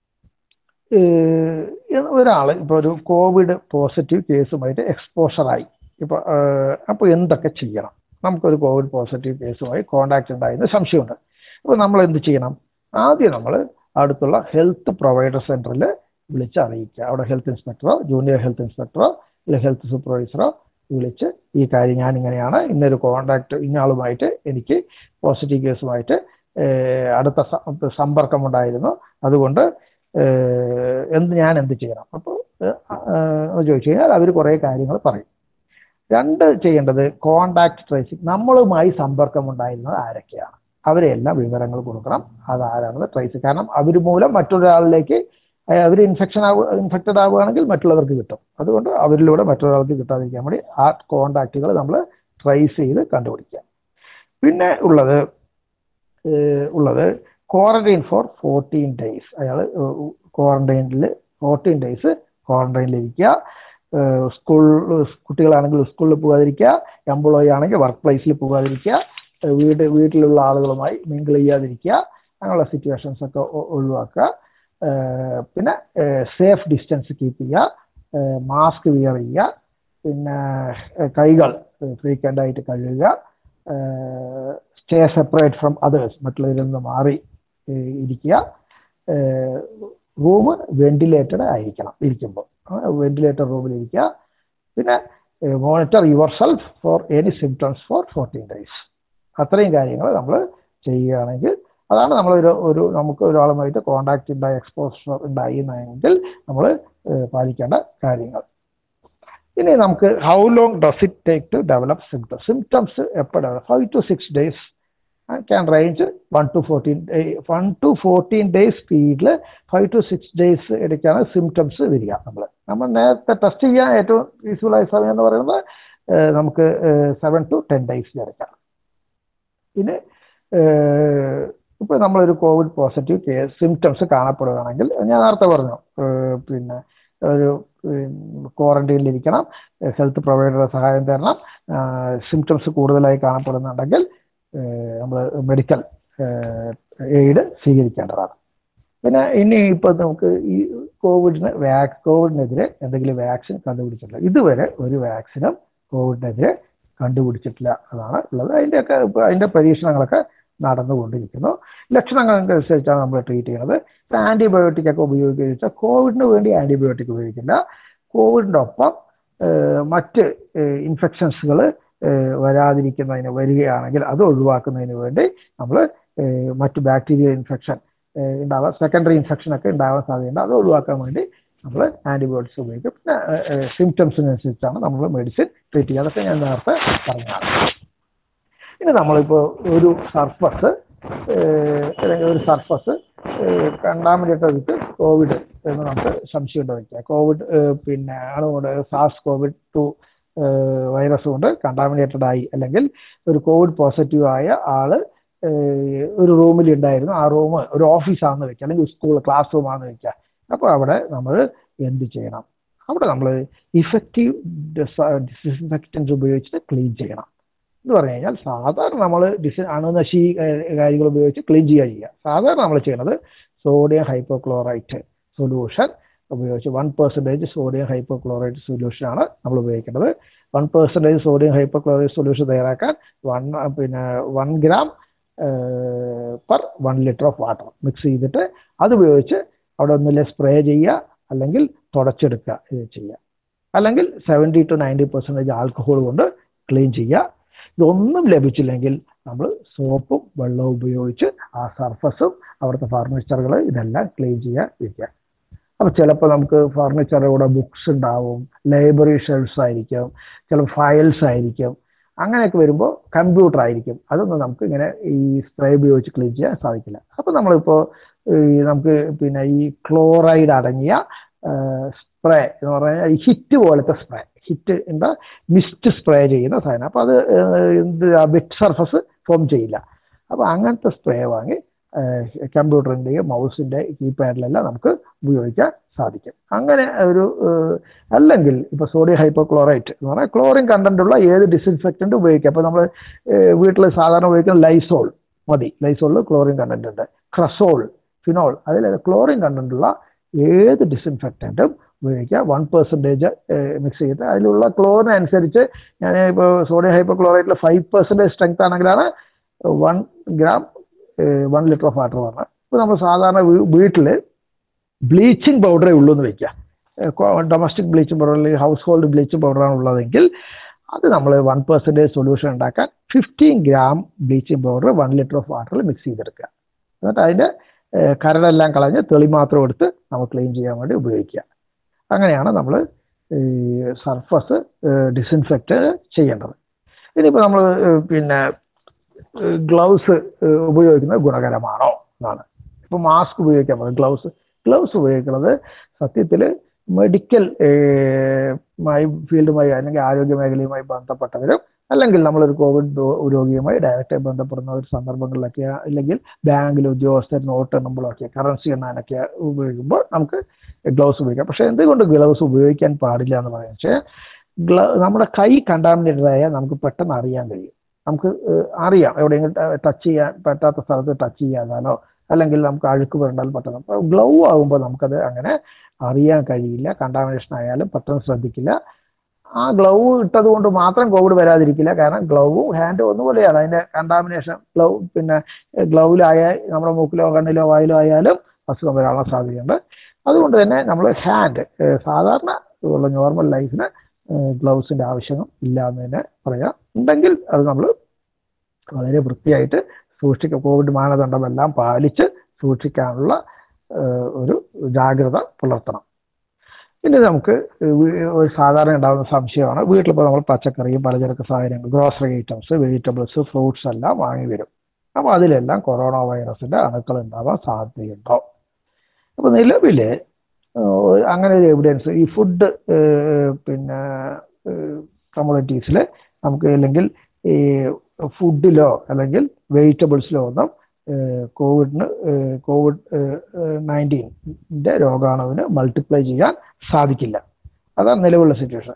ഒരാൾ ഇപ്പോൾ ഒരു കോവിഡ് പോസിറ്റീവ് കേസുമായിട്ട് എക്സ്പോഷറായി ഇപ്പോൾ അപ്പോൾ എന്തൊക്കെ ചെയ്യണം നമുക്കൊരു കോവിഡ് പോസിറ്റീവ് കേസുമായി കോണ്ടാക്ട് ഉണ്ടായെന്ന് സംശയമുണ്ട് അപ്പോൾ നമ്മൾ എന്ത് ചെയ്യണം ആദ്യം നമ്മൾ അടുത്തുള്ള ഹെൽത്ത് പ്രൊവൈഡർ സെൻറ്ററിൽ വിളിച്ച് അറിയിക്കുക അവിടെ ഹെൽത്ത് ഇൻസ്പെക്ടറോ ജൂനിയർ ഹെൽത്ത് ഇൻസ്പെക്ടറോ അല്ലെങ്കിൽ ഹെൽത്ത് സൂപ്പർവൈസറോ വിളിച്ച് ഈ കാര്യം ഞാൻ ഇങ്ങനെയാണ് ഇന്നൊരു കോണ്ടാക്ട് ഇന്നയാളുമായിട്ട് എനിക്ക് പോസിറ്റീവ് കേസുമായിട്ട് അടുത്ത സമ്പർക്കമുണ്ടായിരുന്നു അതുകൊണ്ട് എന്ത് ഞാൻ എന്ത് ചെയ്യണം അപ്പോൾ ചോദിച്ചു കഴിഞ്ഞാൽ അവർ കുറേ കാര്യങ്ങൾ പറയും രണ്ട് ചെയ്യേണ്ടത് കോണ്ടാക്ട് ട്രേസിങ് നമ്മളുമായി സമ്പർക്കമുണ്ടായിരുന്നത് ആരൊക്കെയാണ് അവരെല്ലാം വിവരങ്ങൾ കൊടുക്കണം അതാരാണെന്ന് ട്രേസ് കാരണം അവർ മൂലം മറ്റൊരാളിലേക്ക് അവർ ഇൻഫെക്ഷൻ ആവുക ഇൻഫെക്റ്റഡ് ആവുകയാണെങ്കിൽ മറ്റുള്ളവർക്ക് കിട്ടും അതുകൊണ്ട് അവരിലൂടെ മറ്റൊരാൾക്ക് കിട്ടാതിരിക്കാൻ വേണ്ടി ആ കോണ്ടാക്റ്റുകൾ നമ്മൾ ട്രേസ് ചെയ്ത് കണ്ടുപിടിക്കുക പിന്നെ ഉള്ളത് ഉള്ളത് ക്വാറന്റൈൻ ഫോർ ഫോർട്ടീൻ ഡേയ്സ് അയാൾ ക്വാറന്റൈനിൽ ഫോർട്ടീൻ ഡേയ്സ് ക്വാറന്റൈനിലിരിക്കുക സ്കൂൾ കുട്ടികളാണെങ്കിൽ സ്കൂളിൽ പോകാതിരിക്കുക എംപ്ലോയി ആണെങ്കിൽ വർക്ക് പ്ലേസിൽ പോകാതിരിക്കുക വീട് വീട്ടിലുള്ള ആളുകളുമായി മിങ്കിൾ ചെയ്യാതിരിക്കുക അങ്ങനെയുള്ള സിറ്റുവേഷൻസ് ഒക്കെ ഒഴിവാക്കുക പിന്നെ സേഫ് ഡിസ്റ്റൻസ് കീപ്പ് ചെയ്യുക മാസ്ക് വിയർ ചെയ്യുക പിന്നെ കൈകൾ ഫ്രീക്വൻ്റ് ആയിട്ട് കഴുകുക സ്റ്റേ സെപ്പറേറ്റ് ഫ്രം അതേഴ്സ് മറ്റുള്ളവരിൽ നിന്ന് മാറി ഇരിക്കുക റൂം വെന്റിലേറ്റഡ് ആയിരിക്കണം ഇരിക്കുമ്പോൾ വെന്റിലേറ്റർ റൂമിൽ ഇരിക്കുക പിന്നെ monitor yourself for any symptoms for fourteen days അത്രയും കാര്യങ്ങൾ നമ്മൾ ചെയ്യുകയാണെങ്കിൽ അതാണ് നമ്മൾ ഒരു ഒരു നമുക്ക് ഒരാളുമായിട്ട് കോണ്ടാക്ട് ഉണ്ടായി എക്സ്പോഷർ ഉണ്ടായിരുന്നെങ്കിൽ നമ്മൾ പാലിക്കേണ്ട കാര്യങ്ങൾ ഇനി നമുക്ക് how long does it take to develop symptoms symptoms എപ്പോൾ develop five to six days can range one to fourteen one to fourteen days സ്പീഡിൽ ഫൈവ് ടു സിക്സ് ഡേയ്സ് ഇടയ്ക്കാണ് സിംറ്റംസ് വരിക നമ്മൾ നമ്മൾ നേരത്തെ ടെസ്റ്റ് ചെയ്യാൻ ഏറ്റവും യൂസ്ഫുള്ളായ സമയം എന്ന് പറയുന്നത് നമുക്ക് സെവൻ ടു ടെൻ ഡേയ്സിൽ ഇടയ്ക്കാണ് പിന്നെ ഇപ്പോൾ നമ്മളൊരു കോവിഡ് പോസിറ്റീവ് കേസ് സിംറ്റംസ് കാണപ്പെടുകയാണെങ്കിൽ ഞാൻ നേരത്തെ പറഞ്ഞു പിന്നെ ഒരു ക്വാറന്റൈനിലിരിക്കണം ഹെൽത്ത് പ്രൊവൈഡറുടെ സഹായം തരണം സിംറ്റംസ് കൂടുതലായി കാണപ്പെടുന്നുണ്ടെങ്കിൽ നമ്മൾ മെഡിക്കൽ എയ്ഡ് സ്വീകരിക്കേണ്ടതാണ് പിന്നെ ഇനി ഇപ്പൊ നമുക്ക് ഈ കോവിഡിന് വാക് കോവിഡിനെതിരെ എന്തെങ്കിലും വാക്സിൻ കണ്ടുപിടിച്ചിട്ടില്ല ഇതുവരെ ഒരു വാക്സിനും കോവിഡിനെതിരെ കണ്ടുപിടിച്ചിട്ടില്ല അതാണ് ഉള്ളത് അതിൻ്റെയൊക്കെ ഇപ്പൊ അതിൻ്റെ പരീക്ഷണങ്ങളൊക്കെ നടന്നുകൊണ്ടിരിക്കുന്നു ലക്ഷണങ്ങൾക്കനുസരിച്ചാണ് നമ്മൾ ട്രീറ്റ് ചെയ്യുന്നത് ഇപ്പൊ ആന്റിബയോട്ടിക് ഒക്കെ ഉപയോഗിക്കുക വെച്ചാൽ കോവിഡിന് വേണ്ടി ആന്റിബയോട്ടിക് ഉപയോഗിക്കില്ല കോവിഡിൻ്റെ ഒപ്പം ഏഹ്, മറ്റ് ഇൻഫെക്ഷൻസുകൾ വരാതിരിക്കുന്നതിന് വരികയാണെങ്കിൽ അത് ഒഴിവാക്കുന്നതിന് വേണ്ടി നമ്മൾ മറ്റ് ബാക്ടീരിയ ഇൻഫെക്ഷൻ ഉണ്ടാവാൻ സെക്കൻഡറി ഇൻഫെക്ഷൻ ഒക്കെ ഉണ്ടാവാൻ സാധ്യതയുണ്ട് അത് ഒഴിവാക്കാൻ വേണ്ടി നമ്മൾ ആന്റിബയോട്ടിക്സ് ഉപയോഗിക്കും പിന്നെ സിംറ്റംസിനനുസരിച്ചാണ് നമ്മൾ മെഡിസിൻ ട്രീറ്റ് ചെയ്യുക അതൊക്കെ ഞാൻ നേരത്തെ പറഞ്ഞതാണ് ഇനി നമ്മളിപ്പോൾ ഒരു സർഫസ് അല്ലെങ്കിൽ ഒരു സർഫസ് കണ്ടാമിനേറ്റ് വിത്ത് കോവിഡ് എന്ന് നമുക്ക് സംശയമുണ്ട് വയ്ക്കുക കോവിഡ് ഏഹ്, പിന്നെ അതുകൊണ്ട് സാസ് കോവിഡ് ടു വൈറസ് കൊണ്ട് കണ്ടാമിനേറ്റഡ് ആയി അല്ലെങ്കിൽ ഒരു കോവിഡ് പോസിറ്റീവ് ആയ ആള് ഏഹ്, ഒരു റൂമിൽ ഉണ്ടായിരുന്നു ആ റൂം ഒരു ഓഫീസാണെന്ന് വെക്കുക അല്ലെങ്കിൽ സ്കൂൾ ക്ലാസ് റൂം ആണെന്ന് വെക്കുക അപ്പോൾ അവിടെ നമ്മൾ എന്ത് ചെയ്യണം അവിടെ നമ്മൾ ഇഫക്റ്റീവ് ഡിസിൻഫെക്റ്റൻസ് ഉപയോഗിച്ചിട്ട് ക്ലീൻ ചെയ്യണം എന്ന് പറഞ്ഞു കഴിഞ്ഞാൽ സാധാരണ നമ്മൾ ഡിസ് അണുനശി ഏഹ്, കാര്യങ്ങൾ ഉപയോഗിച്ച് ക്ലീൻ ചെയ്യുക ചെയ്യുക സാധാരണ നമ്മൾ ചെയ്യുന്നത് സോഡിയം ഹൈപ്പോക്ലോറൈറ്റ് സൊല്യൂഷൻ ഉപയോഗിച്ച് one percentage sodium hypochlorite solution ആണ് നമ്മൾ ഉപയോഗിക്കേണ്ടത് one percentage sodium hypochlorite solution തയ്യാറാക്കാൻ വൺ പിന്നെ one gram per one litre of water mix ചെയ്തിട്ട് അത് ഉപയോഗിച്ച് അവിടെ ഒന്നിലെ സ്പ്രേ ചെയ്യുക അല്ലെങ്കിൽ തുടച്ചെടുക്കുക ഇത് ചെയ്യുക അല്ലെങ്കിൽ seventy to ninety percentage alcohol കൊണ്ട് ക്ലീൻ ചെയ്യുക ഇതൊന്നും ലഭിച്ചില്ലെങ്കിൽ നമ്മൾ സോപ്പും വെള്ളവും ഉപയോഗിച്ച് ആ സർഫസും അവിടുത്തെ ഫർണിച്ചറുകൾ ഇതെല്ലാം ക്ലീൻ ചെയ്യുക ഇരിക്കുക അപ്പോൾ ചിലപ്പോൾ നമുക്ക് ഫർണിച്ചറുടെ കൂടെ ബുക്സ് ഉണ്ടാവും ലൈബ്രറി ഷെൽഫ്സ് ആയിരിക്കും ചിലപ്പോൾ ഫയൽസ് ആയിരിക്കും അങ്ങനെയൊക്കെ വരുമ്പോൾ കമ്പ്യൂട്ടർ ആയിരിക്കും അതൊന്നും നമുക്ക് ഇങ്ങനെ ഈ സ്പ്രേ ഉപയോഗിച്ച് ക്ലീൻ ചെയ്യാൻ സാധിക്കില്ല അപ്പോൾ നമ്മളിപ്പോൾ ഈ നമുക്ക് പിന്നെ ഈ ക്ലോറൈഡ് അടങ്ങിയ സ്പ്രേ എന്ന് പറഞ്ഞാൽ ഈ ഹിറ്റ് പോലത്തെ സ്പ്രേ ഹിറ്റ് എന്താ മിസ്റ്റ് സ്പ്രേ ചെയ്യുന്ന സാധനം അപ്പോൾ അത് എന്ത് വെറ്റ് സർഫസ് ഫോം ചെയ്യില്ല അപ്പോൾ അങ്ങനത്തെ സ്പ്രേ വാങ്ങി കമ്പ്യൂട്ടറിൻ്റെയും മൗസിൻ്റെ കീപാഡിലെല്ലാം നമുക്ക് ഉപയോഗിക്കാൻ സാധിക്കും അങ്ങനെ ഒരു ഏഹ്, അല്ലെങ്കിൽ ഇപ്പോൾ സോഡിയം ഹൈപ്പോക്ലോറൈറ്റ് എന്ന് പറഞ്ഞാൽ ക്ലോറിൻ കണ്ടന്റ് ഉള്ള ഏത് ഡിസിൻഫെക്റ്റന്റ് ഉപയോഗിക്കാം അപ്പോൾ നമ്മൾ വീട്ടിൽ സാധാരണ ഉപയോഗിക്കുന്ന ലൈസോൾ മതി ലൈസോളിൽ ക്ലോറിൻ കണ്ടന്റ് ഉണ്ട് ക്രസോൾ ഫിനോൾ അതിൽ ക്ലോറിൻ കണ്ടന്റ് ഉള്ള ഏത് ഡിസിൻഫെക്റ്റന്റും ഉപയോഗിക്കുക വൺ പെർസെൻറ്റേജ് മിക്സ് ചെയ്ത് അതിലുള്ള ക്ലോറിൻ അനുസരിച്ച് ഞാൻ ഇപ്പോൾ സോഡിയം ഹൈപ്പോക്ലോറൈറ്റിൽ ഫൈവ് പെർസെൻറ്റേജ് സ്ട്രെങ്ത് ആണെങ്കിലാണ് one gram one litre of water പറഞ്ഞത് ഇപ്പോൾ നമ്മൾ സാധാരണ വീട്ടിൽ ബ്ലീച്ചിങ് പൗഡറേ ഉള്ളൂ എന്ന് വെക്കുക ഡൊമസ്റ്റിക് ബ്ലീച്ചിങ് പൗഡർ അല്ലെങ്കിൽ ഹൗസ് ഹോൾഡ് ബ്ലീച്ചിങ് പൗഡറാണ് ഉള്ളതെങ്കിൽ അത് നമ്മൾ വൺ പെർസെൻറ്റേജ് സൊല്യൂഷൻ ഉണ്ടാക്കാൻ fifteen gram bleaching powder one litre of വാട്ടറിൽ മിക്സ് ചെയ്തെടുക്കുക എന്നിട്ട് അതിൻ്റെ ഏഹ്, കരടെല്ലാം കളഞ്ഞ് തെളി മാത്രം എടുത്ത് നമ്മൾ ക്ലീൻ ചെയ്യാൻ വേണ്ടി ഉപയോഗിക്കുക അങ്ങനെയാണ് നമ്മൾ ഈ സർഫസ് ഡിസിൻഫെക്റ്റ് ചെയ്യേണ്ടത് ഇനിയിപ്പോൾ നമ്മൾ പിന്നെ ഗ്ലൗസ് ഉപയോഗിക്കുന്നത് ഗുണകരമാണോ എന്നാണ് ഇപ്പോൾ മാസ്ക് ഉപയോഗിക്കാൻ പറയും ഗ്ലൗസ് ഗ്ലൗസ് ഉപയോഗിക്കുന്നത് സത്യത്തിൽ മെഡിക്കൽ മായി ഫീൽഡുമായി അല്ലെങ്കിൽ ആരോഗ്യ മേഖലയുമായി ബന്ധപ്പെട്ടവരും അല്ലെങ്കിൽ നമ്മളൊരു കോവിഡ് രോ- രോഗിയുമായി ഡയറക്റ്റ് ബന്ധപ്പെടുന്ന ഒരു സന്ദർഭങ്ങളിലൊക്കെ അല്ലെങ്കിൽ ബാങ്കിൽ ഉദ്യോഗസ്ഥർ നോട്ട് എണ്ണുമ്പോഴൊക്കെ കറൻസി എണ്ണാനൊക്കെ ഉപയോഗിക്കുമ്പോൾ നമുക്ക് ഗ്ലൗസ് ഉപയോഗിക്കാം പക്ഷേ എന്തുകൊണ്ട് ഗ്ലൗസ് ഉപയോഗിക്കാൻ പാടില്ല എന്ന് പറയുന്നത് വെച്ചാൽ ഗ്ലൗ നമ്മുടെ കൈ കണ്ടാമിനേറ്റഡ് ആയാൽ നമുക്ക് പെട്ടെന്ന് അറിയാൻ കഴിയും നമുക്ക് ഏഹ്, അറിയാം എവിടെയെങ്കിലും ടച്ച് ചെയ്യാൻ പറ്റാത്ത സ്ഥലത്ത് ടച്ച് ചെയ്യാതാലോ അല്ലെങ്കിൽ നമുക്ക് അഴുക്ക് പുരണ്ടാൽ പെട്ടെന്ന് അപ്പോൾ ഗ്ലൗ ആകുമ്പോൾ നമുക്കത് അങ്ങനെ അറിയാൻ കഴിയില്ല കണ്ടാമിനേഷൻ ആയാലും പെട്ടെന്ന് ശ്രദ്ധിക്കില്ല ആ ഗ്ലൗ ഇട്ടത് കൊണ്ട് മാത്രം കോവിഡ് വരാതിരിക്കില്ല കാരണം ഗ്ലൗവും ഹാൻഡും ഒന്നുപോലെയാണ് അതിന്റെ കണ്ടാമിനേഷൻ ഗ്ലൗ പിന്നെ ഗ്ലൗവിലായ നമ്മുടെ മൂക്കിലോ കണ്ണിലോ വായിലോ ആയാലും അസുഖം വരാനുള്ള സാധ്യതയുണ്ട് അതുകൊണ്ട് തന്നെ നമ്മൾ ഹാൻഡ് സാധാരണ ഉള്ള നോർമൽ ലൈഫിന് ഗ്ലൗസിന്റെ ആവശ്യം ഇല്ല എന്ന് തന്നെ പറയാം ഉണ്ടെങ്കിൽ അത് നമ്മൾ വളരെ വൃത്തിയായിട്ട് സൂക്ഷിക്കുക കോവിഡ് മാനദണ്ഡമെല്ലാം പാലിച്ച് സൂക്ഷിക്കാനുള്ള ഏഹ്, ഒരു ജാഗ്രത പുലർത്തണം ഇനി നമുക്ക് വീ- ഒരു സാധാരണ ഉണ്ടാകുന്ന സംശയമാണ് വീട്ടിലിപ്പോൾ നമ്മൾ പച്ചക്കറിയും പലചരക്ക് സാധനങ്ങൾ ഗ്രോസറി ഐറ്റംസ് വെജിറ്റബിൾസ് ഫ്രൂട്ട്സ് എല്ലാം വാങ്ങി വരും അപ്പോൾ അതിലെല്ലാം കൊറോണ വൈറസിന്റെ അണുക്കൾ ഉണ്ടാവാൻ സാധ്യതയുണ്ടോ അപ്പോൾ നിലവിൽ അങ്ങനെ ഒരു എവിഡൻസ് ഈ ഫുഡ് പിന്നെ കമ്മ്യൂണിറ്റീസിൽ നമുക്ക് അല്ലെങ്കിൽ ഈ ഫുഡിലോ അല്ലെങ്കിൽ വെജിറ്റബിൾസിലോ ഒന്നും ഏഹ് കോവിഡിന് ഏഹ് കോവിഡ് നയൻറ്റീൻ്റെ രോഗാണുവിന് മൾട്ടിപ്ലൈ ചെയ്യാൻ സാധിക്കില്ല അതാണ് നിലവിലുള്ള സിറ്റുവേഷൻ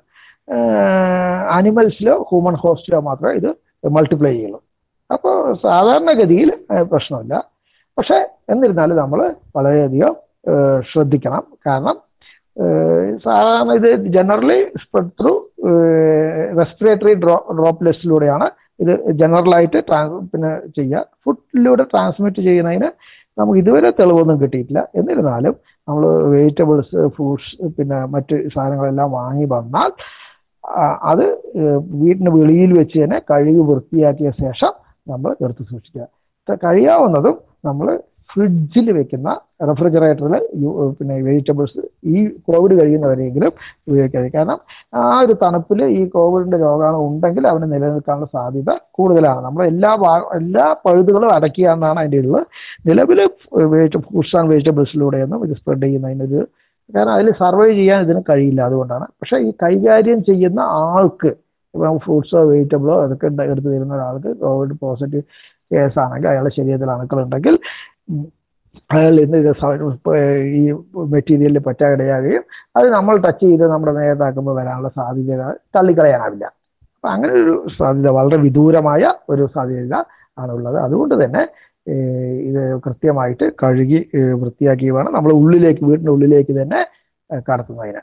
ആനിമൽസിലോ ഹ്യൂമൻ ഹോസ്റ്റിലോ മാത്രമേ ഇത് മൾട്ടിപ്ലൈ ചെയ്യുള്ളൂ അപ്പോൾ സാധാരണഗതിയിൽ ഏഹ് പ്രശ്നമില്ല പക്ഷെ എന്നിരുന്നാലും നമ്മൾ വളരെയധികം ഏഹ്, ശ്രദ്ധിക്കണം കാരണം ഏഹ്, സാധാരണ ഇത് ജനറലി സ്പ്രെഡ് ത്രൂ റെസ്പിറേറ്ററി ഡ്രോ ഡ്രോപ്ലെറ്റ്സിലൂടെയാണ് ഇത് ജനറലായിട്ട് ട്രാൻസ് പിന്നെ ചെയ്യുക ഫുഡിലൂടെ ട്രാൻസ്മിറ്റ് ചെയ്യുന്നതിന് നമുക്ക് ഇതുവരെ തെളിവൊന്നും കിട്ടിയിട്ടില്ല എന്നിരുന്നാലും നമ്മൾ വെജിറ്റബിൾസ് ഫ്രൂട്ട്സ് പിന്നെ മറ്റ് സാധനങ്ങളെല്ലാം വാങ്ങി വന്നാൽ ആ, അത് ഏഹ്, വീടിന് വെളിയിൽ വെച്ച് തന്നെ കഴുകി വൃത്തിയാക്കിയ ശേഷം നമ്മൾ എടുത്ത് സൂക്ഷിക്കുക ഇത് കഴിയാവുന്നതും നമ്മൾ ഫ്രിഡ്ജിൽ വെക്കുന്ന റെഫ്രിജറേറ്ററിൽ പിന്നെ വെജിറ്റബിൾസ് ഈ കോവിഡ് കഴിയുന്നവരെങ്കിലും ഉപയോഗിക്കാതെ കാരണം ആ ഒരു തണുപ്പിൽ ഈ കോവിഡിന്റെ രോഗാണു ഉണ്ടെങ്കിൽ അവന് നിലനിൽക്കാനുള്ള സാധ്യത കൂടുതലാണ് നമ്മൾ എല്ലാ ഭാഗ- എല്ലാ പഴുതുകളും അടയ്ക്കുക എന്നാണ് അതിൻ്റെ ഉള്ളത് നിലവിൽ ഫ്രൂട്ട്സ് ആൻഡ് വെജിറ്റബിൾസിലൂടെയൊന്നും ഇത് സ്പ്രെഡ് ചെയ്യുന്നതിനൊരു കാരണം അതിൽ സർവൈവ് ചെയ്യാൻ ഇതിന് കഴിയില്ല അതുകൊണ്ടാണ് പക്ഷേ ഈ കൈകാര്യം ചെയ്യുന്ന ആൾക്ക് ഇപ്പം ഫ്രൂട്ട്സോ വെജിറ്റബിളോ അതൊക്കെ എടുത്ത് എടുത്ത് തരുന്ന ഒരാൾക്ക് കോവിഡ് പോസിറ്റീവ് കേസ് ആണെങ്കിൽ അയാളുടെ ശരീരത്തിൽ അണുക്കളുണ്ടെങ്കിൽ ഉം, അയാൾ ഇന്ന് ഇത് സ- ഇപ്പൊ ഈ മെറ്റീരിയലിൽ പറ്റാനിടയാകുകയും അത് നമ്മൾ ടച്ച് ചെയ്ത് നമ്മുടെ നേരത്താക്കുമ്പോൾ വരാനുള്ള സാധ്യത തള്ളിക്കളയാനാവില്ല അപ്പം അങ്ങനെ ഒരു സാധ്യത വളരെ വിദൂരമായ ഒരു സാധ്യത ആണുള്ളത് അതുകൊണ്ട് തന്നെ ഏഹ്, ഇത് കൃത്യമായിട്ട് കഴുകി ഏഹ്, വൃത്തിയാക്കി വേണം നമ്മൾ ഉള്ളിലേക്ക് വീടിൻ്റെ ഉള്ളിലേക്ക് തന്നെ ഏഹ്, കടത്തുന്നതിന്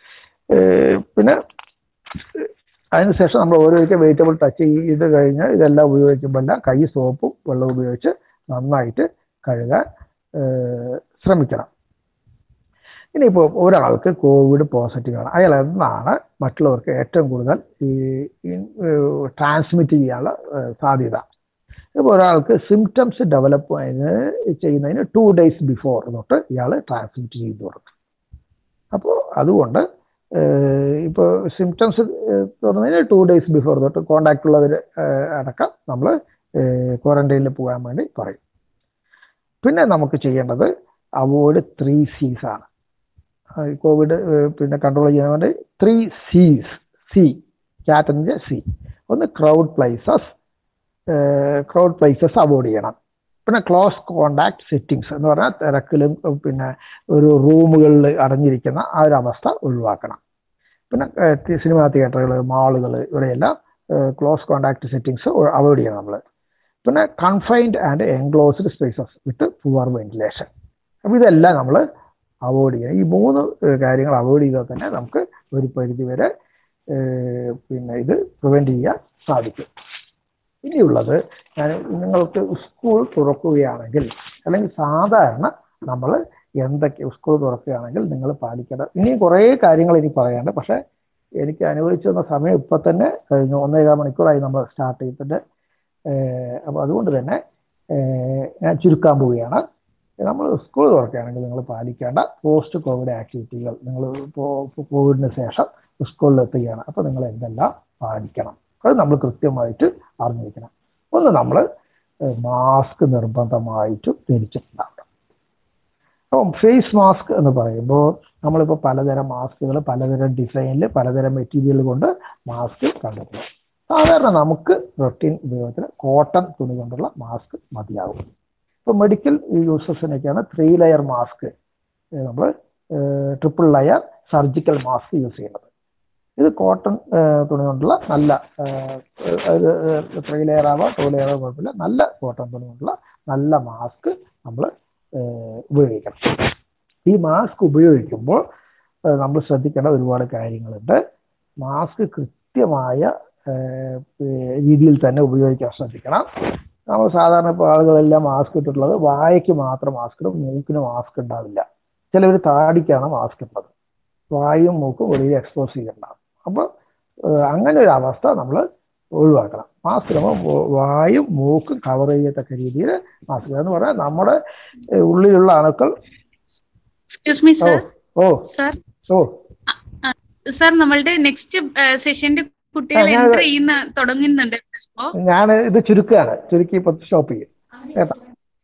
ഏഹ്, പിന്നെ അതിനുശേഷം നമ്മൾ ഓരോരിക്കൽ വെജിറ്റബിൾ ടച്ച് ചെയ്ത് കഴിഞ്ഞ് ഇതെല്ലാം ഉപയോഗിക്കുമ്പോൾ കൈ സോപ്പും വെള്ളവും ഉപയോഗിച്ച് നന്നായിട്ട് കഴുകാൻ ഏഹ്, ശ്രമിക്കണം ഇനിയിപ്പോൾ ഒരാൾക്ക് കോവിഡ് പോസിറ്റീവ് ആണ് അയാൾ എന്നാണ് മറ്റുള്ളവർക്ക് ഏറ്റവും കൂടുതൽ ഈ ട്രാൻസ്മിറ്റ് ചെയ്യാനുള്ള ഏഹ്, സാധ്യത ഇപ്പോൾ ഒരാൾക്ക് സിംറ്റംസ് ഡെവലപ്പ് ചെയ്യുന്നതിന് ടു ഡേയ്സ് ബിഫോർ തൊട്ട് ഇയാൾ ട്രാൻസ്മിറ്റ് ചെയ്തു തുടങ്ങും അപ്പോൾ അതുകൊണ്ട് ഇപ്പോൾ സിംറ്റംസ് തുറന്നതിന് ടു ഡേയ്സ് ബിഫോർ തൊട്ട് കോണ്ടാക്ട് ഉള്ളവർ അടക്കം നമ്മൾ ക്വാറന്റൈനിൽ പോകാൻ വേണ്ടി പറയും പിന്നെ നമുക്ക് ചെയ്യേണ്ടത് അവോയ്ഡ് ത്രീ സീസ് ആണ് ആ, ഈ കോവിഡ് ഏഹ്, പിന്നെ കൺട്രോൾ ചെയ്യാൻ വേണ്ടി ത്രീ സീസ് സി ക്യാറ്റിൻ്റെ സി ഒന്ന് crowd places crowd places avoid ചെയ്യണം പിന്നെ ക്ലോസ് കോണ്ടാക്ട് സെറ്റിങ്സ് എന്ന് പറഞ്ഞാൽ തിരക്കിലും ഉം, പിന്നെ ഒരു റൂമുകളിൽ അടഞ്ഞിരിക്കുന്ന ആ ഒരു അവസ്ഥ ഒഴിവാക്കണം പിന്നെ ഏഹ്, സിനിമാ തിയേറ്ററുകൾ മാളുകൾ ഇവിടെയെല്ലാം ക്ലോസ് കോണ്ടാക്ട് സെറ്റിങ്സ് അവോയ്ഡ് ചെയ്യണം നമ്മൾ പിന്നെ confined and enclosed spaces with poor ventilation അപ്പോൾ ഇതെല്ലാം നമ്മൾ അവോയ്ഡ് ചെയ്യണം ഈ മൂന്ന് ഏഹ്, കാര്യങ്ങൾ അവോയ്ഡ് ചെയ്താൽ തന്നെ നമുക്ക് ഒരു പരിധി വരെ ഏഹ്, പിന്നെ ഇത് പ്രിവെൻറ്റ് ചെയ്യാൻ സാധിക്കും ഇനിയുള്ളത് ഞാൻ നിങ്ങൾക്ക് സ്കൂൾ തുറക്കുകയാണെങ്കിൽ അല്ലെങ്കിൽ സാധാരണ നമ്മൾ എന്തൊക്കെ സ്കൂൾ തുറക്കുകയാണെങ്കിൽ നിങ്ങൾ പാലിക്കേണ്ട ഇനിയും കുറേ കാര്യങ്ങൾ ഇനി പറയാനുണ്ട് പക്ഷേ എനിക്ക് അനുഭവിച്ചു തന്ന സമയം ഇപ്പം തന്നെ കഴിഞ്ഞു ഒന്നേകാൽ മണിക്കൂറായി നമ്മൾ സ്റ്റാർട്ട് ചെയ്തിട്ട് അപ്പോൾ അതുകൊണ്ട് തന്നെ ഏഹ്, ഞാൻ ചുരുക്കാൻ പോവുകയാണ് നമ്മൾ സ്കൂൾ തുറക്കുകയാണെങ്കിൽ നിങ്ങൾ പാലിക്കേണ്ട പോസ്റ്റ് കോവിഡ് ആക്ടിവിറ്റികൾ നിങ്ങൾ ഇപ്പോൾ കോവിഡിന് ശേഷം സ്കൂളിൽ എത്തുകയാണ് അപ്പോൾ നിങ്ങൾ എന്തെല്ലാം പാലിക്കണം അത് നമ്മൾ കൃത്യമായിട്ട് അറിഞ്ഞിരിക്കണം ഒന്ന് നമ്മൾ മാസ്ക് നിർബന്ധമായിട്ടും ധരിച്ചിട്ടുണ്ടാവണം അപ്പം ഫേസ് മാസ്ക് എന്ന് പറയുമ്പോൾ നമ്മളിപ്പോൾ പലതരം മാസ്കുകൾ പലതരം ഡിസൈനിൽ പലതരം മെറ്റീരിയൽ കൊണ്ട് മാസ്ക് കണ്ടെത്തുന്നു സാധാരണ നമുക്ക് റൊട്ടീൻ ഉപയോഗത്തിന് കോട്ടൺ തുണി കൊണ്ടുള്ള മാസ്ക് മതിയാകും ഇപ്പോൾ മെഡിക്കൽ യൂസേഴ്സിനൊക്കെയാണ് ത്രീ ലെയർ മാസ്ക് നമ്മൾ triple layer surgical mask use ചെയ്യുന്നത് ഇത് കോട്ടൺ തുണി കൊണ്ടുള്ള നല്ല ത്രീ ലെയർ ആവാം ടു ലെയർ കുഴപ്പമില്ല നല്ല കോട്ടൺ തുണി കൊണ്ടുള്ള നല്ല മാസ്ക് നമ്മൾ ഉപയോഗിക്കണം ഈ മാസ്ക് ഉപയോഗിക്കുമ്പോൾ നമ്മൾ ശ്രദ്ധിക്കേണ്ട ഒരുപാട് കാര്യങ്ങളുണ്ട് മാസ്ക് കൃത്യമായ ഏഹ്, രീതിയിൽ തന്നെ ഉപയോഗിക്കാൻ ശ്രദ്ധിക്കണം നമ്മൾ സാധാരണ ഇപ്പോൾ ആളുകളെല്ലാം മാസ്ക് ഇട്ടിട്ടുള്ളത് വായയ്ക്ക് മാത്രം മാസ്ക് ഇടും മൂക്കിന് മാസ്ക് ഉണ്ടാവില്ല ചിലവർ താടിക്കാണ് മാസ്ക് ഇട്ടത് വായും മൂക്കും വെളിയിൽ എക്സ്പോസ് ചെയ്തിട്ടുണ്ടാകും അപ്പോൾ അങ്ങനെ ഒരു അവസ്ഥ നമ്മൾ ഒഴിവാക്കണം മാസ്ക് ഇടുമ്പോൾ വായും മൂക്കും കവർ ചെയ്യത്തക്ക രീതിയിൽ മാസ്ക് ഇടുക എന്ന് പറഞ്ഞാൽ നമ്മുടെ ഏഹ്, ഉള്ളിലുള്ള അണുക്കൾ എക്സ്ക്യൂസ് മീ ഓ സർ ഓ സർ ഓ സർ നമ്മളുടെ നെക്സ്റ്റ് സെഷന്റെ കുട്ടികൾ ആ, ഞാൻ- എൻ്റർ ചെയ്യുന്ന തുടങ്ങുന്നുണ്ട് ഇപ്പോ ഞാൻ ഇത് ചുരുക്കുകയാണ് ചുരുക്കി ഇപ്പൊ സ്റ്റോപ്പ് ചെയ്യും കേട്ടോ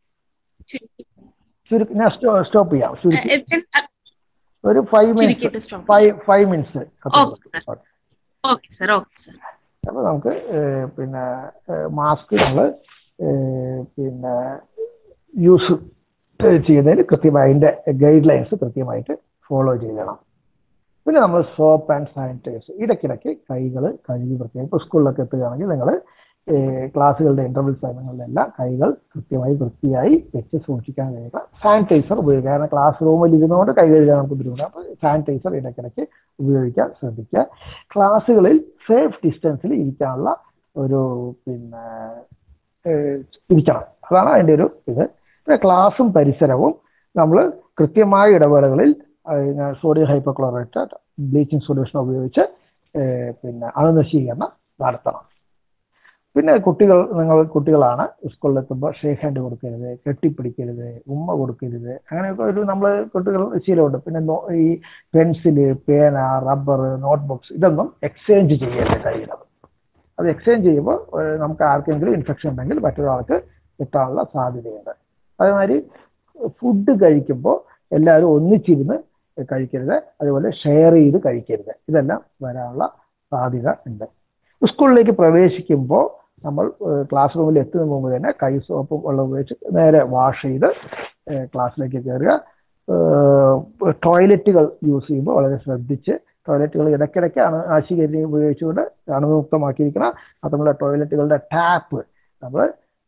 ചുരുക്കി ഞാൻ സ്റ്റോപ്പ് ചെയ്യാം ചുരുക്കി ഒരു ഫൈവ് മിനിറ്റ്സ് ചുരുക്കിയിട്ട് stop five five minutes okay sir okay sir okay sir അപ്പോൾ നമുക്ക് ഏഹ്, പിന്നെ മാസ്ക് നമ്മൾ പിന്നെ യൂസ് ചെയ്യുന്നതിന് കൃത്യമായി അതിൻ്റെ ഗൈഡ് ലൈൻസ് കൃത്യമായിട്ട് ഫോളോ ചെയ്യണം പിന്നെ നമ്മൾ സോപ്പ് ആൻഡ് സാനിറ്റൈസ് ഇടയ്ക്കിടയ്ക്ക് കൈകൾ കഴുകി വൃത്തിയായി ഇപ്പോൾ സ്കൂളിലൊക്കെ എത്തുകയാണെങ്കിൽ നിങ്ങൾ ഏഹ് ക്ലാസ്സുകളുടെ ഇന്റർവെൽ സമയങ്ങളിലെല്ലാം കൈകൾ കൃത്യമായി വൃത്തിയായി വെച്ച് സൂക്ഷിക്കാൻ കഴിയുന്ന സാനിറ്റൈസർ ഉപയോഗിക്കുക കാരണം ക്ലാസ് റൂമിൽ ഇരുന്നുകൊണ്ട് കൈ കഴുകാൻ നമുക്ക് ബുദ്ധിമുട്ടാണ് അപ്പോൾ സാനിറ്റൈസർ ഇടയ്ക്കിടയ്ക്ക് ഉപയോഗിക്കാൻ ശ്രദ്ധിക്കുക ക്ലാസ്സുകളിൽ സേഫ് ഡിസ്റ്റൻസിൽ ഇരിക്കാനുള്ള ഒരു പിന്നെ ഏഹ് ഇരിക്കണം അതാണ് അതിൻ്റെ ഒരു ഇത് പിന്നെ ക്ലാസ്സും പരിസരവും നമ്മൾ കൃത്യമായ ഇടവേളകളിൽ സോഡിയം ഹൈപ്പോക്ലോറേറ്റ് ബ്ലീച്ചിങ് സൊല്യൂഷൻ ഉപയോഗിച്ച് ഏഹ് പിന്നെ അണുനശീകരണം നടത്തണം പിന്നെ കുട്ടികൾ നിങ്ങൾ കുട്ടികളാണ് സ്കൂളിലെത്തുമ്പോൾ ഷേക്ക് ഹാൻഡ് കൊടുക്കരുത് കെട്ടിപ്പിടിക്കരുത് ഉമ്മ കൊടുക്കരുത് അങ്ങനെയൊക്കെ ഒരു നമ്മൾ കുട്ടികൾ ശീലമുണ്ട് പിന്നെ നോ- ഈ പെൻസില് പേന റബ്ബർ നോട്ട്ബുക്സ് ഇതൊന്നും എക്സ്ചേഞ്ച് ചെയ്യരുത് കഴിയുന്നത് അത് എക്സ്ചേഞ്ച് ചെയ്യുമ്പോൾ ഏഹ് നമുക്ക് ആർക്കെങ്കിലും ഇൻഫെക്ഷൻ ഉണ്ടെങ്കിൽ മറ്റൊരാൾക്ക് കിട്ടാനുള്ള സാധ്യതയുണ്ട് അതേമാതിരി ഫുഡ് കഴിക്കുമ്പോൾ എല്ലാവരും ഒന്നിച്ചിരുന്ന് കഴിക്കരുത് അതുപോലെ ഷെയർ ചെയ്ത് കഴിക്കരുത് ഇതെല്ലാം വരാനുള്ള സാധ്യത ഉണ്ട് സ്കൂളിലേക്ക് പ്രവേശിക്കുമ്പോൾ നമ്മൾ ഏഹ് ക്ലാസ് റൂമിൽ എത്തുന്നതിന് മുമ്പ് തന്നെ കൈ സോപ്പും വെള്ളം ഉപയോഗിച്ച് നേരെ വാഷ് ചെയ്ത് ഏഹ് ക്ലാസ്സിലേക്ക് കയറുക ഏഹ് ടോയ്ലറ്റുകൾ യൂസ് ചെയ്യുമ്പോൾ വളരെ ശ്രദ്ധിച്ച് ടോയ്ലറ്റുകൾ ഇടയ്ക്കിടയ്ക്ക് അണു ആശീകരണി ഉപയോഗിച്ചുകൊണ്ട് അണുമുക്തമാക്കിയിരിക്കണം അതുപോലെ ടോയ്ലറ്റുകളുടെ ടാപ്പ് നമ്മൾ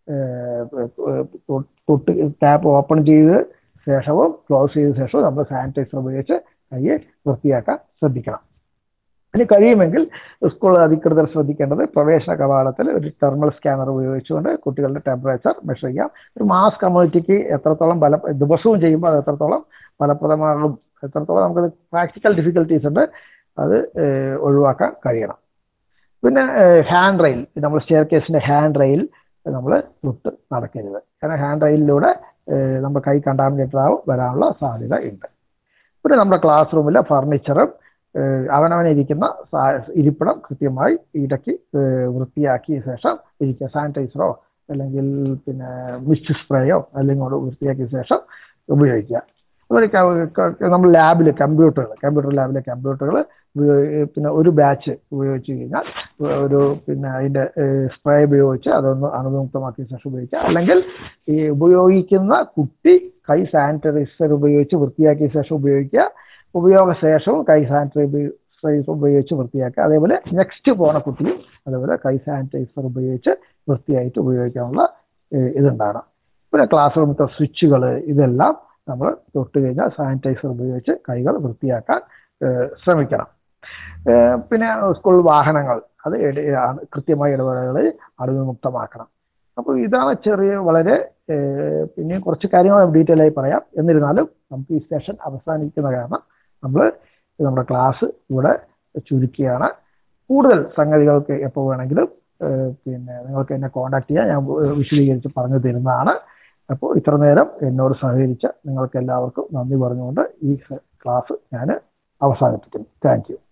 തൊട്ട് ടാപ്പ് ഓപ്പൺ ചെയ്ത് ശേഷവും ക്ലോസ് ചെയ്ത ശേഷവും നമ്മൾ സാനിറ്റൈസർ ഉപയോഗിച്ച് കൈ വൃത്തിയാക്കാൻ ശ്രദ്ധിക്കണം ഇനി കഴിയുമെങ്കിൽ സ്കൂൾ അധികൃതർ ശ്രദ്ധിക്കേണ്ടത് പ്രവേശന കവാടത്തിൽ ഒരു തെർമൽ സ്കാനർ ഉപയോഗിച്ചുകൊണ്ട് കുട്ടികളുടെ ടെമ്പറേച്ചർ മെഷർ ചെയ്യാം ഒരു മാസ് കമ്മ്യൂണിറ്റിക്ക് എത്രത്തോളം ഫല ദിവസവും ചെയ്യുമ്പോൾ അത് എത്രത്തോളം ഫലപ്രദമാകും എത്രത്തോളം നമുക്ക് പ്രാക്ടിക്കൽ ഡിഫിക്കൽട്ടീസ് ഉണ്ട് അത് ഏഹ്, ഒഴിവാക്കാൻ കഴിയണം പിന്നെ ഹാൻഡ് റെയിൽ നമ്മൾ സ്റ്റെയർ കേസിന്റെ ഹാൻഡ് റെയിൽ നമ്മൾ തൊട്ട് നടക്കരുത് കാരണം ഹാൻഡ് റെയിലിലൂടെ നമ്മുടെ കൈ കണ്ടാമിനേറ്റഡ് ആവും വരാനുള്ള സാധ്യത ഉണ്ട് പിന്നെ നമ്മുടെ ക്ലാസ് റൂമിലെ ഫർണിച്ചറും അവനവനിരിക്കുന്ന സാ- ഇരിപ്പിടം കൃത്യമായി ഇടയ്ക്ക് ഏഹ്, വൃത്തിയാക്കിയ ശേഷം ഇരിക്കുക സാനിറ്റൈസറോ അല്ലെങ്കിൽ പിന്നെ മിസ്റ്റ് സ്പ്രേയോ അല്ലെങ്കിൽ കൊണ്ട് വൃത്തിയാക്കിയ ശേഷം ഉപയോഗിക്കുക അതുപോലെ ക- ക- നമ്മൾ ലാബിൽ കമ്പ്യൂട്ടറുകൾ കമ്പ്യൂട്ടർ ലാബിലെ കമ്പ്യൂട്ടറുകൾ പിന്നെ ഒരു ബാച്ച് ഉപയോഗിച്ച് കഴിഞ്ഞാൽ ഒരു പിന്നെ അതിന്റെ സ്പ്രേ ഉപയോഗിച്ച് അതൊന്ന് അണുവിമുക്തമാക്കിയ ശേഷം ഉപയോഗിക്കുക അല്ലെങ്കിൽ ഈ ഉപയോഗിക്കുന്ന കുട്ടി കൈ സാനിറ്റൈസർ ഉപയോഗിച്ച് വൃത്തിയാക്കിയ ശേഷം ഉപയോഗിക്കുക ഉപയോഗ ശേഷവും കൈ സാനിറ്റൈസർ ഉപയോഗിച്ച് വൃത്തിയാക്കുക അതേപോലെ നെക്സ്റ്റ് പോണ കുട്ടിയും അതേപോലെ കൈ സാനിറ്റൈസർ ഉപയോഗിച്ച് വൃത്തിയായിട്ട് ഉപയോഗിക്കാനുള്ള ഏഹ്, ഇതുണ്ടാകണം പിന്നെ ക്ലാസ് റൂമിലത്തെ സ്വിച്ചുകൾ ഇതെല്ലാം നമ്മൾ തൊട്ട് കഴിഞ്ഞാൽ സാനിറ്റൈസർ ഉപയോഗിച്ച് കൈകൾ വൃത്തിയാക്കാൻ ഏഹ്, ശ്രമിക്കണം ഏഹ്, പിന്നെ സ്കൂൾ വാഹനങ്ങൾ അത് ഇട- ആണ് കൃത്യമായ ഇടവേളകളിൽ അണുവിമുക്തമാക്കണം അപ്പോൾ ഇതാണ് ചെറിയ വളരെ ഏഹ്, പിന്നെയും കുറച്ച് കാര്യങ്ങൾ ഡീറ്റെയിൽ ആയി പറയാം എന്നിരുന്നാലും നമുക്ക് ഈ സെഷൻ അവസാനിക്കുന്ന കാരണം നമ്മൾ നമ്മുടെ ക്ലാസ് ഇവിടെ ചുരുക്കിയാണ് കൂടുതൽ സംഗതികൾക്ക് എപ്പോൾ വേണമെങ്കിലും ഏഹ്, പിന്നെ നിങ്ങൾക്ക് എന്നെ കോൺടാക്ട് ചെയ്യാം ഞാൻ ഏഹ്, വിശദീകരിച്ച് പറഞ്ഞു തരുന്നതാണ് അപ്പോൾ ഇത്ര നേരം എന്നോട് സഹകരിച്ച നിങ്ങൾക്ക് എല്ലാവർക്കും നന്ദി പറഞ്ഞുകൊണ്ട് ഈ ക്ലാസ് ഞാൻ അവസാനിപ്പിക്കുന്നു thank you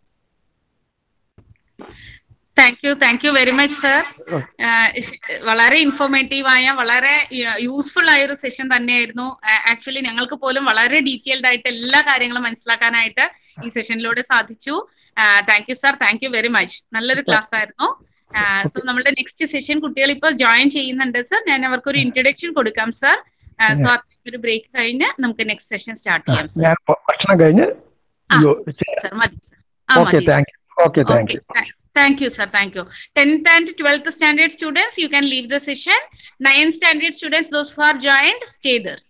thank you thank you very much sir വളരെ ഇൻഫോർമേറ്റീവ് ആയ വളരെ യൂസ്ഫുൾ ആയ ഒരു സെഷൻ തന്നെയായിരുന്നു ആക്ച്വലി ഞങ്ങൾക്ക് പോലും വളരെ ഡീറ്റെയിൽഡ് ആയിട്ട് എല്ലാ കാര്യങ്ങളും മനസ്സിലാക്കാനായിട്ട് ഈ സെഷനിലൂടെ സാധിച്ചു thank you sir thank you very much നല്ലൊരു ക്ലാസ് ആയിരുന്നു സോ നമ്മുടെ നെക്സ്റ്റ് സെഷൻ കുട്ടികൾ ഇപ്പോൾ ജോയിൻ ചെയ്യുന്നുണ്ട് സർ ഞാൻ അവർക്ക് ഒരു ഇൻട്രൊഡക്ഷൻ കൊടുക്കാം സർ സോ ഒരു ബ്രേക്ക് കഴിഞ്ഞ് നമുക്ക് നെക്സ്റ്റ് സെഷൻ സ്റ്റാർട്ട് ചെയ്യാം സർ ഞാൻ ഭക്ഷണം കഴിഞ്ഞ് ആ, യോ- സർ മതി സർ ആ ഓക്കെ മതി sir. Thank you okay thank you Okay, tha- Thank you, sir. Thank you. 10th and 12th standard students, you can leave the session. 9th standard students, those who are joined, stay there.